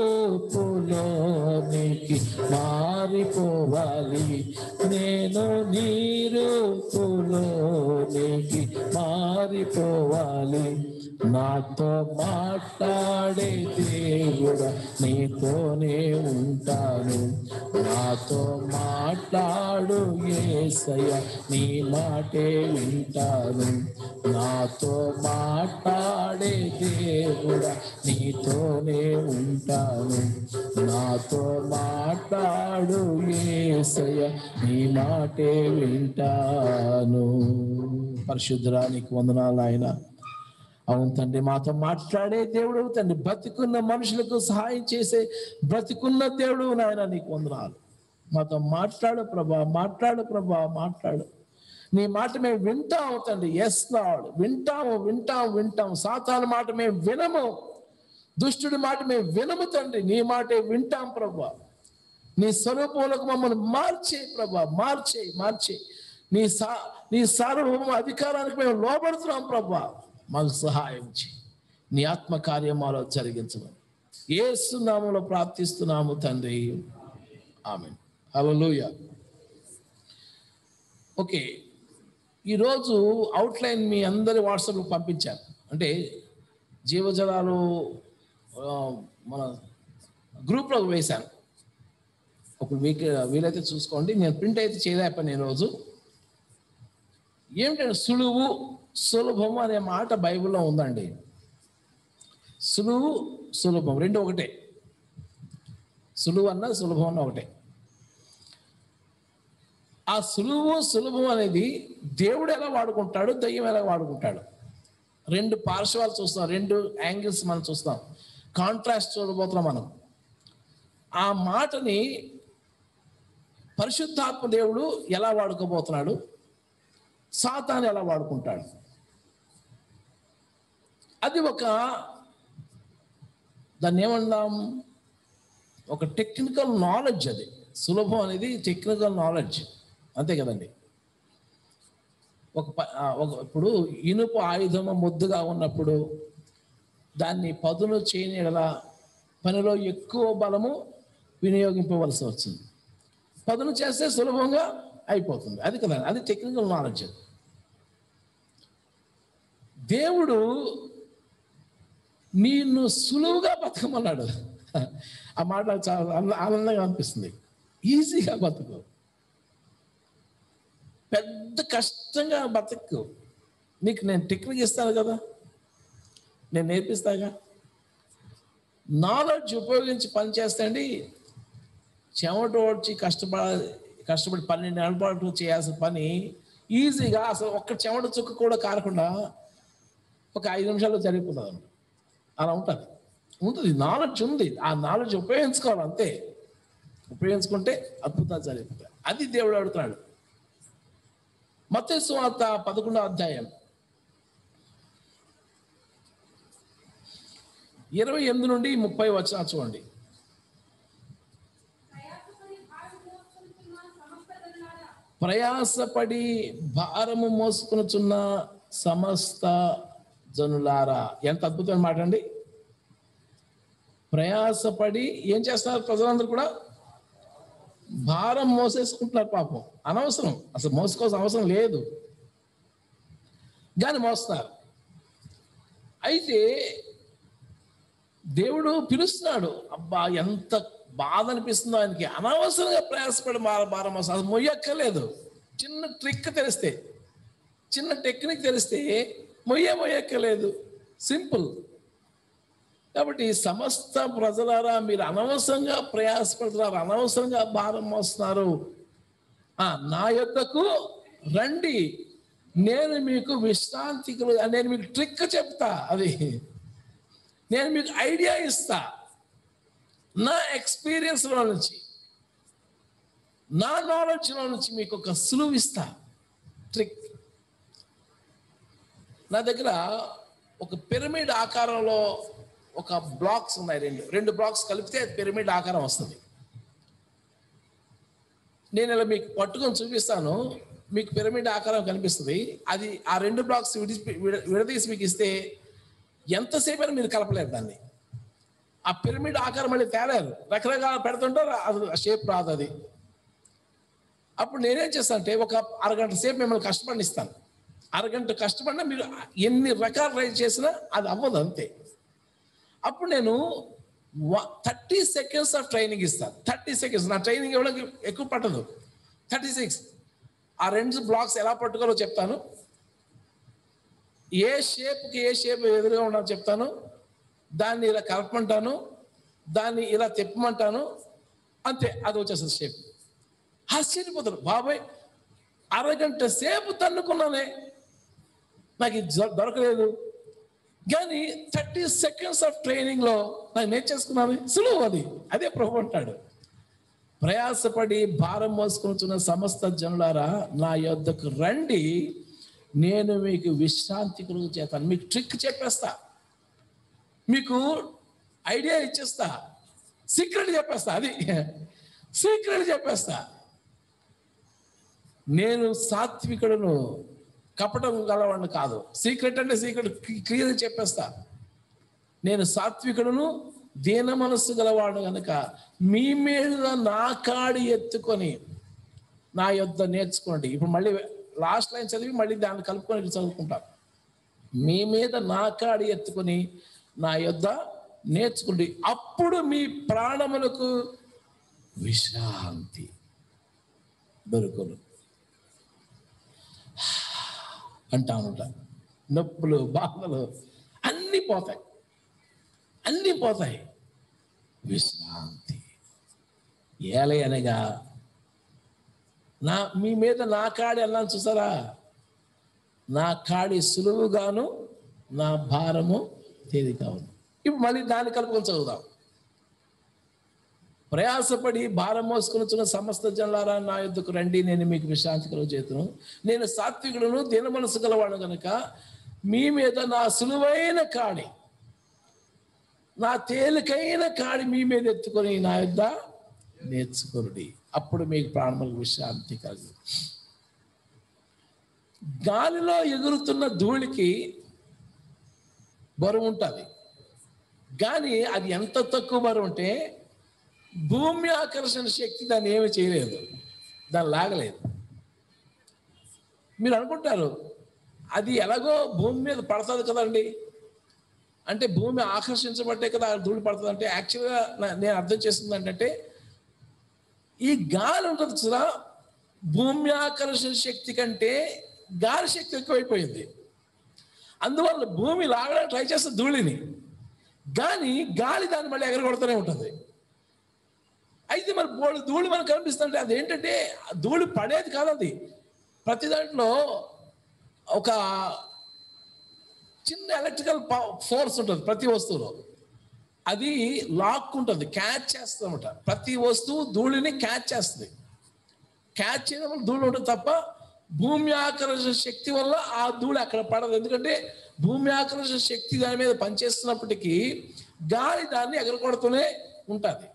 రూపులోనికి మారిపోవాలి నేను నీ రూపులోనికి మారిపోవాలి నాతో మాట్లాడే దేవుడా నీతోనే ఉంటాను నాతో మాట్లాడు ఏసయ్య నీ మాటే వింటాను నాతో మాట్లాడే దేవుడా నీతోనే ఉంటాను నాతో మాట్లాడు ఏసయ్య నీ మాటే వింటాను పరిశుద్ధరానికి వందనాలు ఆయన అవును తండ్రి మాతో మాట్లాడే దేవుడు తండ్రి బ్రతికున్న మనుషులకు సహాయం చేసే బ్రతికున్న దేవుడు నాయన నీకు వందనాలు మాతో మాట్లాడు ప్రభా మాట్లాడు ప్రభా మాట్లాడు నీ మాట మేము వింటాము తండ్రి ఎస్ లాడ్ వింటాము వింటాము వింటాము సాతాను మాట మేము వినము దుష్టుడి మాట మేము వినము తండ్రి నీ మాటే వింటాం ప్రభా నీ స్వరూపంలోకి మమ్మల్ని మార్చే ప్రభా మార్చే మార్చే నీ సా నీ సార్వభౌమ అధికారానికి మేము లోబడుతున్నాం ప్రభా మాకు సహాయం చేయి నీ ఆత్మ కార్యమాలో జరిగించమని ఏసు నామంలో ప్రార్థిస్తున్నాము తండ్రి ఆమె హల్లెలూయ ఓకే ఈరోజు అవుట్లైన్ మీ అందరి వాట్సాప్లో పంపించాను అంటే జీవజలాలు ఆ, మన గ్రూప్లో వేశాను ఒక వీక్ వీలైతే చూసుకోండి నేను ప్రింట్ అయితే చేయలేపాను ఈరోజు ఏమిటంటే సులువు సులభము అనే మాట బైబిల్లో ఉందండి సులువు సులభం రెండు ఒకటే సులువు అన్న సులభం అన్న ఒకటే ఆ సులువు సులభం అనేది దేవుడు ఎలా వాడుకుంటాడు దయ్యం ఎలా వాడుకుంటాడు రెండు పార్శ్వాలు చూస్తాం రెండు యాంగిల్స్ మనం చూస్తాం కాంట్రాస్ట్ చూడబోతున్నాం మనం ఆ మాటని పరిశుద్ధాత్మ దేవుడు ఎలా వాడుకోబోతున్నాడు సాతాను ఎలా వాడుకుంటాడు అది ఒక దాన్ని ఏమందాం ఒక టెక్నికల్ నాలెడ్జ్ అది సులభం అనేది టెక్నికల్ నాలెడ్జ్ అంతే కదండి ఒక ప- ఆ, ఒక ఇప్పుడు ఇనుప ఆయుధము ముద్దుగా ఉన్నప్పుడు దాన్ని పదును చేయని ఎడల పనిలో ఎక్కువ బలము వినియోగింపవలసి వస్తుంది పదును చేస్తే సులభంగా అయిపోతుంది అది కదా అది టెక్నికల్ నాలెడ్జ్ దేవుడు నిన్ను సులువుగా బతకమన్నాడు ఆ మాట నాకు చాలా ఆనంద- ఆనందంగా అనిపిస్తుంది ఈజీగా బతుకు పెద్ద కష్టంగా బతకు నీకు నేను టెక్నిక్ ఇస్తాను కదా నేను నేర్పిస్తాగా నాలెడ్జ్ ఉపయోగించి పని చేస్తండి చెమట ఓడ్చి కష్టపడ కష్టపడి పన్నెండు నెలల పాటు చేయాల్సిన పని ఈజీగా అసలు ఒక్క చెమట చుక్క కూడా కారకుండా ఒక ఐదు నిమిషాల్లో జరిగిపోతుంది అలా ఉంటుంది ఉంటుంది నాలెడ్జ్ ఉంది ఆ నాలెడ్జ్ ఉపయోగించుకోవాలి అంతే ఉపయోగించుకుంటే అద్భుతాలు జరిగిపోతాయి అది దేవుడు అడుగుతున్నాడు మత సువార్త పదకొండో అధ్యాయం ఇరవై ఎనిమిది నుండి ముప్పై వచ్చిన చూడండి ప్రయాసపడి భారము మోసుకునుచున్న సమస్త జనులారా ఎంత అద్భుతమైన మాట అండి ప్రయాసపడి ఏం చేస్తున్నారు ప్రజలందరూ కూడా భారం మోసేసుకుంటున్నారు పాపం అనవసరం అసలు మోసుకోవాల్సిన అవసరం లేదు కానీ మోస్తున్నారు అయితే దేవుడు పిలుస్తున్నాడు అబ్బా ఎంత బాధ అనిపిస్తుందో ఆయనకి అనవసరంగా ప్రయాసపడి భార భారం మోసం అది మొయ్యక్కర్లేదు చిన్న ట్రిక్ తెలిస్తే చిన్న టెక్నిక్ తెలిస్తే మొయ్య మొయ్యక్కర్లేదు సింపుల్ కాబట్టి సమస్త ప్రజలారా మీరు అనవసరంగా ప్రయాసపడుతున్నారు అనవసరంగా భారం మోస్తున్నారు ఆ, నా యొద్దకు రండి నేను మీకు విశ్రాంతి కలు- నేను మీకు ట్రిక్ చెప్తా అది నేను మీకు ఐడియా ఇస్తా నా ఎక్స్పీరియన్స్లో నుంచి నా నాలెడ్జ్లో నుంచి మీకు ఒక సులువు ఇస్తా ట్రిక్ నా దగ్గర ఒక పిరమిడ్ ఆకారంలో ఒక బ్లాక్స్ ఉన్నాయి రెండు రెండు బ్లాక్స్ కలిపితే అది పిరమిడ్ ఆకారం వస్తుంది నేను ఇలా మీకు పట్టుకొని చూపిస్తాను మీకు పిరమిడ్ ఆకారం కనిపిస్తుంది అది ఆ రెండు బ్లాక్స్ విడిచి విడ- విడదీసి మీకు ఇస్తే ఎంతసేపు అయినా మీరు కలపలేరు దాన్ని ఆ పిరమిడ్ ఆకారం మళ్ళీ తేలేరు రకరకాల పెడుతుంటారు అది షేప్ రాదు అది అప్పుడు నేనేం చేస్తానంటే ఒక అరగంట సేపు మిమ్మల్ని కష్టపడిస్తాను అరగంట కష్టపడినా మీరు ఎన్ని రకాలు ట్రై చేసినా అది అవ్వదు అంతే అప్పుడు నేను థర్టీ సెకండ్స్ ఆఫ్ ట్రైనింగ్ ఇస్తాను థర్టీ సెకండ్స్ నా ట్రైనింగ్ ఇవ్వడానికి ఎక్కువ పట్టదు థర్టీ సిక్స్ ఆ రెండు బ్లాక్స్ ఎలా పట్టుకోవాలో చెప్తాను ఏ షేప్కి ఏ షేప్ ఎదురుగా ఉండాలో చెప్తాను దాన్ని ఇలా కలపమంటాను దాన్ని ఇలా తిప్పమంటాను అంతే అది వచ్చేస్తుంది షేప్ ఆశ్చర్యపోతారు బాబాయ్ అరగంట సేపు తన్నుకున్నానే నాకు ఇది దొ- దొరకలేదు కానీ థర్టీ సెకండ్స్ ఆఫ్ ట్రైనింగ్లో నాకు నేర్చేసుకున్నాను సులువు అది అదే ప్రభు అంటాడు ప్రయాసపడి భారం మోసుకుంటున్న సమస్త జనులారా నా యొద్దకు రండి నేను మీకు విశ్రాంతి కలుగు చేస్తాను మీకు ట్రిక్ చెప్పేస్తా మీకు ఐడియా ఇచ్చేస్తా సీక్రెట్ చెప్పేస్తా అది సీక్రెట్ చెప్పేస్తా నేను సాత్వికుడును కపటం గలవాడిని కాదు సీక్రెట్ అంటే సీక్రెట్ క్లియర్ చెప్పేస్తా నేను సాత్వికుడును దీన మనస్సు గలవాడు గనుక మీ మీద నా కాడి ఎత్తుకొని నా యొద్ద నేర్చుకోండి ఇప్పుడు మళ్ళీ లాస్ట్ లైన్ చదివి మళ్ళీ దాన్ని కలుపుకొని చదువుకుంటాం మీ మీద నా కాడి ఎత్తుకొని నా యొద్ద నేర్చుకోండి అప్పుడు మీ ప్రాణములకు విశ్రాంతి దొరుకును అంటా ఉంటా నొప్పులు బాధలు అన్నీ పోతాయి అన్నీ పోతాయి విశ్రాంతి ఏలే అనగా నా మీ మీద నా కాడి అన్నాను చూసారా నా కాడి సులువుగాను నా భారము తేలికావును ఇప్పుడు మళ్ళీ దాన్ని కలుపుకొని చదువుదాం ప్రయాసపడి భారం మోసుకుని సమస్త జనులారా నా యుద్ధకు రండి నేను మీకు విశ్రాంతి కలుగు చేతును నేను సాత్వికుడును దీన మనసు గలవాడు గనుక మీ మీద నా సులువైన కాడి నా తేలికైన కాడి మీ మీద ఎత్తుకొని నా యుద్ధ నేర్చుకొనుడి అప్పుడు మీకు ప్రాణములకు విశ్రాంతి కలుగు గాలిలో ఎగురుతున్న ధూళికి బరువు ఉంటుంది కానీ అది ఎంత తక్కువ బరువు ఉంటే భూమి ఆకర్షణ శక్తి దాన్ని ఏమి చేయలేదు దాన్ని లాగలేదు మీరు అనుకుంటారు అది ఎలాగో భూమి మీద పడుతుంది కదండి అంటే భూమి ఆకర్షించబట్టే కదా ఆ ధూళి పడుతుంది అంటే యాక్చువల్గా నేను అర్థం చేస్తుంది ఏంటంటే ఈ గాలి ఉంటుంది చూదా భూమి ఆకర్షణ శక్తి కంటే గాలి శక్తి ఎక్కువైపోయింది అందువల్ల భూమి లాగడానికి ట్రై చేస్తే ధూళిని కానీ గాలి దాన్ని మళ్ళీ ఎగరగొడుతూనే ఉంటుంది అయితే మరి బోళ్ళు ధూళి మనకు కనిపిస్తుంటే అది ఏంటంటే ఆ ధూళి పడేది కాదు అది ప్రతి దాంట్లో ఒక చిన్న ఎలక్ట్రికల్ ఫోర్స్ ఉంటుంది ప్రతి వస్తువులో అది లాక్ ఉంటుంది క్యాచ్ చేస్తుందన్నమాట ప్రతి వస్తువు ధూళిని క్యాచ్ చేస్తుంది క్యాచ్ చేయడం వల్ల ధూళి ఉంటుంది తప్ప భూమి ఆకర్షణ శక్తి వల్ల ఆ ధూళి అక్కడ పడదు ఎందుకంటే భూమి ఆకర్షణ శక్తి దాని మీద పనిచేస్తున్నప్పటికీ గాలి దాన్ని ఎగరకొడుతూనే ఉంటుంది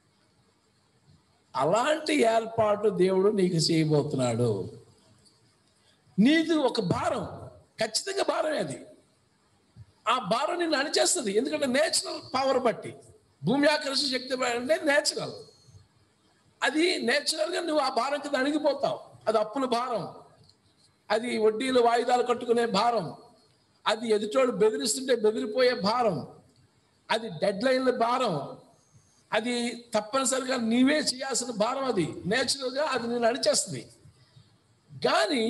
అలాంటి ఏర్పాటు దేవుడు నీకు చేయబోతున్నాడు నీది ఒక భారం ఖచ్చితంగా భారమే అది ఆ భారం నిన్ను అణిచేస్తుంది ఎందుకంటే నేచురల్ పవర్ బట్టి భూమి ఆకర్షణ శక్తి అంటే నేచురల్ అది నేచురల్గా నువ్వు ఆ భారం కింద అణిగిపోతావు అది అప్పుల భారం అది వడ్డీలు వాయిదాలు కట్టుకునే భారం అది ఎదుటోడు బెదిరిస్తుంటే బెదిరిపోయే భారం అది డెడ్ లైన్ల భారం అది తప్పనిసరిగా నీవే చేయాల్సిన భారం అది నేచురల్గా అది నేను అణిచేస్తుంది కానీ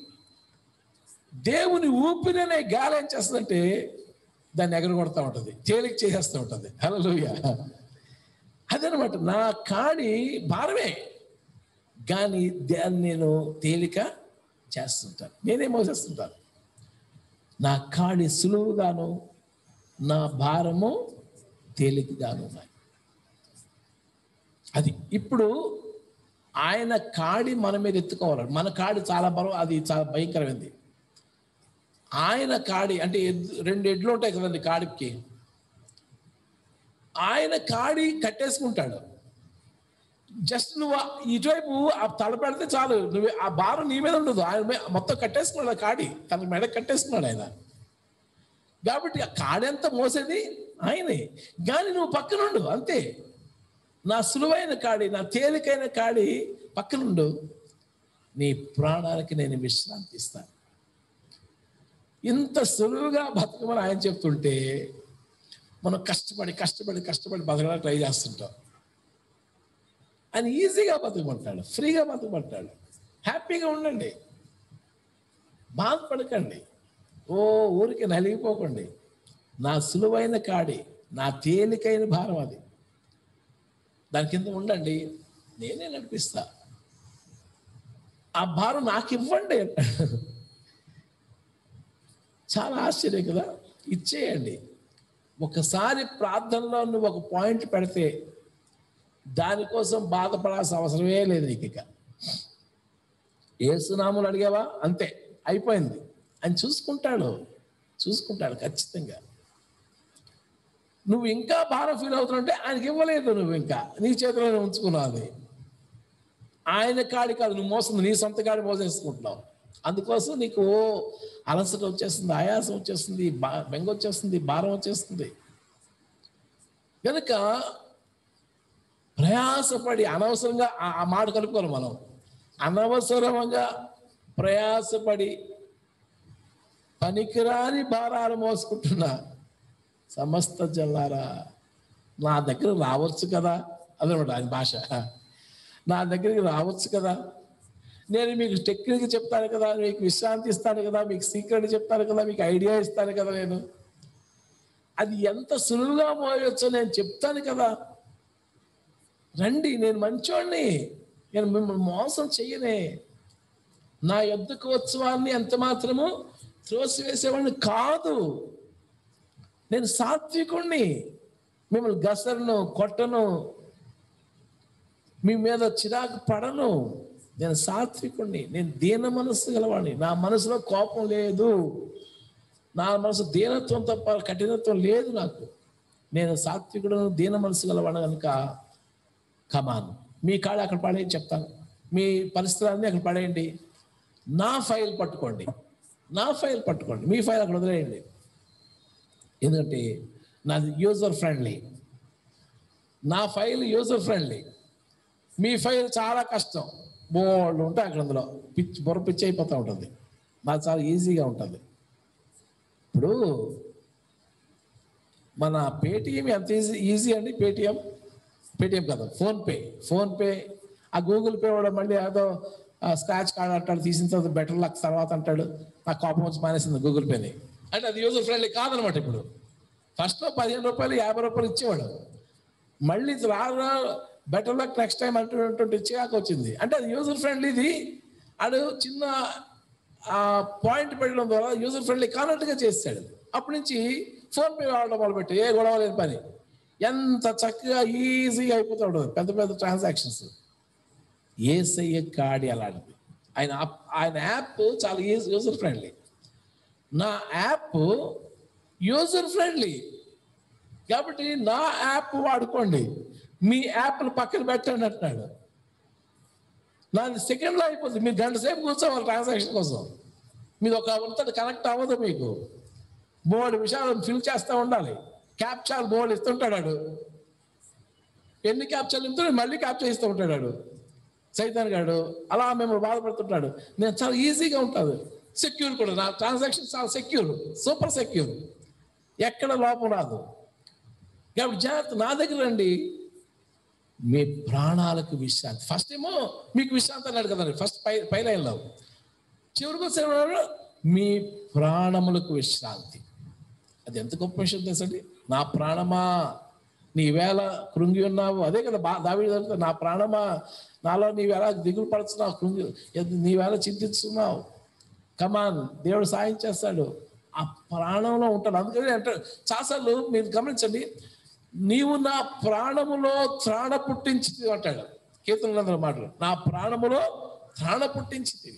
దేవుని ఊపిరినే గాలి ఏం చేస్తుందంటే దాన్ని ఎగరగొడతా ఉంటుంది తేలిక చేసేస్తూ ఉంటుంది హలోయ అదనమాట నా కాడి భారమే కానీ దాన్ని నేను తేలిక చేస్తుంటాను నేనే మోసేస్తుంటాను నా కాడి సులువుగాను నా భారము తేలికగాను ఉన్నాయి అది ఇప్పుడు ఆయన కాడి మన మీద ఎత్తుకోవాలి మన కాడి చాలా బరువు అది చాలా భయంకరమైంది ఆయన కాడి అంటే ఎద్దు రెండు ఎడ్లు ఉంటాయి కదండి కాడికి ఆయన కాడి కట్టేసుకుంటాడు జస్ట్ నువ్వు ఆ- ఇటువైపు ఆ తల పెడితే చాలు నువ్వు ఆ భారం నీ మీద ఉండదు ఆయన మీ- మొత్తం కట్టేసుకున్నాడు ఆ కాడి తన మెడ కట్టేసుకున్నాడు ఆయన కాబట్టి ఆ కాడెంత మోసేది ఆయనే కానీ నువ్వు పక్కనుండు అంతే నా సులువైన కాడి నా తేలికైన కాడి పక్కనుండు నీ ప్రాణానికి నేను విశ్రాంతి ఇస్తాను ఇంత సులువుగా బతకమని ఆయన చెప్తుంటే మనం కష్టపడి కష్టపడి కష్టపడి బతకడానికి ట్రై చేస్తుంటాం ఆయన ఈజీగా బతకమంటాడు ఫ్రీగా బతకమంటాడు హ్యాపీగా ఉండండి బాధపడకండి ఓ ఊరికి నలిగిపోకండి నా సులువైన కాడి నా తేలికైన భారం అది దాని కింద ఉండండి నేనే నడిపిస్తా ఆ భారం నాకు ఇవ్వండి అంటాడు చాలా ఆశ్చర్యం కదా ఇచ్చేయండి ఒకసారి ప్రార్థనలో నువ్వు ఒక పాయింట్ పెడితే దానికోసం బాధపడాల్సిన అవసరమే లేదు నీకు ఇక ఏసునాములు అడిగావా అంతే అయిపోయింది ఆయన చూసుకుంటాడు చూసుకుంటాడు ఖచ్చితంగా నువ్వు ఇంకా భారం ఫీల్ అవుతుంటే ఆయనకి ఇవ్వలేదు నువ్వు ఇంకా నీ చేతిలోనే ఉంచుకున్నావు అది ఆయన కాడి కాదు నువ్వు మోస్తుంది నీ సొంత కాడి మోసేసుకుంటున్నావు అందుకోసం నీకు ఓ అలసట వచ్చేస్తుంది ఆయాసం వచ్చేస్తుంది బా బెంగ వచ్చేస్తుంది భారం వచ్చేస్తుంది కనుక ప్రయాసపడి అనవసరంగా ఆ- ఆ మాట కలుపుకోవాలి మనం అనవసరంగా ప్రయాసపడి పనికిరాని భారాలు మోసుకుంటున్నా సమస్త జల్లారా నా దగ్గర రావచ్చు కదా అదనమాట ఆయన భాష నా దగ్గరికి రావచ్చు కదా నేను మీకు టెక్నిక్ చెప్తాను కదా మీకు విశ్రాంతి ఇస్తాను కదా మీకు సీక్రెట్ చెప్తాను కదా మీకు ఐడియా ఇస్తాను కదా నేను అది ఎంత సులువుగా మోయొచ్చో నేను చెప్తాను కదా రండి నేను మంచోడిని నేను మిమ్మల్ని మోసం చెయ్యనే నా యొద్దకు ఉత్సవాన్ని ఎంత మాత్రము త్రోసివేసేవాడిని కాదు నేను సాత్వికుణ్ణి మిమ్మల్ని గసరను కొట్టను మీ మీద చిరాకు పడను నేను సాత్వికుణ్ణి నేను దీన మనస్సు గలవాడిని నా మనసులో కోపం లేదు నా మనసు దీనత్వం తప్ప కఠినత్వం లేదు నాకు నేను సాత్వికుడు దీన మనసు గలవాడు కనుక కమాన్ మీ కాడ అక్కడ పడేయండి చెప్తాను మీ పరిస్థితులన్నీ అక్కడ పడేయండి నా ఫైల్ పట్టుకోండి నా ఫైల్ పట్టుకోండి మీ ఫైల్ అక్కడ వదిలేయండి ఎందుకంటే నాది యూజర్ ఫ్రెండ్లీ నా ఫైల్ యూజర్ ఫ్రెండ్లీ మీ ఫైల్ చాలా కష్టం బోల్డ్ ఉంటే అక్కడ అందులో పిచ్చి బుర్ర పిచ్చి అయిపోతూ ఉంటుంది మాది చాలా ఈజీగా ఉంటుంది ఇప్పుడు మన పేటిఎం ఎంత ఈజీ ఈజీ అండి పేటిఎం పేటిఎం కదా ఫోన్పే ఫోన్పే ఆ గూగుల్ పే వాడు మళ్ళీ ఏదో స్క్రాచ్ కార్డ్ అంటాడు తీసిన తర్వాత బెటర్ లక్ తర్వాత అంటాడు నాకు కోపం వచ్చి మానేసింది గూగుల్ పేని అంటే అది యూజర్ ఫ్రెండ్లీ కాదనమాట ఇప్పుడు ఫస్ట్లో పదిహేను రూపాయలు యాభై రూపాయలు ఇచ్చేవాడు మళ్ళీ రాగా బెటర్ లక్ నెక్స్ట్ టైం అంటూ ఇచ్చేయాక వచ్చింది అంటే అది యూజర్ ఫ్రెండ్లీది ఆడు చిన్న పాయింట్ పెట్టడం ద్వారా యూజర్ ఫ్రెండ్లీ కానట్టుగా చేస్తాడు అప్పటి నుంచి ఫోన్పే వాడడం మొదలుపెట్టి ఏ గొడవ లేని పని ఎంత చక్కగా ఈజీగా అయిపోతూ ఉంటుంది పెద్ద పెద్ద ట్రాన్సాక్షన్స్ ఏసయ్య కాడి అలాంటిది ఆయన app- ఆయన యాప్ చాలా ఈజీ యూజర్ ఫ్రెండ్లీ నా యాప్ యూజర్ ఫ్రెండ్లీ కాబట్టి నా యాప్ వాడుకోండి మీ యాప్లు పక్కన పెట్టండి అంటున్నాడు నాది సెకండ్లో అయిపోతుంది మీరు గంట సేపు కూర్చోవాలి ట్రాన్సాక్షన్ కోసం మీరు ఒక ఉంటుంది కనెక్ట్ అవ్వదు మీకు బోర్డు విషయాలు ఫిల్ చేస్తూ ఉండాలి క్యాప్చాలు బోర్డు ఇస్తుంటాడు వాడు. ఎన్ని క్యాప్చాలు ఇస్తుంటే మళ్ళీ క్యాప్చర్ ఇస్తూ ఉంటాడు వాడు. సైతాన్ గాడు అలా మిమ్మల్ని బాధపడుతుంటాడు నేను చాలా ఈజీగా ఉంటుంది సెక్యూర్ కూడా నా ట్రాన్సాక్షన్ చాలా సెక్యూర్ సూపర్ సెక్యూర్ ఎక్కడ లోపం రాదు కాబట్టి జాగ్రత్త నా దగ్గర రండి మీ ప్రాణాలకు విశ్రాంతి ఫస్ట్ ఏమో మీకు విశ్రాంతి అన్నాడు కదండి ఫస్ట్ పై పై లైన్లో చివరికి వచ్చేవాడు మీ ప్రాణములకు విశ్రాంతి అది ఎంత గొప్ప విషయం తెలుసండి నా ప్రాణమా నీ వేళ కృంగి ఉన్నావు అదే కదా బా దావి నా ప్రాణమా నాలో నీ వేళ దిగులు పడుతున్నావు కృంగి నీ వేళ చింతిస్తున్నావు కమాన్ దేవుడు సాయం చేస్తాడు ఆ ప్రాణంలో ఉంటాడు అందుకని అంటాడు చాలాసార్లు మీరు గమనించండి నీవు నా ప్రాణములో త్రాణ పుట్టించి అంటాడు కీర్తన మాటలు నా ప్రాణములో త్రాణ పుట్టించింది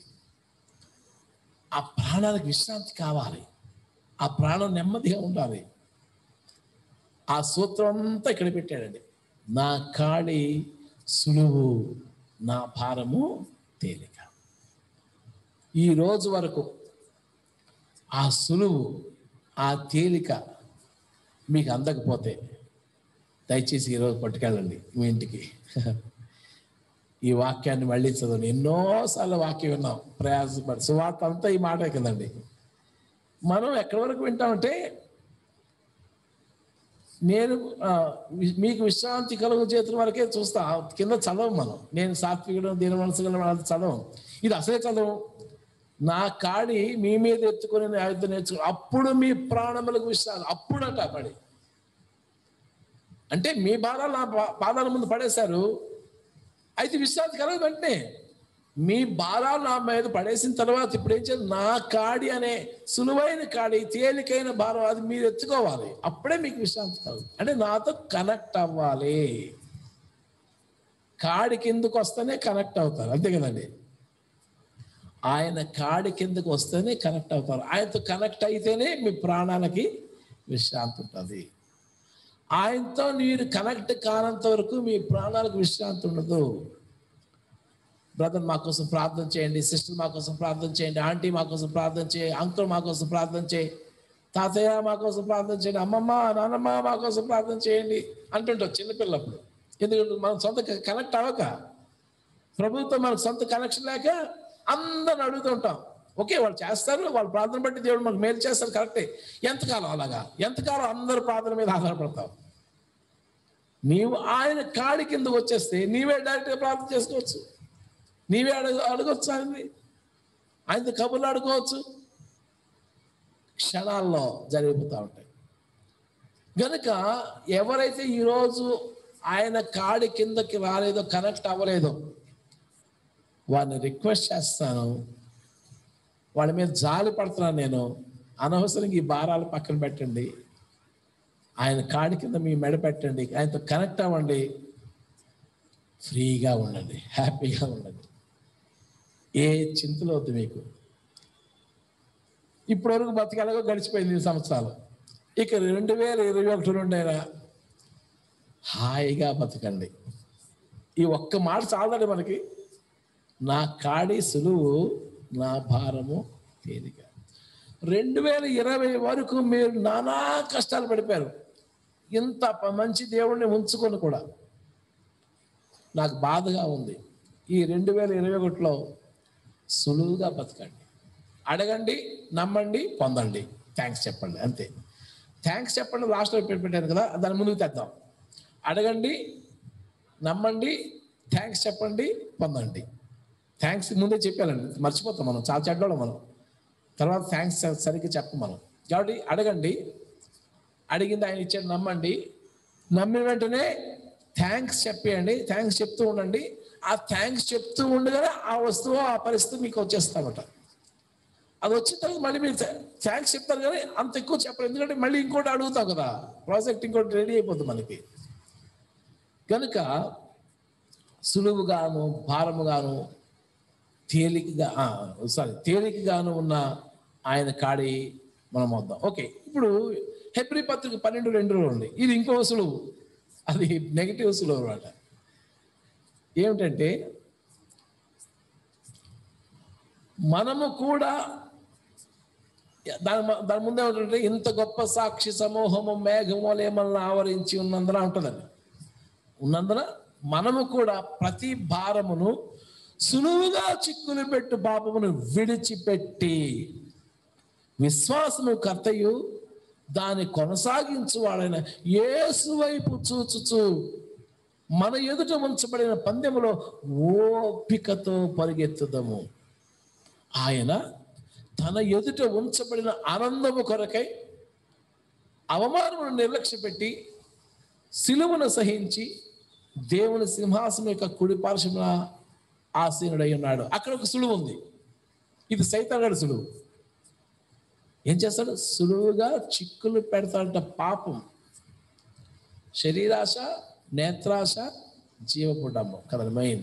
ఆ ప్రాణానికి విశ్రాంతి కావాలి ఆ ప్రాణం నెమ్మదిగా ఉండాలి ఆ సూత్రం అంతా ఇక్కడ పెట్టాడండి నా కాళి సులువు నా భారము తేలిక ఈ రోజు వరకు ఆ సులువు ఆ తేలిక మీకు అందకపోతే దయచేసి ఈరోజు పట్టుకెళ్ళండి మీ ఇంటికి ఈ వాక్యాన్ని మళ్ళీ చదవండి ఎన్నోసార్లు వాక్యం విన్నాం ప్రయాసపడి సువార్త అంతా ఈ మాటే కదండి మనం ఎక్కడి వరకు వింటామంటే నేను ఆ, వి- మీకు విశ్రాంతి కలుగు చేతుల వరకే చూస్తా కింద చదవం మనం నేను సాత్వికుడు దీని మనసు గల వాళ్ళది చదవం ఇది అసలే చదవం నా కాడి మీ మీద ఎత్తుకొని ఆయుధం నేర్చుకో అప్పుడు మీ ప్రాణములకు విశ్రాంతి అప్పుడట పడి అంటే మీ భారాలు నా పా- పాదాల ముందు పడేశారు అయితే విశ్రాంతి కలగదు వెంటనే మీ భారాలు నా మీద పడేసిన తర్వాత ఇప్పుడు ఏం చేయాలి నా కాడి అనే సులువైన కాడి తేలికైన భారం అది మీరు ఎత్తుకోవాలి అప్పుడే మీకు విశ్రాంతి కలదు అంటే నాతో కనెక్ట్ అవ్వాలి కాడి కిందకు వస్తేనే కనెక్ట్ అవుతారు అంతే కదండి ఆయన కాడి కిందకు వస్తేనే కనెక్ట్ అవుతారు ఆయనతో కనెక్ట్ అయితేనే మీ ప్రాణాలకి విశ్రాంతి ఉంటుంది ఆయనతో మీరు కనెక్ట్ కానంత వరకు మీ ప్రాణాలకు విశ్రాంతి ఉండదు బ్రదర్ మా కోసం ప్రార్థన చేయండి సిస్టర్ మా కోసం ప్రార్థన చేయండి ఆంటీ మా కోసం ప్రార్థన చేయి అంకుల్ మా కోసం ప్రార్థన చేయి తాతయ్య మా కోసం ప్రార్థన చేయండి అమ్మమ్మ నాన్నమ్మ మా కోసం ప్రార్థన చేయండి అంటుంటారు చిన్నపిల్లప్పుడు ఎందుకంటే మనం సొంత కనెక్ట్ అవ్వక ప్రభుత్వం మనకు సొంత కనెక్షన్ లేక అందరిని అడుగుతూ ఉంటాం ఓకే వాళ్ళు చేస్తారు వాళ్ళు ప్రార్థన బట్టి దేవుడు మనకు మేలు చేస్తారు కరెక్టే ఎంతకాలం అలాగా ఎంతకాలం అందరు ప్రార్థన మీద ఆధారపడతావు నీవు ఆయన కాడి కిందకు వచ్చేస్తే నీవే డైరెక్ట్గా ప్రార్థన చేసుకోవచ్చు నీవే అడుగు అడగొచ్చు ఆయన్ని ఆయనతో కబుర్లు అడుకోవచ్చు క్షణాల్లో జరిగిపోతూ ఉంటాయి గనుక ఎవరైతే ఈరోజు ఆయన కాడి కిందకి రాలేదో కనెక్ట్ అవ్వలేదో వారిని రిక్వెస్ట్ చేస్తాను వాళ్ళ మీద జాలి పడుతున్నాను నేను అనవసరంగా ఈ భారాలు పక్కన పెట్టండి ఆయన కాడి కింద మీ మెడ పెట్టండి ఆయనతో కనెక్ట్ అవ్వండి ఫ్రీగా ఉండండి హ్యాపీగా ఉండండి ఏ చింతలు వద్దు మీకు ఇప్పటివరకు బతికెలాగో గడిచిపోయింది ఈ సంవత్సరాలు ఇక రెండు వేల ఇరవై ఒకటి రెండైనా హాయిగా బతకండి ఈ ఒక్క మాట చాలండి మనకి నా కాడి సులువు నా భారము తేలిక రెండు వేల ఇరవై వరకు మీరు నానా కష్టాలు పడిపోయారు ఇంత ప- మంచి దేవుణ్ణి ఉంచుకొని కూడా నాకు బాధగా ఉంది ఈ రెండు వేల ఇరవై ఒకటిలో సులువుగా బతకండి అడగండి నమ్మండి పొందండి థ్యాంక్స్ చెప్పండి అంతే థ్యాంక్స్ చెప్పండి లాస్ట్లో పెట్టి పెట్టాను కదా దాని ముందుకు తెద్దాం అడగండి నమ్మండి థ్యాంక్స్ చెప్పండి పొందండి థ్యాంక్స్ ముందే చెప్పాలండి మర్చిపోతాం మనం చాలా చెడ్డోళ్ళం మనం తర్వాత థ్యాంక్స్ సరిగ్గా చెప్పం మనం కాబట్టి అడగండి అడిగింది ఆయన ఇచ్చాడు నమ్మండి నమ్మిన వెంటనే థ్యాంక్స్ చెప్పేయండి థ్యాంక్స్ చెప్తూ ఉండండి ఆ థ్యాంక్స్ చెప్తూ ఉండగానే ఆ వస్తువు ఆ పరిస్థితి మీకు వచ్చేస్తామట అది వచ్చిన తర్వాత మళ్ళీ మీరు థ్యాంక్స్ చెప్తారు కానీ అంత ఎక్కువ చెప్పరు ఎందుకంటే మళ్ళీ ఇంకోటి అడుగుతాం కదా ప్రాజెక్ట్ ఇంకోటి రెడీ అయిపోతుంది మనకి కనుక సులువుగాను భారముగాను తేలికగా సారీ తేలికగాను ఉన్న ఆయన కాడి మనం వద్దాం ఓకే ఇప్పుడు హెబ్రి పత్రిక పన్నెండు రెండులో ఉంది ఇది ఇంకో సులువు అది నెగిటివ్ సులువు అనమాట ఏమిటంటే మనము కూడా దాని మ- దాని ముందే ఉంటుంటే ఇంత గొప్ప సాక్షి సమూహము మేఘములే మనల్ని ఆవరించి ఉన్నందున ఉంటుందండి ఉన్నందున మనము కూడా ప్రతి భారమును సులువుగా చిక్కులు పెట్టు పాపమును విడిచిపెట్టి విశ్వాసము కర్తయు దాన్ని కొనసాగించు వాడైన యేసు వైపు చూచుచు మన ఎదుట ఉంచబడిన పందెములో ఓపికతో పరిగెత్తుదము ఆయన తన ఎదుట ఉంచబడిన ఆనందము కొరకై అవమానమును నిర్లక్ష్యపెట్టి సిలువను సహించి దేవుని సింహాసనం యొక్క కుడి పార్శ్వమున ఆసీనుడై ఉన్నాడు అక్కడ ఒక సులువు ఉంది ఇది సైతాగాడి సులువు ఏం చేస్తాడు సులువుగా చిక్కులు పెడతాడంట పాపం శరీరాశ నేత్రాశ జీవపుటము కదా మెయిన్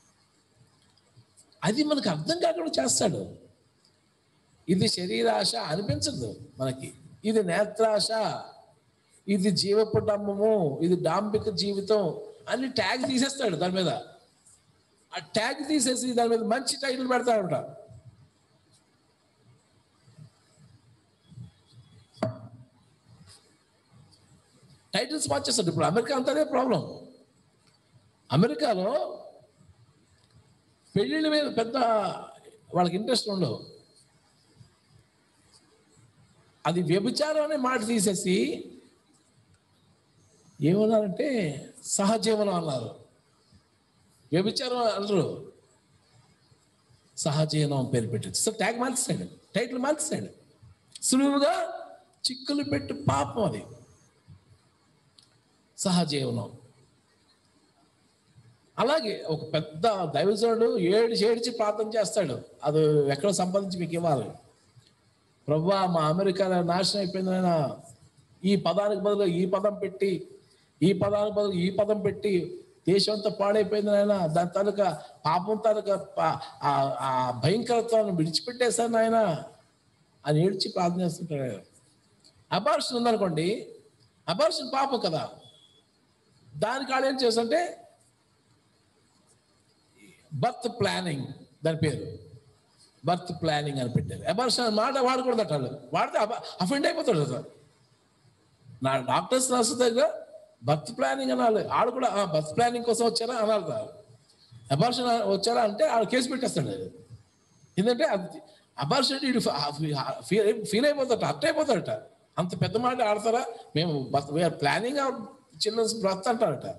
అది మనకు అర్థం కాకుండా చేస్తాడు ఇది శరీరాశ అనిపించదు మనకి ఇది నేత్రాశ ఇది జీవపుటమ్మము ఇది డాంబిక జీవితం అని ట్యాగ్ తీసేస్తాడు దాని మీద ఆ ట్యాగ్ తీసేసి దాని మీద మంచి టైటిల్ పెడతాడట టైటిల్స్ మార్చేస్తాడు ఇప్పుడు అమెరికా అంతా అదే ప్రాబ్లం అమెరికాలో పెళ్ళిళ్ళ మీద పెద్ద వాళ్ళకి ఇంట్రెస్ట్ ఉండవు అది వ్యభిచారం అనే మాట తీసేసి ఏమన్నారంటే సహజీవనం అన్నారు వ్యభిచారం అనరు సహజీవనం పేరు పెట్టారు సో ట్యాగ్ మార్చేసాడు టైటిల్ మార్చేసాడు సులువుగా చిక్కులు పెట్టి పాపం అది సహజీవనం అలాగే ఒక పెద్ద దైవజనుడు ఏడిచి ఏడిచి ప్రార్థన చేస్తాడు అది ఎక్కడ సంపాదించి మీకు ఇవ్వాలి ప్రభా మా అమెరికా నాశనం అయిపోయింది నాయన ఈ పదానికి బదులు ఈ పదం పెట్టి ఈ పదానికి బదులు ఈ పదం పెట్టి దేశం అంతా పాడైపోయింది నాయన దాని తాలూకా పాపం తాలూకా పా- ఆ- ఆ భయంకరత్వాన్ని విడిచిపెట్టేశాను నాయన అని ఏడ్చి ప్రార్థన చేస్తుంటాడు అబార్షన్ ఉందనుకోండి అబార్షన్ పాపం కదా దానికి ఆడు ఏం చేస్తుంటే బర్త్ ప్లానింగ్ దాని పేరు బర్త్ ప్లానింగ్ అని పెట్టారు అబార్షన్ మాట వాడకూడదు వాళ్ళు వాడితే అఫెండ్ అయిపోతాడు అసలు నా డాక్టర్స్ నర్సు దగ్గర బర్త్ ప్లానింగ్ అనాలి ఆడు కూడా బర్త్ ప్లానింగ్ కోసం వచ్చారా అనాలి అబార్షన్ వచ్చారా అంటే ఆడు కేసు పెట్టేస్తాడు అది ఎందుకంటే అది అబార్షన్ ఫీల్ ఫీల్ అయిపోతాడు అట్ట అయిపోతాడట అంత పెద్ద మాట ఆడతారా మేము వీఆర్ ప్లానింగ్ చిల్డ్రన్స్ బ్రత్ అంటారట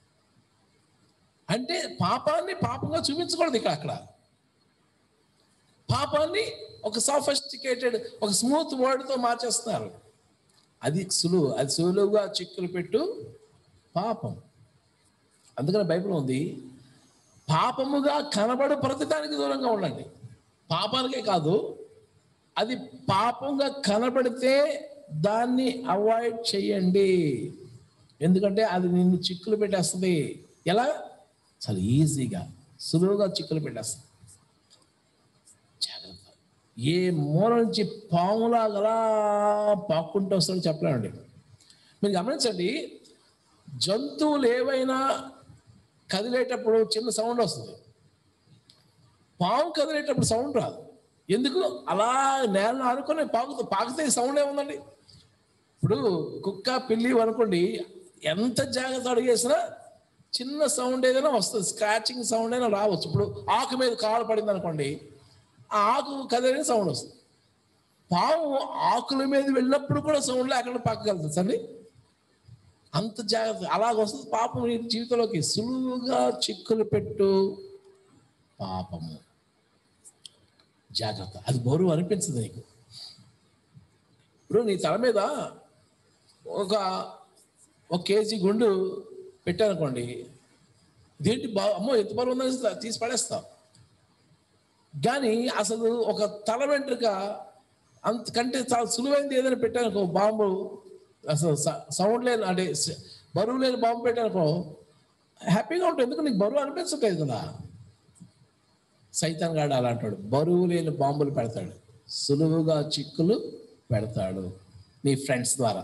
అంటే పాపాన్ని పాపంగా చూపించకూడదు ఇక్కడ అక్కడ పాపాన్ని ఒక సోఫిస్టికేటెడ్ ఒక స్మూత్ వర్డ్తో మార్చేస్తున్నారు అది సులువు అది సులువుగా చిక్కులు పెట్టు పాపం అందుకని బైబిల్ ఉంది పాపముగా కనబడు ప్రతిదానికి దూరంగా ఉండండి పాపానికే కాదు అది పాపంగా కనబడితే దాన్ని అవాయిడ్ చేయండి ఎందుకంటే అది నిన్ను చిక్కులు పెట్టేస్తుంది ఎలా చాలా ఈజీగా సులువుగా చిక్కులు పెట్టేస్తుంది జాగ్రత్త ఏ మూల నుంచి పాములాగా అలా పాక్కుంటూ వస్తాడో చెప్పలేమండి మీరు గమనించండి జంతువులు ఏవైనా కదిలేటప్పుడు చిన్న సౌండ్ వస్తుంది పాము కదిలేటప్పుడు సౌండ్ రాదు ఎందుకు అలా నేలను ఆనుకొని పాకుతూ పాకితే సౌండ్ ఏముందండి ఇప్పుడు కుక్క పిల్లి అనుకోండి ఎంత జాగ్రత్త అడిగేసినా చిన్న సౌండ్ ఏదైనా వస్తుంది స్క్రాచింగ్ సౌండ్ అయినా రావచ్చు ఇప్పుడు ఆకు మీద కాలు పడింది అనుకోండి ఆ ఆకు కదిలిన సౌండ్ వస్తుంది పాము ఆకుల మీద వెళ్ళినప్పుడు కూడా సౌండ్ లేకుండా పక్కగలుగుతుంది సండి అంత జాగ్రత్త అలాగ వస్తుంది పాపం నీ జీవితంలోకి సులువుగా చిక్కులు పెట్టు పాపము జాగ్రత్త అది బరువు అనిపించదు నీకు ఇప్పుడు నీ తల మీద ఒక ఒక కేజీ గుండు పెట్టానుకోండి దేంటి బా అమ్మో ఎంత బరువు ఉందని తీసి పడేస్తాం కానీ అసలు ఒక తల వెంట్రుక అంతకంటే చాలా సులువైంది ఏదైనా పెట్టానుకో బాంబు అసలు సౌండ్ లేని అంటే స- బరువు లేని బాంబు పెట్టానుకో హ్యాపీగా ఉంటుంది ఎందుకు నీకు బరువు అనిపించట్లేదు కదా సైతాన్ గాడు అలా అంటాడు బరువు లేని బాంబులు పెడతాడు సులువుగా చిక్కులు పెడతాడు నీ ఫ్రెండ్స్ ద్వారా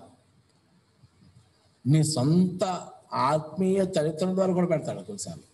నీ సొంత ఆత్మీయ చరిత్ర ద్వారా కూడా పెడతాడు కొన్నిసార్లు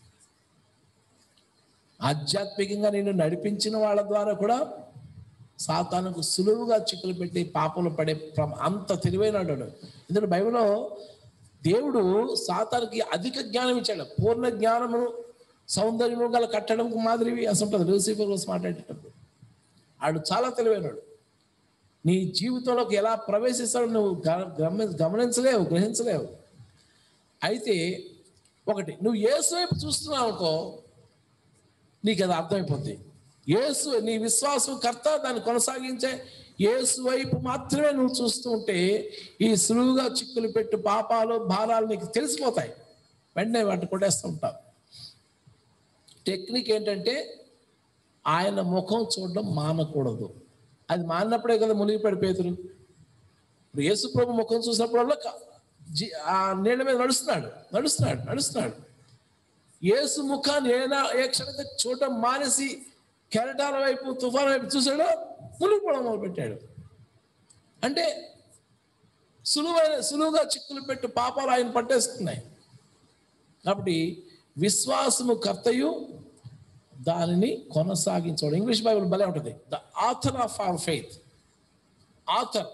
ఆధ్యాత్మికంగా నేను నడిపించిన వాళ్ళ ద్వారా కూడా సాతానుకు సులువుగా చిక్కులు పెట్టి పాపలు పడే ప్రమ- అంత తెలివైనడు ఎందుకంటే బైబిల్లో దేవుడు సాతానికి అధిక జ్ఞానం ఇచ్చాడు పూర్ణ జ్ఞానము సౌందర్యము గల కట్టడం మాదిరివి అసలు ఉంటుంది లూసిఫర్ కోసం మాట్లాడేటప్పుడు ఆడు చాలా తెలివైనడు నీ జీవితంలోకి ఎలా ప్రవేశిస్తాడో నువ్వు గ- గమ- గమనించలేవు గ్రహించలేవు అయితే ఒకటి నువ్వు యేసు వైపు చూస్తున్నావు అనుకో నీకు అది అర్థమైపోద్ది యేసు నీ విశ్వాసం కర్త దాన్ని కొనసాగించే యేసు వైపు మాత్రమే నువ్వు చూస్తూ ఉంటే ఈ సులువుగా చిక్కులు పెట్టు పాపాలు భారాలు నీకు తెలిసిపోతాయి వెంటనే వాటిని కొట్టేస్తూ ఉంటావు టెక్నిక్ ఏంటంటే ఆయన ముఖం చూడడం మానకూడదు అది మానప్పుడే కదా మునిగిపడి పేతురు ఇప్పుడు యేసు ప్రభు ముఖం చూసినప్పుడల్లా క- జీ- ఆ నీళ్ళ మీద నడుస్తున్నాడు నడుస్తున్నాడు నడుస్తున్నాడు యేసు ముఖాన్ని ఏనా ఏ క్షణత చూడటం మానేసి కెరటాల వైపు తుఫాన్ వైపు చూసాడో మునిగిపోవడం మొదలుపెట్టాడు అంటే సులువైన సులువుగా చిక్కులు పెట్టు పాపాలు ఆయన పట్టేస్తున్నాయి కాబట్టి విశ్వాసము కర్తయు దానిని కొనసాగించడం ఇంగ్లీష్ బైబిల్ భలే ఉంటుంది the author of our faith author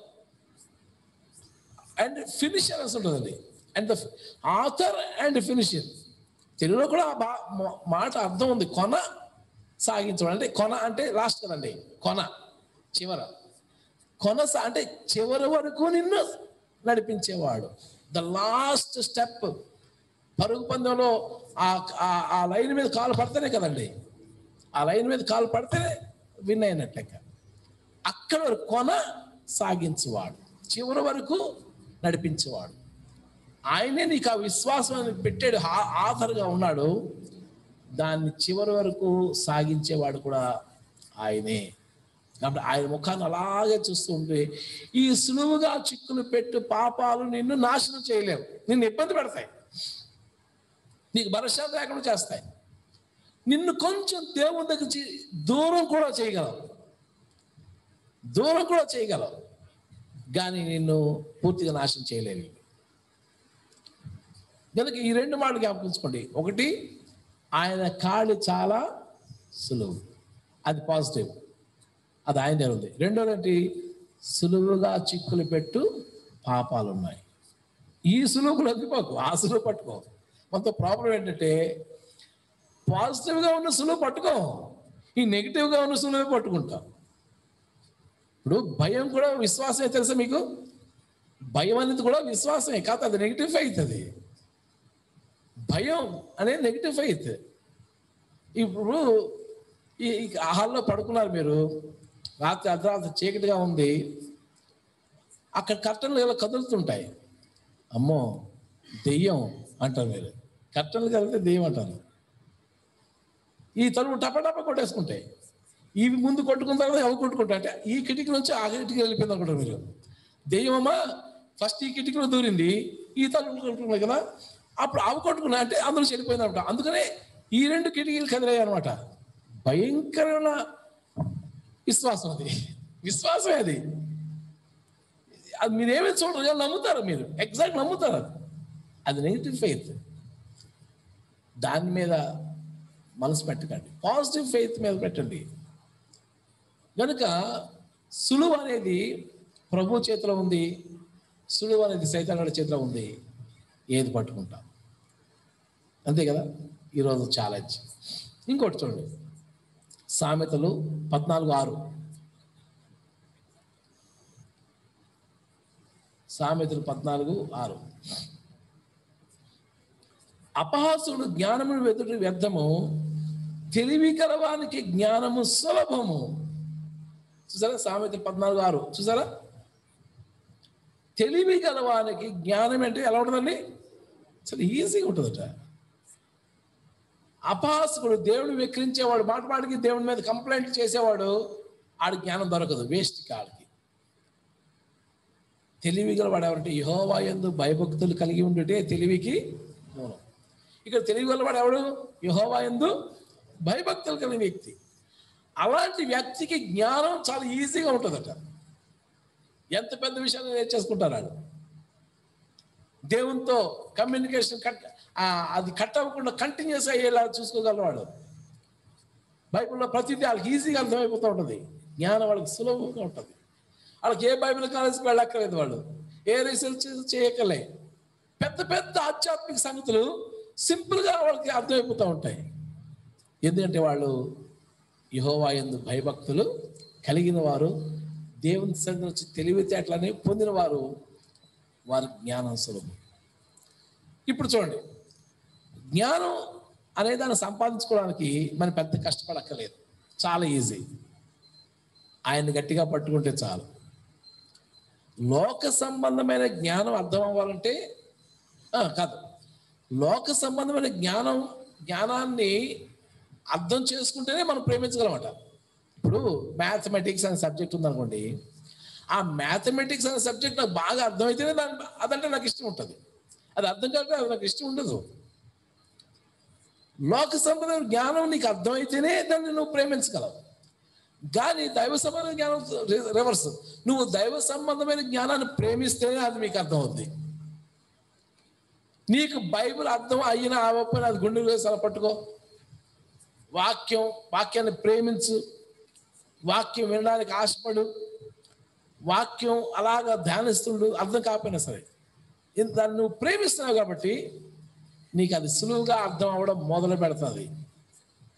and finisher అని ఉంటుందండి and the author and finisher తెలుగులో కూడా ఆ బా- మా- మాట అర్థం ఉంది కొన సాగించడం అంటే కొన అంటే లాస్ట్ కదండి కొన చివర కొనసా అంటే చివరి వరకు నిన్ను నడిపించేవాడు ద లాస్ట్ స్టెప్ పరుగు పందెంలో ఆ ఆ- ఆ లైన్ మీద కాలు పడితేనే కదండి ఆ లైన్ మీద కాలు పడితేనే విన్ అయినట్టు లెక్క అక్కడ వరకు కొన సాగించేవాడు చివరి వరకు నడిపించేవాడు ఆయనే నీకు ఆ విశ్వాసం పెట్టాడు ఆ- ఆధారుగా ఉన్నాడు దాన్ని చివరి వరకు సాగించేవాడు కూడా ఆయనే కాబట్టి ఆయన ముఖాన్ని అలాగే చూస్తూ ఉంటే ఈ సులువుగా చిక్కులు పెట్టు పాపాలు నిన్ను నాశనం చేయలేవు నిన్ను ఇబ్బంది పెడతాయి నీకు భరోసా లేకుండా చేస్తాయి నిన్ను కొంచెం దేవుని దగ్గర నుంచి దూరం కూడా చేయగలవు దూరం కూడా చేయగలవు కానీ నిన్ను పూర్తిగా నాశనం చేయలేవు కనుక ఈ రెండు మాటలు జ్ఞాపకించుకోండి ఒకటి ఆయన కాళి చాలా సులువు అది పాజిటివ్ అది ఆయన దగ్గర ఉంది రెండోది ఏంటి సులువుగా చిక్కులు పెట్టు పాపాలు ఉన్నాయి ఈ సులువుకు లొంగిపోకు ఆ సులువు పట్టుకో కొంత ప్రాబ్లం ఏంటంటే పాజిటివ్గా ఉన్న సులువు పట్టుకో ఈ నెగిటివ్గా ఉన్న సులువే పట్టుకుంటాం ఇప్పుడు భయం కూడా విశ్వాసమే తెలుసా మీకు భయం అనేది కూడా విశ్వాసమే కాదు అది నెగిటివ్ ఫెయిత్ అది భయం అనేది నెగిటివ్ ఫెయిత్ ఇప్పుడు ఈ ఈ హాల్లో పడుకున్నారు మీరు రాత్రి అర్ధరాత్రి చీకటిగా ఉంది అక్కడ కర్టన్లు ఇలా కదులుతుంటాయి అమ్మో దెయ్యం అంటారు మీరు కర్టన్లు కలిగితే దెయ్యం అంటారు ఈ తలుపు టపటప కొట్టేసుకుంటాయి ఇవి ముందు కొట్టుకున్న తర్వాత అవి కొట్టుకుంటాయి అంటే ఈ కిటికీ నుంచి ఆ కిటికీ వెళ్ళిపోయింది అనుకుంటారు మీరు దెయ్యమమ్మా ఫస్ట్ ఈ కిటికీలో దూరింది ఈ తలుపు కొట్టుకున్నాయి కదా అప్పుడు అవి కొట్టుకున్నా అంటే అందులో చెడిపోయింది అనమాట అందుకనే ఈ రెండు కిటికీలు కదిలాయి అనమాట భయంకరమైన విశ్వాసం అది విశ్వాసమే అది అది మీరు ఏమీ చూడరు కానీ నమ్ముతారు మీరు ఎగ్జాక్ట్ నమ్ముతారు అది అది నెగిటివ్ ఫెయిత్ దాని మీద మనసు పెట్టకండి పాజిటివ్ ఫెయిత్ మీద పెట్టండి కనుక సులువు అనేది ప్రభు చేతిలో ఉంది సులువు అనేది సైతానుడి చేతిలో ఉంది ఏది పట్టుకుంటాం అంతే కదా ఈరోజు ఛాలెంజ్ ఇంకోటి చూడండి సామెతలు పద్నాలుగు ఆరు సామెతలు పద్నాలుగు ఆరు అపహాసుడు జ్ఞానమును వెతుడు వ్యర్థము తెలివి కలవానికి జ్ఞానము సులభము చూసారా సామెత పద్నాలుగు ఆరు చూసారా తెలివి గలవానికి జ్ఞానం అంటే ఎలా ఉంటుందండి అసలు ఈజీగా ఉంటుందట అపహాసకుడు దేవుడిని వెక్కిరించేవాడు మాట మాటికి దేవుడి మీద కంప్లైంట్ చేసేవాడు ఆడి జ్ఞానం దొరకదు వేస్ట్ కాడికి తెలివి గలవాడు ఎవరంటే యహోవా ఎందు భయభక్తులు కలిగి ఉండుటే తెలివికి మూలం ఇక్కడ తెలివి గలవాడు ఎవడు యహోవా ఎందు భయభక్తులు కలిగిన వ్యక్తి అలాంటి వ్యక్తికి జ్ఞానం చాలా ఈజీగా ఉంటుందట ఎంత పెద్ద విషయాన్ని నేర్చేసుకుంటారు వాళ్ళు దేవునితో కమ్యూనికేషన్ కట్ ఆ, అది కట్ అవ్వకుండా కంటిన్యూస్ అయ్యేలా చూసుకోగలవాడు బైబిల్లో ప్రతిదీ వాళ్ళకి ఈజీగా అర్థమైపోతూ ఉంటుంది జ్ఞానం వాళ్ళకి సులభంగా ఉంటుంది వాళ్ళకి ఏ బైబిల్ కాలేజీకి వెళ్ళక్కర్లేదు వాళ్ళు ఏ రీసెర్చ్ చేయకలే పెద్ద పెద్ద ఆధ్యాత్మిక సంగతులు సింపుల్గా వాళ్ళకి అర్థమైపోతూ ఉంటాయి ఎందుకంటే వాళ్ళు యహోవా ఎందు భయభక్తులు కలిగిన వారు దేవుని సంగతి వచ్చి తెలివితేటలని పొందిన వారు వారి జ్ఞానం సులభం ఇప్పుడు చూడండి జ్ఞానం అనే దాన్ని సంపాదించుకోవడానికి మనం పెద్ద కష్టపడక్కర్లేదు చాలా ఈజీ ఆయన్ని గట్టిగా పట్టుకుంటే చాలు లోక సంబంధమైన జ్ఞానం అర్థం అవ్వాలంటే ఆ, కాదు లోక సంబంధమైన జ్ఞానం జ్ఞానాన్ని అర్థం చేసుకుంటేనే మనం ప్రేమించగలమట ఇప్పుడు మ్యాథమెటిక్స్ అనే సబ్జెక్ట్ ఉందనుకోండి ఆ మ్యాథమెటిక్స్ అనే సబ్జెక్ట్ నాకు బాగా అర్థమైతేనే దాని అదంటే నాకు ఇష్టం ఉంటుంది అది అర్థం కాక అది నాకు ఇష్టం ఉండదు లోక సంబంధమైన జ్ఞానం నీకు అర్థమైతేనే దాన్ని నువ్వు ప్రేమించగలవు కానీ దైవ సంబంధమైన జ్ఞానం రి- రివర్స్ నువ్వు దైవ సంబంధమైన జ్ఞానాన్ని ప్రేమిస్తేనే అది మీకు అర్థమవుద్ది నీకు బైబిల్ అర్థం అయినా అవ్వకపోయినా అది గుండెలు వేసి అలా పట్టుకో వాక్యం వాక్యాన్ని ప్రేమించు వాక్యం వినడానికి ఆశపడు వాక్యం అలాగా ధ్యానిస్తుండు అర్థం కాకపోయినా సరే ఇంత దాన్ని నువ్వు ప్రేమిస్తున్నావు కాబట్టి నీకు అది సులువుగా అర్థం అవ్వడం మొదలు పెడుతుంది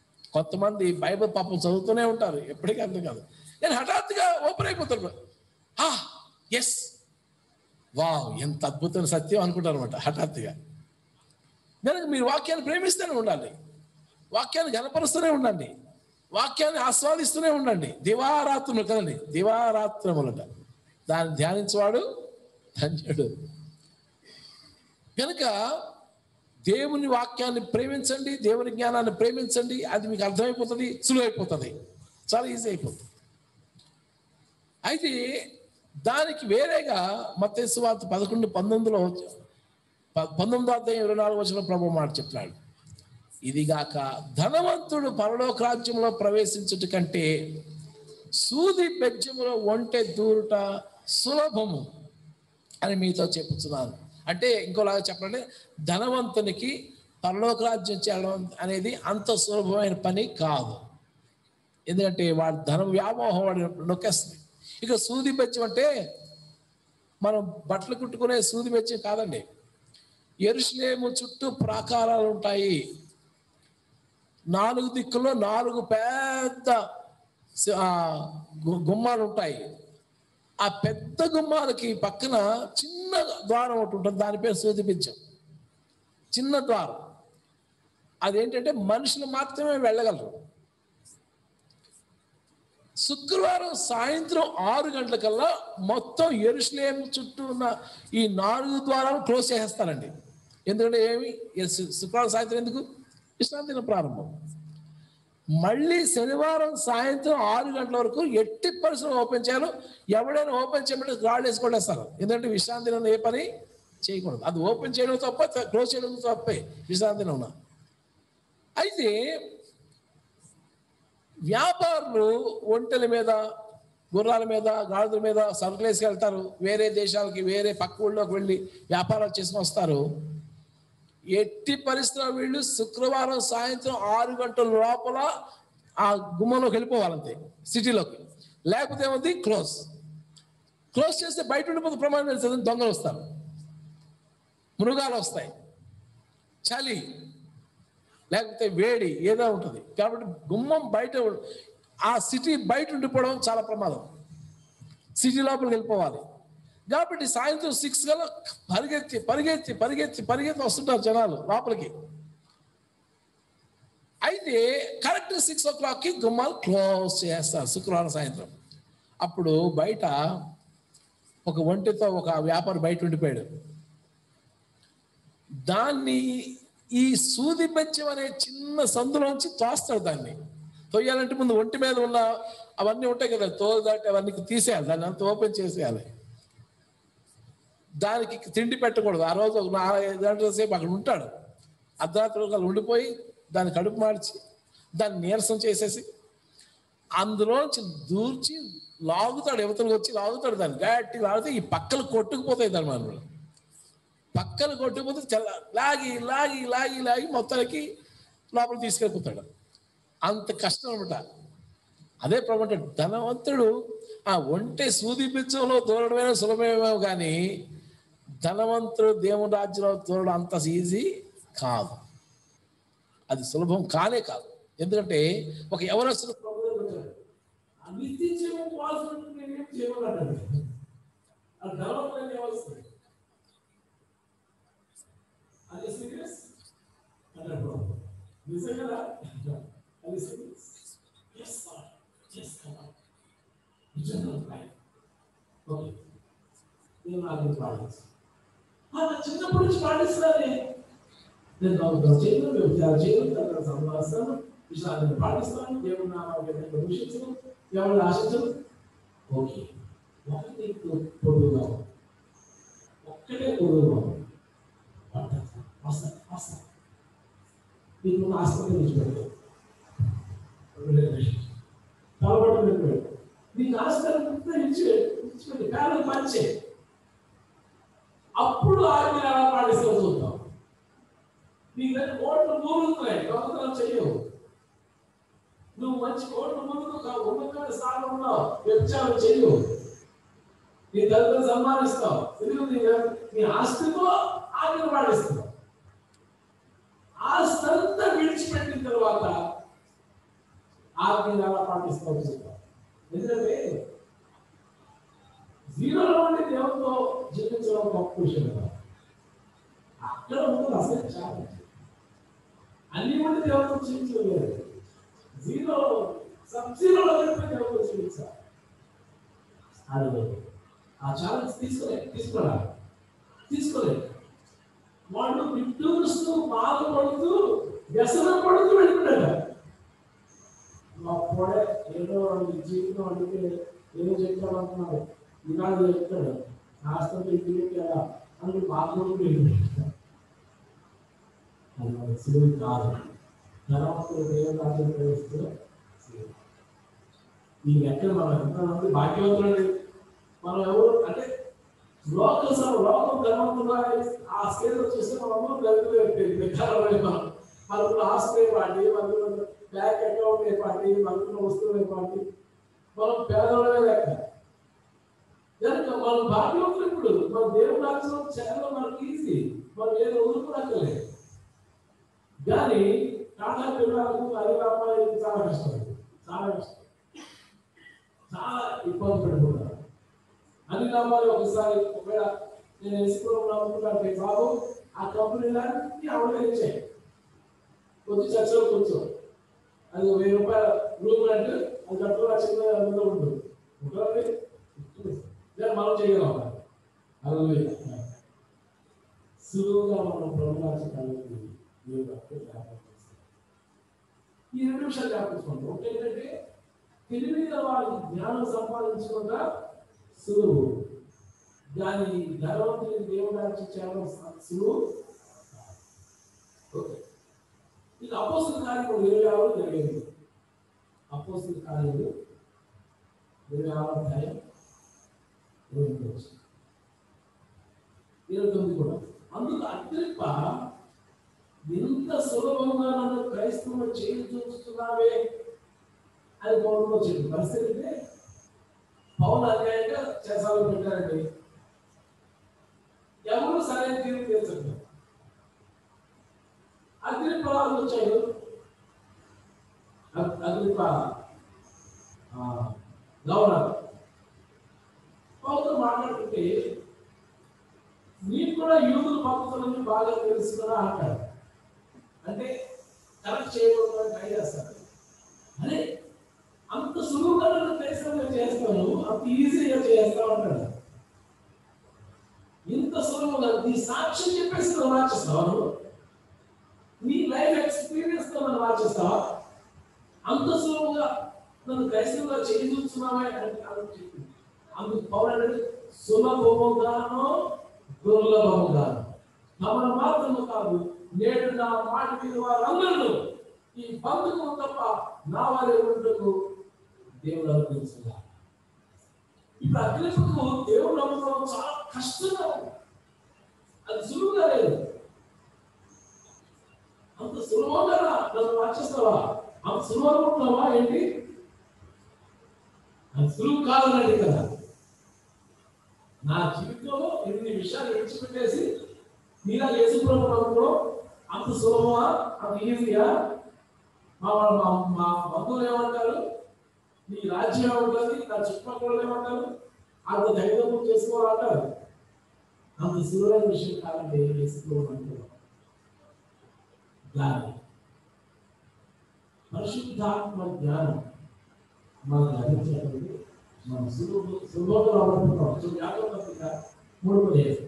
కొంతమంది బైబిల్ పాపం చదువుతూనే ఉంటారు ఎప్పటికీ అర్థం కాదు నేను హఠాత్తుగా ఓపెన్ అయిపోతారు ఆ ఎస్ వావ్ ఎంత అద్భుతమైన సత్యం అనుకుంటారు అనమాట హఠాత్తుగా కనుక మీరు వాక్యాన్ని ప్రేమిస్తూనే ఉండాలి వాక్యాన్ని గనపరుస్తూనే ఉండండి వాక్యాన్ని ఆస్వాదిస్తూనే ఉండండి దివారాత్రములు కదండి దివారాత్రములట దాన్ని ధ్యానించేవాడు ధన్యుడు కనుక దేవుని వాక్యాన్ని ప్రేమించండి దేవుని జ్ఞానాన్ని ప్రేమించండి అది మీకు అర్థమైపోతుంది సులువైపోతుంది చాలా ఈజీ అయిపోతుంది అయితే దానికి వేరేగా మత్తయి వార్త పదకొండు పంతొమ్మిదిలో ప- పంతొమ్మిదో అధ్యాయం ఇరవై నాలుగు వచ్చిన ప్రభు మాట చెప్తున్నాడు ఇదిగాక ధనవంతుడు పరలోక రాజ్యంలో ప్రవేశించుట కంటే సూది బెజ్జములో ఒంటె దూరుట సులభము అని మీతో చెప్పుతున్నాను అంటే ఇంకోలాగా చెప్పాలంటే ధనవంతునికి పరలోక రాజ్యం చేయడం అనేది అంత సులభమైన పని కాదు ఎందుకంటే వాడి ధనం వ్యామోహం వాడి నొక్కేస్తుంది ఇక సూది బెచ్చం అంటే మనం బట్టలు కుట్టుకునే సూది బెచ్చం కాదండి ఎరుసలేము చుట్టూ ప్రాకారాలు ఉంటాయి నాలుగు దిక్కుల్లో నాలుగు పెద్ద స- ఆ, గు- గుమ్మాలు ఉంటాయి ఆ పెద్ద గుమ్మాలకి పక్కన చిన్న ద్వారం ఒకటి ఉంటుంది దాని పేరు సూది బెచ్చం చిన్న ద్వారం అదేంటంటే మనుషులు మాత్రమే వెళ్ళగలరు శుక్రవారం సాయంత్రం ఆరు గంటలకల్లా మొత్తం ఎరుసలేం చుట్టూ ఉన్న ఈ నాలుగు ద్వారాలు క్లోజ్ చేసేస్తారండి ఎందుకంటే ఏమి ఈ శు- శుక్రవారం సాయంత్రం ఎందుకు విశ్రాంతి దిన ప్రారంభం మళ్ళీ శనివారం సాయంత్రం ఆరు గంటల వరకు ఎట్టి పరిశ్రమ ఓపెన్ చేయాలి ఎవడైనా ఓపెన్ చేయమంటే రాళ్ళు వేసి కొట్టేస్తారు ఎందుకంటే విశ్రాంతి దినం ఏ పని చేయకూడదు అది ఓపెన్ చేయడం తప్ప క్లోజ్ చేయడం తప్పే విశ్రాంతి దినం అయితే వ్యాపారులు ఒంటెల మీద గుర్రాల మీద గాడిదల మీద సరుకులేసి వెళ్తారు వేరే దేశాలకి వేరే పక్క ఊళ్ళోకి వెళ్ళి వ్యాపారాలు చేసుకుని వస్తారు ఎట్టి పరిస్థితుల్లో వీళ్ళు శుక్రవారం సాయంత్రం ఆరు గంటల లోపల ఆ గుమ్మంలోకి వెళ్ళిపోవాలంతే సిటీలోకి లేకపోతే ఏముంది క్లోజ్ క్లోజ్ చేస్తే బయట ఉండిపోతే ప్రమాదం తెలుస్తుంది దొంగలు వస్తారు మృగాలు వస్తాయి చలి లేకపోతే వేడి ఏదో ఉంటుంది కాబట్టి గుమ్మం బయట ఉం- ఆ సిటీ బయట ఉండిపోవడం చాలా ప్రమాదం సిటీ లోపలికి వెళ్ళిపోవాలి కాబట్టి సాయంత్రం సిక్స్ కల్లా పరిగెత్తి పరిగెత్తి పరిగెత్తి పరిగెత్తి వస్తుంటారు జనాలు లోపలికి అయితే కరెక్ట్ సిక్స్ ఓ క్లాక్కి గుమ్మాలు క్లోజ్ చేస్తారు శుక్రవారం సాయంత్రం అప్పుడు బయట ఒక ఒంటితో ఒక వ్యాపారి బయట ఉండిపోయాడు దాన్ని ఈ సూది బెచ్చం అనే చిన్న సందులోంచి తోస్తాడు దాన్ని తొయ్యాలంటే ముందు ఒంటి మీద ఉన్న అవన్నీ ఉంటాయి కదా తోలు దాటి అవన్నీ తీసేయాలి దాన్ని అంతా ఓపెన్ చేసేయాలి దానికి తిండి పెట్టకూడదు ఆ రోజు ఒక నాలుగైదు గంటల సేపు అక్కడ ఉంటాడు అర్ధరాత్రి ఒకళ్ళు ఉండిపోయి దాన్ని కడుపు మార్చి దాన్ని నీరసం చేసేసి అందులోంచి దూర్చి లాగుతాడు యువతలకు వచ్చి లాగుతాడు దాన్ని గట్టి లాగితే ఈ పక్కలు కొట్టుకుపోతాయి దాని మనలో పక్కలు కొట్టుకుపోతే చల్ల లాగి లాగి లాగి లాగి మొత్తానికి లోపల తీసుకెళ్ళిపోతాడు అంత కష్టం అనమాట అదే ప్రభు అంటే ధనవంతుడు ఆ ఒంటె సూది బిచ్చంలో దూరడమైన సులభమేమో కానీ ధనవంతుడు దేవుని రాజ్యంలో దూరడం అంత ఈజీ కాదు అది సులభం కానే కాదు ఎందుకంటే ఒక ఎవరస్తుడు ప్రభు దగ్గరికి వచ్చాడు. ఆ నిత్య జీవం పోవాల్సినట్టు నేనేం చేయమన్నాడు ఆ ధనవంతుడు ఎవరొస్తుంది అది సీరియస్ అన్నాడు ప్రభు. నిజంగా అది serious Yes, sir. Yes, come on. నిజంగా right. Okay. నేను నాకు పాటిస్తాను నా చిన్నప్పటి నుంచి పాటిస్తున్నానే నేను నాకు చేయను వ్యభిచారం చేయను తర్వాత సంభాషిస్తాను విషయాన్ని పాటిస్తాను దేవుడు నామాన్ని దూషించను ఎవరిని ఆశించను ఓకే ఒకటి నీకు పొడుగుగా ఉంది. ఒక్కటే పొడుగుగా ఉంది. పట్టదు. వస్తా వస్తా నీకు ఆస్పత్రి నుంచి పెడతావు తలబడి పెట్టాడు నీకు ఆస్కారం ఇచ్చి ఇచ్చిపెట్టి పేదలకు పంచే అప్పుడు ఆజ్ఞ ఎలా పాటిస్తావు చూద్దాం నీకు దగ్గర ఓట్లు మూలుగుతున్నాయి దొంగతనం చెయ్యవు నువ్వు మంచి ఓట్లు మూలుగు ఉన్నత స్థానంలో ఉన్నావు వ్యభిచారం చెయ్యవు నీ తల్లిదండ్రులు సన్మానిస్తావు ఎందుకు నీ నీ ఆస్తితో ఆజ్ఞ పాటిస్తావు ఆస్తి అంతా విడిచిపెట్టిన తర్వాత ఆజ్ఞ ఎలా పాటిస్తావు చూద్దాం ఎందుకంటే జీరోలో ఉండి దేవుడితో జీవించడం గొప్ప విషయం కదా అక్కడ ఉంటుంది అసలు ఛాలెంజ్ అన్ని ఉండి దేవుడితో జీవించలేదు జీరో సబ్ జీరోలో వెళ్ళిపోయి దేవుడితో జీవించాలి అది ఆ ఛాలెంజ్ తీసుకోలే తీసుకోరా తీసుకోలే వాళ్ళు నిట్టూరుస్తూ బాధపడుతూ వ్యసనం పడుతూ వెళ్ళిపోయాడు మా పొడే ఏదో వాడి జీవితం అడిగితే ఏదో చెప్తాడు అంటున్నాడు ఇలాగ చెప్తాడు కాస్త ఇంటికి కదా అని బాధపడుతూ వెళ్ళిపోయాడు అది మన శివుడు కాదు ధనవంతుడు దేవుడు రాజ్యం ప్రవేశిస్తూ శివుడు. ఈ లెక్క మనం ఎంతమంది భాగ్యవంతులండి మనం ఎవరు అంటే లోక సభ లోకం ధనవంతులు ఆ స్టేజ్ చూస్తే మనం దళితులు మనం మనకు ఆస్తి పార్టీ మనకు బ్యాంక్ అకౌంట్ పార్టీ మనకున్న వస్తువులు పార్టీ మనం పేదవాళ్ళే లెక్క కనుక మనం భాగ్యవంతులు ఇప్పుడు మన దేవుడు రాజ్యం చేరడం మనకి ఈజీ మనం ఏదో వదులుకోనక్కర్లేదు కానీ టాటా పిల్లలకు అరిరామాయణకి చాలా కష్టం చాలా కష్టం చాలా ఇబ్బంది పడిపోతారు అన్ని నామాలు ఒకసారి ఒకవేళ నేను ఎసుకులో నమ్ముకుంటే బాబు ఆ కంపెనీలన్నీ ఆవిడ ఇచ్చాయి కొద్ది చర్చలో కూర్చో అది వెయ్యి రూపాయల రూమ్ అంటే అది కట్టుకున్న చిన్న అందులో ఉంటుంది ఒకటి లేదా మనం చేయగలం అది సులువుగా మనం ప్రభుత్వానికి ఈ రెండు విషయాలు జ్ఞాపించుకోండి ఒకటి ఏంటంటే తెలివిగా వారికి జ్ఞానం సంపాదించకుండా సులువు దాని ధనవంతుని దేవుడానికి చేయడం సులువు ఓకే ఇది అపోస్తుల కార్యం ఇరవై ఆరు ఇరవై ఎనిమిది అపోస్తుల కార్యాలు ఇరవై ఆరు అధ్యాయం ఇరవై ఎనిమిది వచ్చింది. ఇరవై తొమ్మిది కూడా అందుకు అగ్రిప్ప ఎంత సులభంగా నన్ను క్రైస్తవులు చేయి చూస్తున్నావే అని పౌరులో చెప్పి పరిస్థితి అంటే పౌరు అన్యాయంగా చేసాలు పెట్టారండి ఎవరు సరైన తీర్పు తీర్చండి అగ్రిప్ప వాళ్ళు వచ్చాడు అగ్- అగ్రిప్ప ఆ, గవర్నర్ పౌరుతో మాట్లాడుతుంటే నీకు కూడా యూదుల పద్ధతులను బాగా తెలుసుకున్నా అంటారు అంటే కరెక్ట్ చేయకూడదని ట్రై చేస్తారు అదే అంత సులువుగా నన్ను క్రైస్తవంగా చేస్తాను అంత ఈజీగా చేస్తావు అంటాడు ఇంత సులువుగా నీ సాక్ష్యం చెప్పేసి నువ్వు మార్చేస్తావా నువ్వు నీ లైఫ్ ఎక్స్పీరియన్స్ తో నన్ను మార్చేస్తావా అంత సులువుగా నన్ను క్రైస్తవుగా చేయి చూస్తున్నావా అంటే అని చెప్పి అందుకు పౌరుడు సులభముగాను దుర్లభముగాను తమను మాత్రము కాదు నేడు నా మాట మీద వారందరూ ఈ బంధుకు తప్ప నా వారి ఉంటకు దేవుడు అనుగ్రహించుగా ఇప్పుడు అగ్నిపుకు దేవుడు నమ్మకం చాలా కష్టంగా ఉంది అది సులువుగా లేదు అంత సులభంగా నన్ను మార్చేస్తావా అంత సులువు అనుకుంటున్నావా ఏంటి అది సులువు కాదనండి కదా నా జీవితంలో ఇన్ని విషయాలు విడిచిపెట్టేసి మీలా యేసుప్రభు నమ్ముకోవడం అంత సులభమా అంత ఈజీయా మా వాళ్ళ- మా మా బంధువులు ఏమంటారు నీ రాజ్యం ఏమంటుంది నా చుట్టుపక్కల ఏమంటారు అంత ధైర్యం చేసుకోవాలంటారు అంత సులువైన విషయం కాదండి యేసుప్రభు నమ్ముకోవడం జ్ఞానం పరిశుద్ధాత్మ జ్ఞానం మనకు లభించినటువంటి మనం సులువు సులభంగా అనుకుంటున్నాం సో వ్యాపార పత్రిక మూడు పదిహేను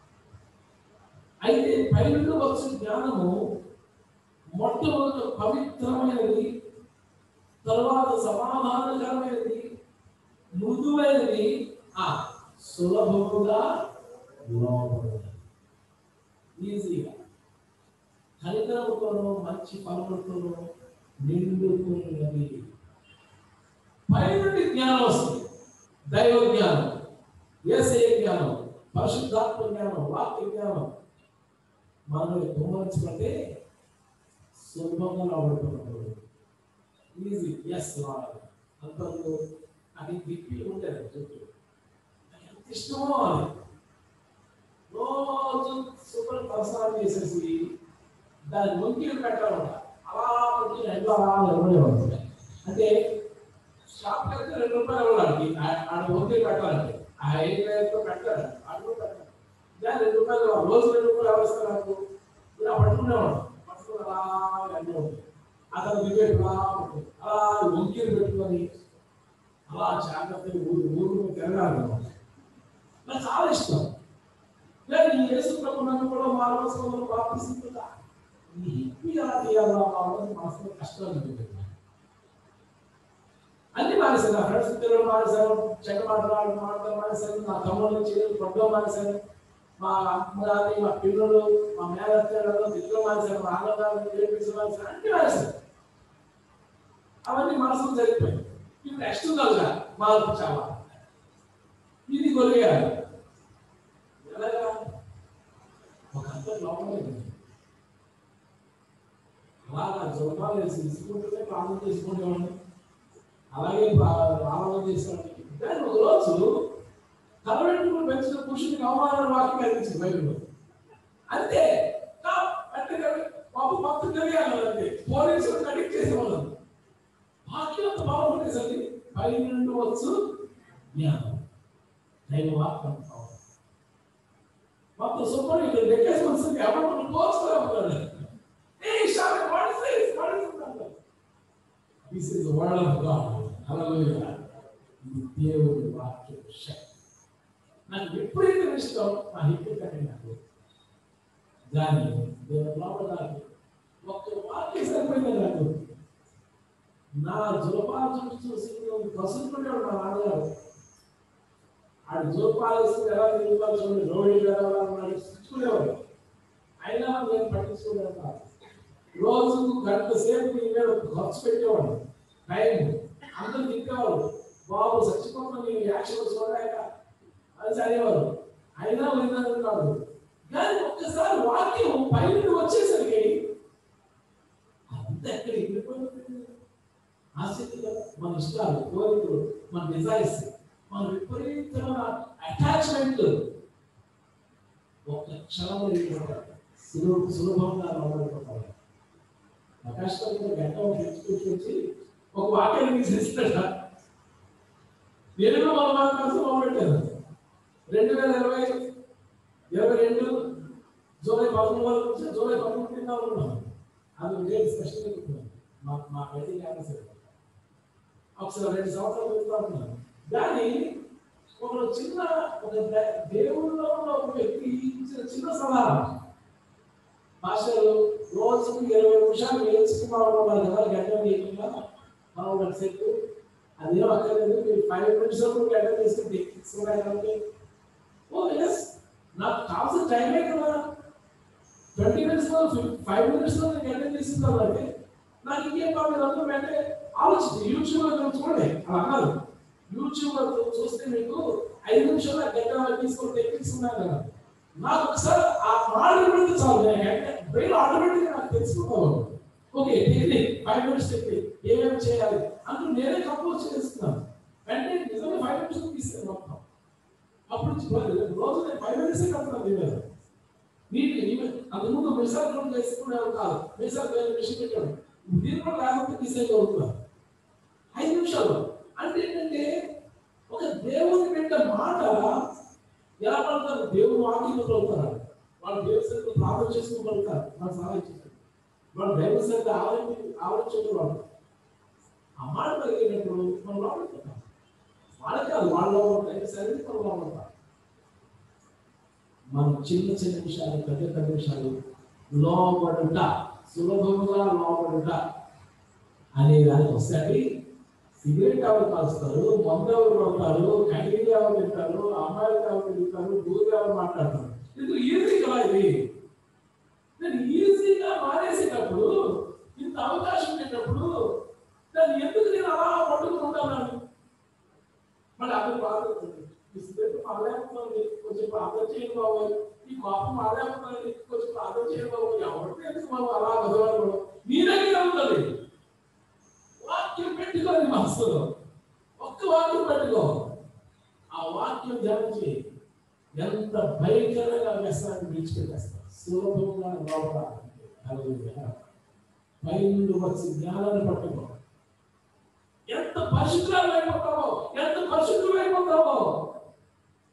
అయితే పైనుండి వచ్చిన జ్ఞానము మొట్టమొదట పవిత్రమైనది తర్వాత సమాధానకరమైనది మృదువైనది ఆ సులభముగా లోపడదు ఈజీగా కనికరముతోనూ మంచి పనులతోనూ నిండుకున్నది పైనుండి జ్ఞానం వస్తుంది దైవ జ్ఞానం ఏసయ జ్ఞానం పరిశుద్ధాత్మ జ్ఞానం వాక్య జ్ఞానం మనల్ని కుమరించుకుంటే సులభంగా లోపడుతున్నప్పుడు ఈజీ ఎస్ రావాలి అంతకు అది దిప్పి ఉండేది చుట్టూ నాకు ఎంత ఇష్టమో అది రోజు సూపర్ తలసారం చేసేసి దాని వంకీలు పెట్టాలంట అలా వంకి రెండు అలా ఎవరే ఉంటుంది అంటే షాప్ అయితే రెండు రూపాయలు ఇవ్వడానికి ఆడ వంకీలు పెట్టాలంటే ఆ ఐదు వేలతో పెట్టాడు అటు పెట్టాడు దాని రెండు రూపాయలు రోజు రెండు రూపాయలు ఎవరు నాకు ఇలా పట్టుకునేవాడు పట్టుకుని అలా అన్నీ ఉంటాయి అతను దిగేటు అలా ఉంటుంది అలా వంకీలు పెట్టుకొని అలా జాగ్రత్తగా ఊరు ఊరు తిరగాలి అన్నమాట. నాకు చాలా ఇష్టం లేదు ఈ యేసు ప్రభు నన్ను కూడా మానవసంలో ప్రార్థిస్తుందా ఈ హిప్పి ఎలా తీయాలా మానవ మనసులో కష్టాలు అనిపించింది అన్ని మానేశాను నా ఫ్రెండ్స్ ఇద్దరు మానేశాను చెడ్డ మాట్లాడు మాట్లాడడం మానేశాను నా తమ్ముడు చెల్లెలు పడ్డం మానేశాను మా అమ్మగారి మా పిల్లలు మా మేనత్తలు ఇద్దరు మానేశాను మా అన్నగారు రిలేటివ్స్ మానేశాను అన్ని మానేశాను అవన్నీ మనసులో జరిగిపోయాయి ఇప్పుడు ఎక్స్టర్నల్గా మార్పు చాలా ఇది కొలిగారు ఎలాగా ఒక అంత లోపలే ఉంది. అలాగా జోపాలు వేసి తీసుకుంటుంటే ప్రాణం చేసుకునేవాడిని అలాగే ఆలోచన చేసేవాడిని కానీ ఒక రోజు తలవెంట్రుకలు పెంచిన పురుషుడికి అవమాన వాక్యం కనిపించింది బైబిల్లో అంతే కా- అంటే పాప మొత్తం తెలియాలి అంతే పోలీసులు కనెక్ట్ చేసేవాళ్ళు వాక్యం అంత బాగుండేసరికి పై నుండి వచ్చు జ్ఞానం దైవ వాక్యం కావాలి. మొత్తం సూపర్ ఇక్కడ లెక్కేసి వస్తుంది ఎవరు పోల్చుకోవాలి ఏ shop what is this what is this is the word of God హల్లెలూయా ఇది దేవుడి వాక్యం శక్తి నాకు ఎప్పుడైతే ఇష్టం నా హిట్ కంటే నాకు దాని దేవుని లోపల నాకు ఒక్క వాక్యం సరిపోయింది నాకు నా జోపాలు చూసి చూసి కసురుకునేవాడు మా నాన్నగారు ఆడు జోపాలు వేసుకుని ఎలా తిరుగుతారు చూడండి రోడ్డు ఎలా నడుచుకునేవాడు అయినా నేను పట్టించుకునేది కాదు రోజు గంట సేపు నీ మీద ఖర్చు పెట్టేవాడు టైం అందరూ తిట్టేవారు బాబు చచ్చిపోతున్న నీ యాక్షన్ చూడాక అని అనేవారు అయినా విన్నాను కాదు కానీ ఒక్కసారి వాక్యం పైన వచ్చేసరికి అంత ఎక్కడ వెళ్ళిపోయింది ఆసక్తిగా మన ఇష్టాలు కోరికలు మన డిజైర్స్ మన విపరీతమైన అటాచ్మెంట్ ఒక క్షణంలో వెళ్ళిపోతారు సులభ సులభంగా లోపలిపోతారు కష్టంగా గంట తెచ్చుకొచ్చి ఒక వాక్యాన్ని తీసేస్తాడ నేను మన మన కోసం మొదలుపెట్టాను రెండు వేల ఇరవై ఇరవై రెండు జూలై పదమూడు వరకు నుంచి జూలై పదమూడు కింద ఉన్నాను అది డేట్ స్పెషల్గా చెప్తున్నాను మా మా వెడ్డింగ్ యానివర్సరీ ఒకసారి రెండు సంవత్సరాలు పెడతా ఉన్నాను కానీ ఒక చిన్న ఒక దే- దేవుళ్ళలో ఉన్న ఒక వ్యక్తి ఇచ్చిన చిన్న సలహా మాస్టర్ రోజుకు ఇరవై నిమిషాలు నేర్చుకున్నాడు మన దగ్గర గంట వేయకుండా మనం ఒక సెట్ అదేం అక్కర్లేదు మీరు ఫైవ్ మినిట్స్ వరకు గంట తీసుకుంటే తీసుకున్నారంటే ఓ ఎస్ నాకు కావాల్సిన టైమే కదా ట్వంటీ మినిట్స్ లో ఫైవ్ మినిట్స్ లో నేను గంట తీసుకుంటాను అంటే నాకు ఇంకేం కావాలి అందరూ వెంటనే ఆలోచించి యూట్యూబ్ లో చూడండి అలా అన్నారు యూట్యూబ్ లో చూస్తే మీకు ఐదు నిమిషాలు గంట తీసుకొని తెప్పిస్తున్నాను కదా నాకు ఒకసారి ఆ మాట విడితే చాలు నేను బ్రెయిన్ ఆటోమేటిక్గా నాకు తెలుసుకుంటాను ఓకే ఇది ఫైవ్ మినిట్స్ చెప్పి ఏమేమి చేయాలి అంటూ నేనే కంపోజ్ చేస్తున్నాను వెంటనే నిజంగా ఫైవ్ మినిట్స్ తీస్తాను మొత్తం అప్పుడు నుంచి రోజు- రోజు నేను ఫైవ్ మినిట్స్ కడుతున్నాను దీని మీద నీటి నీకు అంతకుముందు మిసాల్ కూడా చేసుకునేవారు కాదు మిసాల్ వేరే విషయం పెట్టాడు దీని కూడా లేకపోతే తీసేయగలుగుతున్నాను ఐదు నిమిషాలు అంటే ఏంటంటే ఒక దేవుని బిడ్డ మాట ఎలా పడతారు దేవుని వాక్యంలో పలుకుతారు వాళ్ళు దేవుని సరిగ్గా ప్రార్థన చేసుకుని పలుకుతారు వాళ్ళు సహాయం చేస్తారు వాళ్ళు దైవ సరిగ్గా ఆలోచి ఆలోచించే వాళ్ళు ఆ మాట కలిగినప్పుడు మనం లోపడుతున్నాం వాళ్ళకి కాదు వాళ్ళలో దైవ సరిగ్గా మనం లోపడతాం మనం చిన్న చిన్న విషయాలు పెద్ద పెద్ద విషయాలు లోపడుట సులభముగా లోపడుట అనే దానికి వస్తాయి సిగరెట్ ఎవరు కాలుస్తారు మందు ఎవరు కొడతారు కడిగి ఎవరు తింటారు అమ్మాయిలు ఎవరు తింటారు దూరం ఎవరు మాట్లాడతారు ఇది ఈజీ కదా ఇది నేను ఈజీగా మానేసేటప్పుడు ఇంత అవకాశం ఉండేటప్పుడు దాన్ని ఎందుకు నేను అలా పట్టుకుంటాను మళ్ళీ అందరూ బాధపడుతుంది ఈ సిగరెట్ మాలేకపోతుంది కొంచెం ప్రార్థన చేయండి బాబు ఈ కోపం మాలేకపోతుంది కొంచెం ప్రార్థన చేయండి బాబు ఎవరికి ఎందుకు బాబు అలా బదవాడు నీ దగ్గర ఉంటుంది వాక్యం పెట్టుకోండి మనసులో ఒక్క వాక్యం పెట్టుకో ఆ వాక్యం ధ్యానించి ఎంత భయంకరంగా వ్యసనాన్ని విడిచిపెట్టేస్తా సులభంగా లోపల పై నుండి వచ్చి జ్ఞానాన్ని పట్టుకో ఎంత పరిశుద్ధులు అయిపోతావో ఎంత పరిశుద్ధులు అయిపోతావో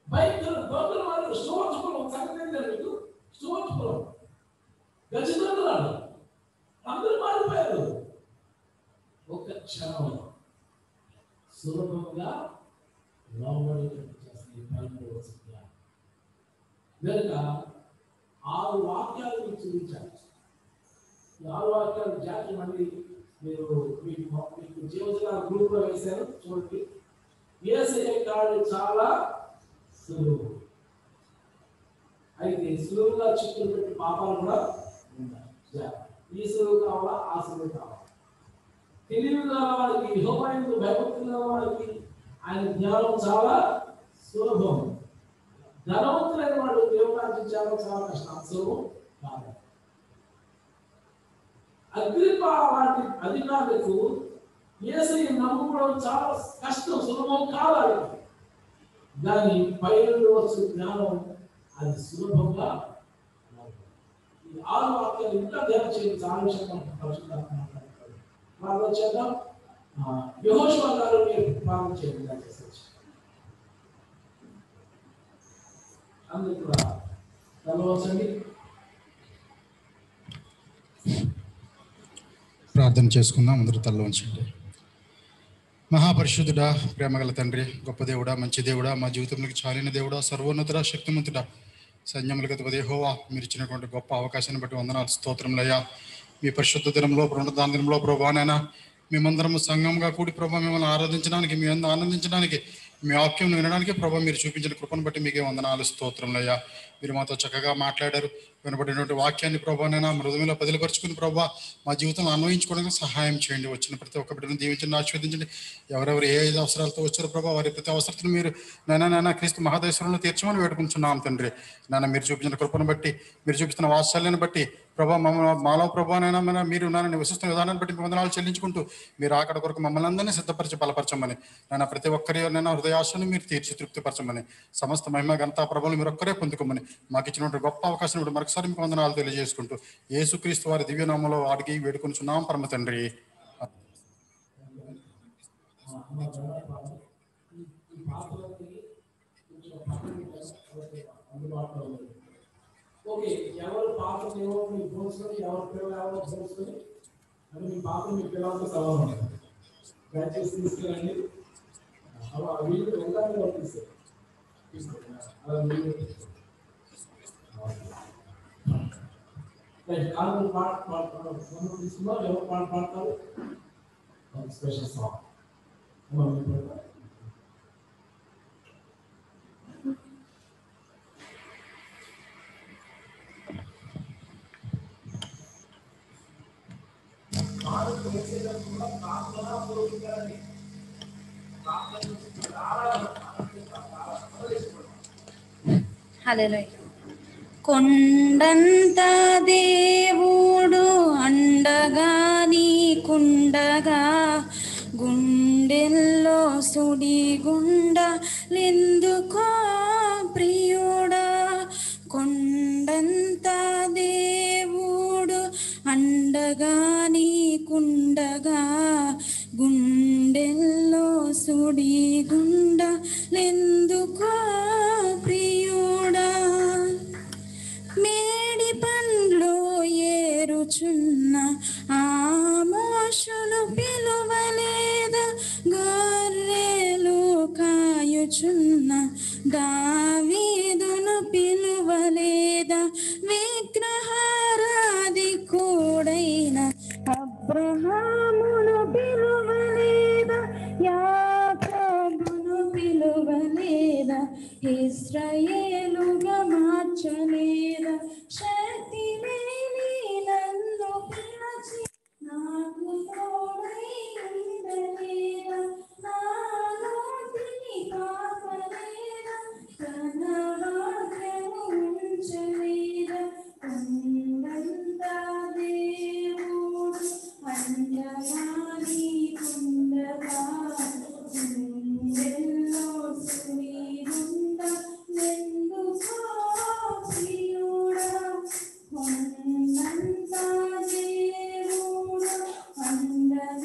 భయంకర దొంగలు వాళ్ళు స్టోర్స్ పొలం సంగతి ఏంటంటే మీకు స్టోర్స్ పొలం గజ దొంగలాడు అందరూ మారిపోయారు ఒక క్షణంలో సులభంగా లోబడేటట్టు చేస్తే పైపోవచ్చు కనుక ఆరు వాక్యాలు మీకు చూపించాలి ఈ ఆరు వాక్యాలు జాతి మళ్ళీ మీరు మీకు మీకు జీవజన గ్రూప్ లో వేశారు చూడండి ఏసయ్య కాడు చాలా సులువు అయితే సులువుగా చిక్కులు పెట్టి పాపాలు కూడా ఉన్నాయి జాగ్రత్త. ఈ సులువు కావాలా ఆ సులువు కావాలా తెలివి గల వాడికి యెహోవాయందు భయభక్తి గల వాడికి ఆయన జ్ఞానం చాలా సులభం ధనవంతులైన వాడు దేవుడు ఆర్జించాలో చాలా కష్టం సులభం కాదు అగ్రిప వాటి అధికారులకు ఏసై నమ్ముకోవడం చాలా కష్టం సులభం కాదు వాళ్ళకి. దాని పైన వచ్చే జ్ఞానం అది సులభంగా ఈ ఆరు వాక్యాలు ఇంకా ధ్యానం చేయండి చాలా విషయం మనం పరిశుద్ధాత్మ మాట్లాడుతారు ప్రార్థన చేద్దాం యహోషువ గారు మీరు ప్రార్థన చేయండి దయచేసి వచ్చి. అందరూ కూడా తలవచ్చండి ప్రార్థన చేసుకుందాం అందరూ తల్ల ఉంచండి మహాపరిశుద్ధుడా ప్రేమగల తండ్రి గొప్ప దేవుడా మంచి దేవుడా మా జీవితంలోకి చాలిన దేవుడా సర్వోన్నతుడా శక్తిమంతుడా సైన్యములకు అధిపతి హోవా మీరు ఇచ్చినటువంటి గొప్ప అవకాశాన్ని బట్టి వందనాలు స్తోత్రములయ్యా మీ పరిశుద్ధ దినంలో పునరుద్ధాన దినంలో ప్రభానైనా మేమందరము సంఘంగా కూడి ప్రభా మిమ్మల్ని ఆరాధించడానికి మీ అందు ఆనందించడానికి మీ వాక్యం వినడానికి ప్రభా మీరు చూపించిన కృపను బట్టి మీకే వందనాలు స్తోత్రములయ్యా మీరు మాతో చక్కగా మాట్లాడారు వినబడినటువంటి వాక్యాన్ని ప్రభానైనా మృదుమిలో పదిలపరుచుకుని ప్రభా మా జీవితంలో అన్వయించుకోవడానికి సహాయం చేయండి వచ్చిన ప్రతి ఒక్క బిడ్డను దీవించండి ఆశీర్వదించండి ఎవరెవరు ఏ ఐదు అవసరాలతో వచ్చారో ప్రభా వారి ప్రతి అవసరతను మీరు నాయన నాయన క్రీస్తు మహాదేశంలో తీర్చమని వేడుకుంటున్నాం తండ్రి నాన్న మీరు చూపించిన కృపను బట్టి మీరు చూపిస్తున్న వాత్సల్యాన్ని బట్టి ప్రభా మమ్మ మాలో ప్రభానైనా మన మీరు నాన్న నివసిస్తున్న విధానాన్ని బట్టి మీ వందనాలు చెల్లించుకుంటూ మీరు ఆకడ కొరకు మమ్మల్ని అందరినీ సిద్ధపరిచి బలపరచమని నాన్న ప్రతి ఒక్కరి నైనా హృదయాశను మీరు తీర్చి తృప్తిపరచమని సమస్త మహిమ ఘనతా ప్రభులు మీరు ఒక్కరే పొందుకోమని మాకు ఇచ్చినటువంటి గొప్ప అవకాశం ఇప్పుడు మరొకసారి మీకు వందనాలు తెలియజేసుకుంటూ యేసుక్రీస్తు వారి దివ్యనామంలో అడిగి వేడుకొనిచున్నాం పరమ తండ్రి ఈ పాత్రలకి కొంచెం పక్కన పెట్టాలి. అందుబాటులో ఉంది. ఓకే ఎవరు పాత్ర ఏవో మీ పోల్చుకొని ఎవరు పిల్లలు ఎవరో పోల్చుకొని అది మీ పాత్ర మీ పిల్లలతో సవాలు ఉంటుంది దయచేసి తీసుకెళ్ళండి అలా వీళ్ళు వెళ్ళాలని వాళ్ళు తీస్తారు అలా వీళ్ళు రైట్ కాదు పాట పాడతారు తీసుకున్నారు ఎవరు పాట పాడతారు స్పెషల్ సాంగ్ మమ్మీ పాడతారు హల్లెలూయా కొండంత దేవుడు అండగా నీకుండగా గుండెల్లో సుడి గుండెందుకో ప్రియుడా కొండంత దేవుడు అండగా నీకుండగా గుండెల్లో సుడి గుండెందుకో ప్రియుడా మేడి పండ్లు ఏరుచున్న ఆ మోషులు పిలువలేద గొర్రెలు కాయుచున్న దావీదును పిలువలేద విగ్రహారాది కూడైన అబ్రహామును పిలువలేద యాకోబును పిలువలేద ఇస్రాయేలుగా మార్చలేద శక్తి లేని నన్ను పిలిచి నాకు తోడై ఉండలేద నా నోటిని కాపలేద తన వాక్యము ఉంచలేద ఉండంత దేవుడు అండగా నీకుండగా గుండెల్లో సుడిగుండ ఎందుకో ప్రియుడా ఉన్నంత దేవుడు అండగా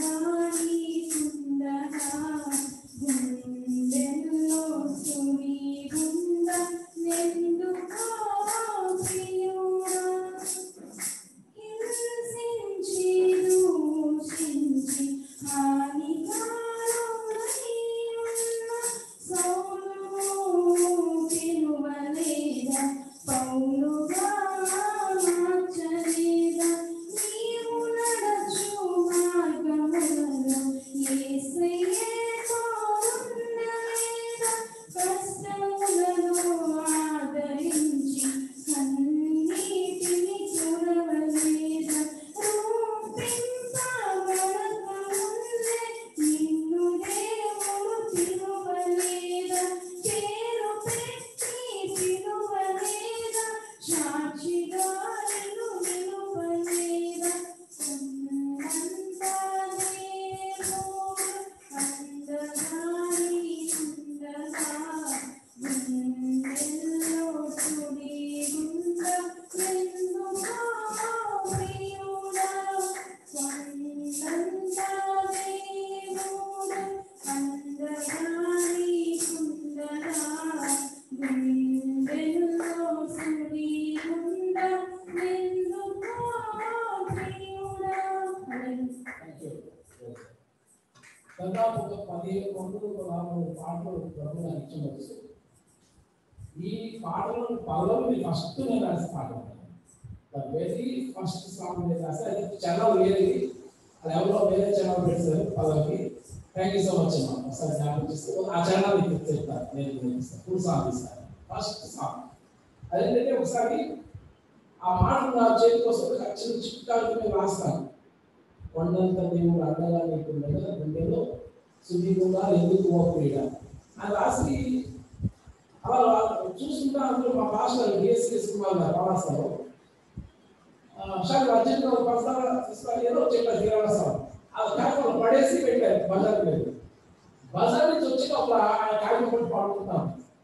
దాదాపు ఒక పదిహేను వందలు నాలుగు పాటలు ప్రభు నాకు ఇచ్చవచ్చు ఈ పాటలను పల్లవి ఫస్ట్ నేను రాసిన పాట ద వెరీ ఫస్ట్ సాంగ్ నేను రాసి అది చాలా వేరేది అది ఎవరో వేరే ఛానల్ పెట్టారు పల్లవికి థ్యాంక్ యూ సో మచ్ అమ్మా ఒకసారి జ్ఞాపకం చేస్తే ఆ ఛానల్ మీకు చెప్తాను నేను నేర్పిస్తాను ఫుల్ సాంగ్ ఇస్తాను ఫస్ట్ సాంగ్ అదేంటంటే ఒకసారి ఆ మాటలు నా చేతికి వస్తే చిన్న చిట్కాలకి నేను రాస్తాను కొండంత దేవుడు అండగా నీకు ఉండగా గుండెలో సుదీపంగా ఎందుకు ఓ క్రీడ అని రాసి అలా చూసుకుంటా అందులో మా భాషలో డిఎస్ఎస్ కుమార్ గారు రాస్తాను షాక్ అర్జెంట్ పడతారా తీసుకొని ఏదో చెప్పారు తీరాస్తాం ఆ కాకుండా పడేసి పెట్టారు బజార్ మీద బజార్ నుంచి వచ్చి ఒక ఆ కాగితం పట్టి పాడుకుంటాం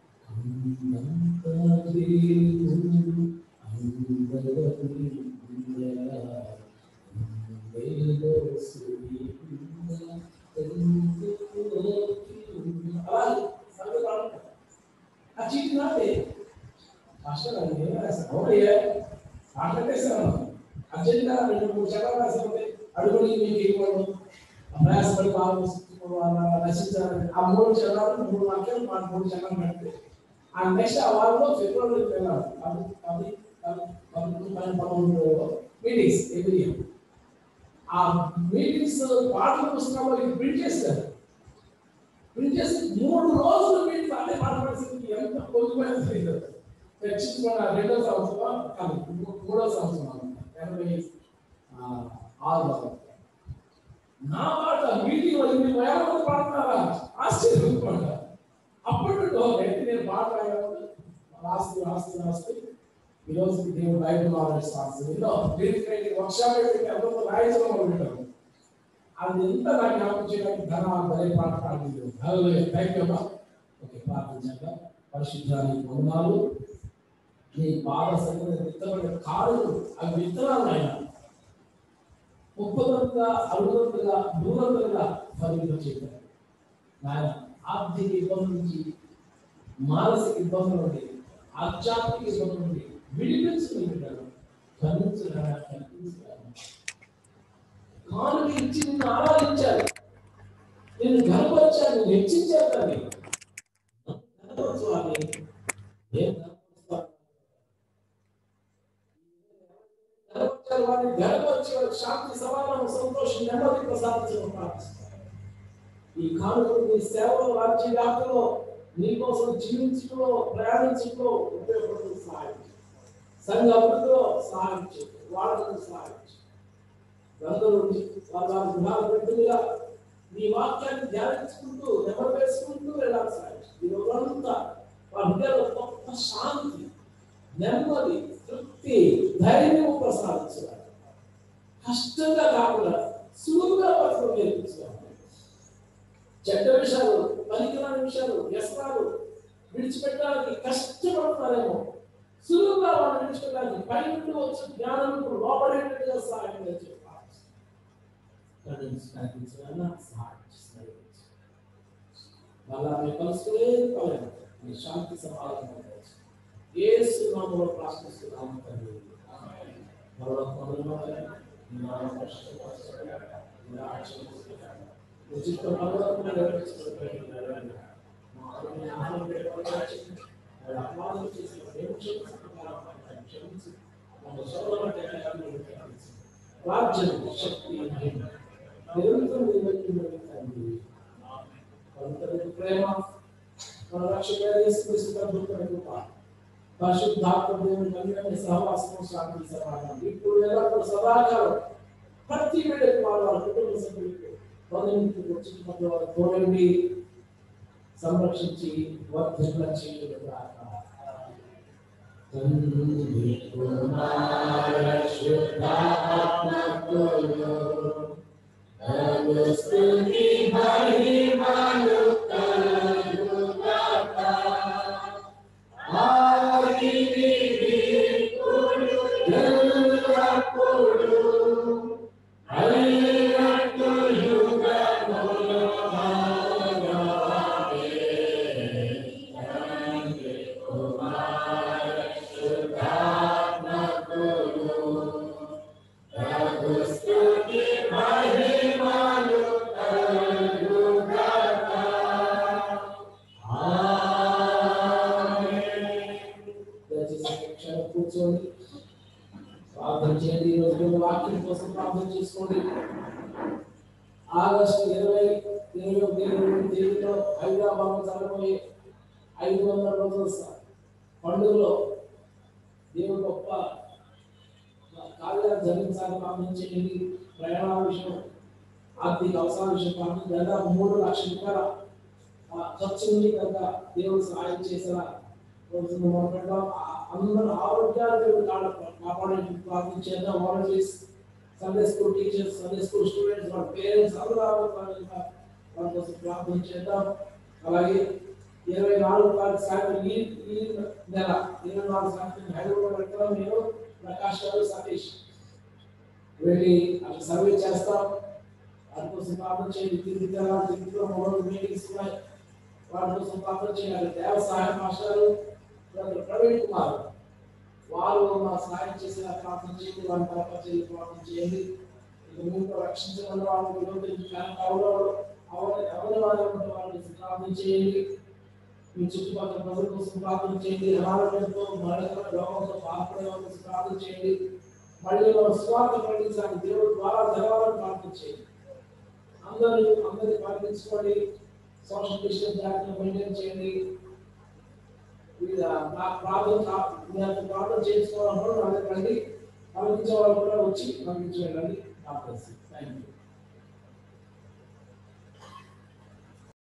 అలా సంగతి పాడుకుంటాం ఆ చీటి నాదే మాస్టర్ అది ఏం రాశాను అవునయ్యా మాట్లాడేశాను అర్జెంట్గా రెండు మూడు చక్రాలు రాసిపోతే అడుగుని మీకు ఇవ్వడం ప్రయాసపడి బాగా రచించాలని ఆ మూడు చక్రాలు మూడు వాక్యాలు మా మూడు చక్రాలు పెడితే ఆ నెక్స్ట్ ఆ వారంలో ఫిబ్రవరి వెళ్ళాలి అది అది అది పదకొండు పన్నెండు పదకొండు మీటింగ్స్ ఎవ్రీ ఇయర్ ఆ మీటింగ్స్ పాటల పుస్తకాల్లో ఇది ప్రింట్ చేస్తారు ప్రింట్ చేసి మూడు రోజులు మీటింగ్ అదే మాట్లాడేసి ఎంత పొందుకోలేదు తెలియదు చర్చించుకున్న రెండో సంవత్సరం కాదు మూడో సంవత్సరం ఎనభై ఆ, ఆరులో నా పాట మీటింగ్ లో ఇన్ని వేల మంది పాడుతున్నారా ఆశ్చర్యం అప్పటి నుండి ఓ వ్యక్తి నేను పాట రాయడం రాస్తూ రాస్తూ రాస్తూ ఈ రోజు దేవుడు బైబిల్ నాలెడ్జ్ రాస్తూ ఎన్నో లిరిక్ వర్క్షాప్ పెట్టి అందరితో రాయించడం మొదలు పెట్టారు అది ఎంత నాకు జ్ఞాపకం చేయడానికి ధన బలే పాట పాడింది హలో థ్యాంక్ యూ అమ్మా ఓకే ప్రార్థించాక పరిశుద్ధానికి వందనాలు నీ పాద సంగతి విత్తబడిన కాళ్ళు అవి విత్తనాలు ఆయన ముప్పదంగా అడుగుదంతగా దూరంగా ఫలింప చెప్పారు నాయన ఆర్థిక ఇబ్బంది నుంచి మానసిక ఇబ్బందుల నుండి ఆధ్యాత్మిక ఇబ్బందుల నుండి విడిపించుకుని పెట్టారు కనిపించగా కనిపించగా కానుక ఇచ్చి నిన్ను ఆరాధించారు నేను గర్వపరిచాను నేను హెచ్చించాను దాన్ని గర్వపరచాలి నేను గర్వపరుస్తాను గర్వపరిచారు వారిని గర్వపరిచి వారికి శాంతి సమాధానం సంతోషం నెమ్మది ప్రసాదించడం ప్రార్థిస్తాను ఈ కానుకలు నీ సేవలో రాజ్య వ్యాప్తిలో నీకోసం జీవించడంలో ప్రయాణించడంలో ఉపయోగపడుతుంది సహాయం చేయి. సంఘ అభివృద్ధిలో సహాయం చేయి వాళ్ళకు సహాయం చేయి అందరూ వారి వారి గృహాలు పెట్టుగా నీ వాక్యాన్ని ధ్యానించుకుంటూ నెమరు వేసుకుంటూ వెళ్ళాలి సహాయం చేయి. ఈ రోజంతా వారి హృదయంలో గొప్ప శాంతి నెమ్మది తృప్తి ధైర్యం ప్రసాదించాలి కష్టంగా కాకుండా సులువుగా బతకడం నేర్పించాలి చెడ్డ విషయాలు పనికిరాని విషయాలు వ్యసనాలు విడిచిపెట్టడానికి కష్టపడుతున్నారేమో సులువుగా వాళ్ళు విడిచిపెట్టడానికి పై నుండి వచ్చిన జ్ఞానం లోపడేటట్టుగా సహాయం చెప్పాలి సహాయం చేస్తారు మళ్ళా మేము కలుసుకునే పలేదు మీ శాంతి సమాధానం ఏసు నామములో ప్రార్థిస్తున్నాము తండ్రి పరలోకమందున నీ నామం పరిశుద్ధపరచబడాలి. నీ రాజ్యం వస్తుండాలి. నీ చిత్తం పరలోకములో నెరవేర్చబడాలి. మా ఆరోగ్య ఆహారం పెట్టబడాలి. వారి అపరాధం చేసిన మేము క్షమిస్తున్నాము. వారిని క్షమించి మన సోదరుల దగ్గర క్షమించి. రాజ్యం శక్తి మహిమ నిరంతరం నిలబెట్టుకుని తండ్రి పవిత్రమైన ప్రేమ మన రక్షకుడైన యేసుక్రీస్తు ప్రభుత్వ కృప పరిశుద్ధాత్మ దేవుని మందిరమే సహవాసము శాంతి సమాధానం ఇప్పుడు ఎల్లప్పుడు సదాకాలం ప్రతి బిడ్డకు వారు వారి కుటుంబ సభ్యులకు పదవికి వచ్చిన వారు తోడండి సంరక్షించి వర్ధన చేయడం తండ్రి కుమార శుద్ధాత్మకులు స్తుతి మహిమలు కలుగుగాక ఆదిని వీరుడు ఎల్లప్పుడూ అయినట్టు యుగములో మానవాడే. తండ్రి కుమార శుద్ధాత్మకులు ప్రభు స్తుతి మహిమలు కలుగుగాక దయచేసి ఒక క్షణం కూర్చోండి ప్రార్థన చేయండి ఈ రోజు మీరు వాక్యం కోసం ప్రార్థన చేసుకోండి ఆగస్టు ఇరవై ఇరవై ఒకటి ఇరవై రెండు తేదీలో హైదరాబాద్ జరగబోయే ఐదు వందల రోజుల స- పండుగలో దేవుడు గొప్ప కార్యాలు జరిగించాలని ప్రార్థన చేయండి ప్రయాణాల విషయం ఆర్థిక అవసరాల విషయం ప్రార్థన దాదాపు మూడు లక్షల రూపాయల ఆ, ఖర్చు ఉంది కనుక దేవుడు సహాయం చేసేలా రోజు మొదలుపెడదాం ఆ- అందరూ ఆరోగ్యాలు దేవుడు కాడ- కాపాడేందుకు ప్రార్థన చేద్దాం volunteers Sunday school teachers Sunday school students వాళ్ళ పేరెంట్స్ అందరూ ఆరోగ్యాలు వాళ్ళ కోసం ప్రార్థన చేద్దాం అలాగే ఇరవై నాలుగు తారీఖు సాయంత్రం ఈ ఈ నెల ఇరవై నాలుగు సాయంత్రం హైదరాబాద్ వెళ్తాం నేను ప్రకాష్ గారు సతీష్ వెళ్ళి అక్కడ సర్వే చేస్తాం వాటి కోసం ప్రార్థన చేయండి తిరుగుతారా తిరుగుతున్న మూడు మీటింగ్స్ ఉన్నాయి వాటి కోసం ప్రార్థన చేయాలి దేవ సహాయ మాస్టారు డాక్టర్ ప్రవీణ్ కుమార్ వారు మా సహాయం చేసిన ప్రార్థన చేయండి వారి తరఫు చేసి ప్రార్థన చేయండి ఇక మీకు రక్షించగల వాళ్ళు విరోధించి కావులో అవని అవని వారి వాళ్ళని ప్రార్థన చేయండి మీ చుట్టుపక్కల ప్రజల కోసం ప్రార్థన చేయండి అనారోగ్యంతో మరణకర రోగంతో బాధపడే వాళ్ళ కోసం ప్రార్థన చేయండి మళ్ళీ మన స్వార్థ ప్రకటించడానికి దేవుడి ద్వారా జరగాలని ప్రార్థన చేయండి అందరూ అందరినీ పాటించుకోండి సోషల్ డిస్టెన్స్ జాగ్రత్తగా మెయింటైన్ చేయండి ఇది నా ప్రార్థన నేను ప్రార్థన చేసుకోవాలన్నప్పుడు వాళ్ళకి రండి పంపించే వాళ్ళు కూడా వచ్చి పంపించి వెళ్ళండి థ్యాంక్ యూ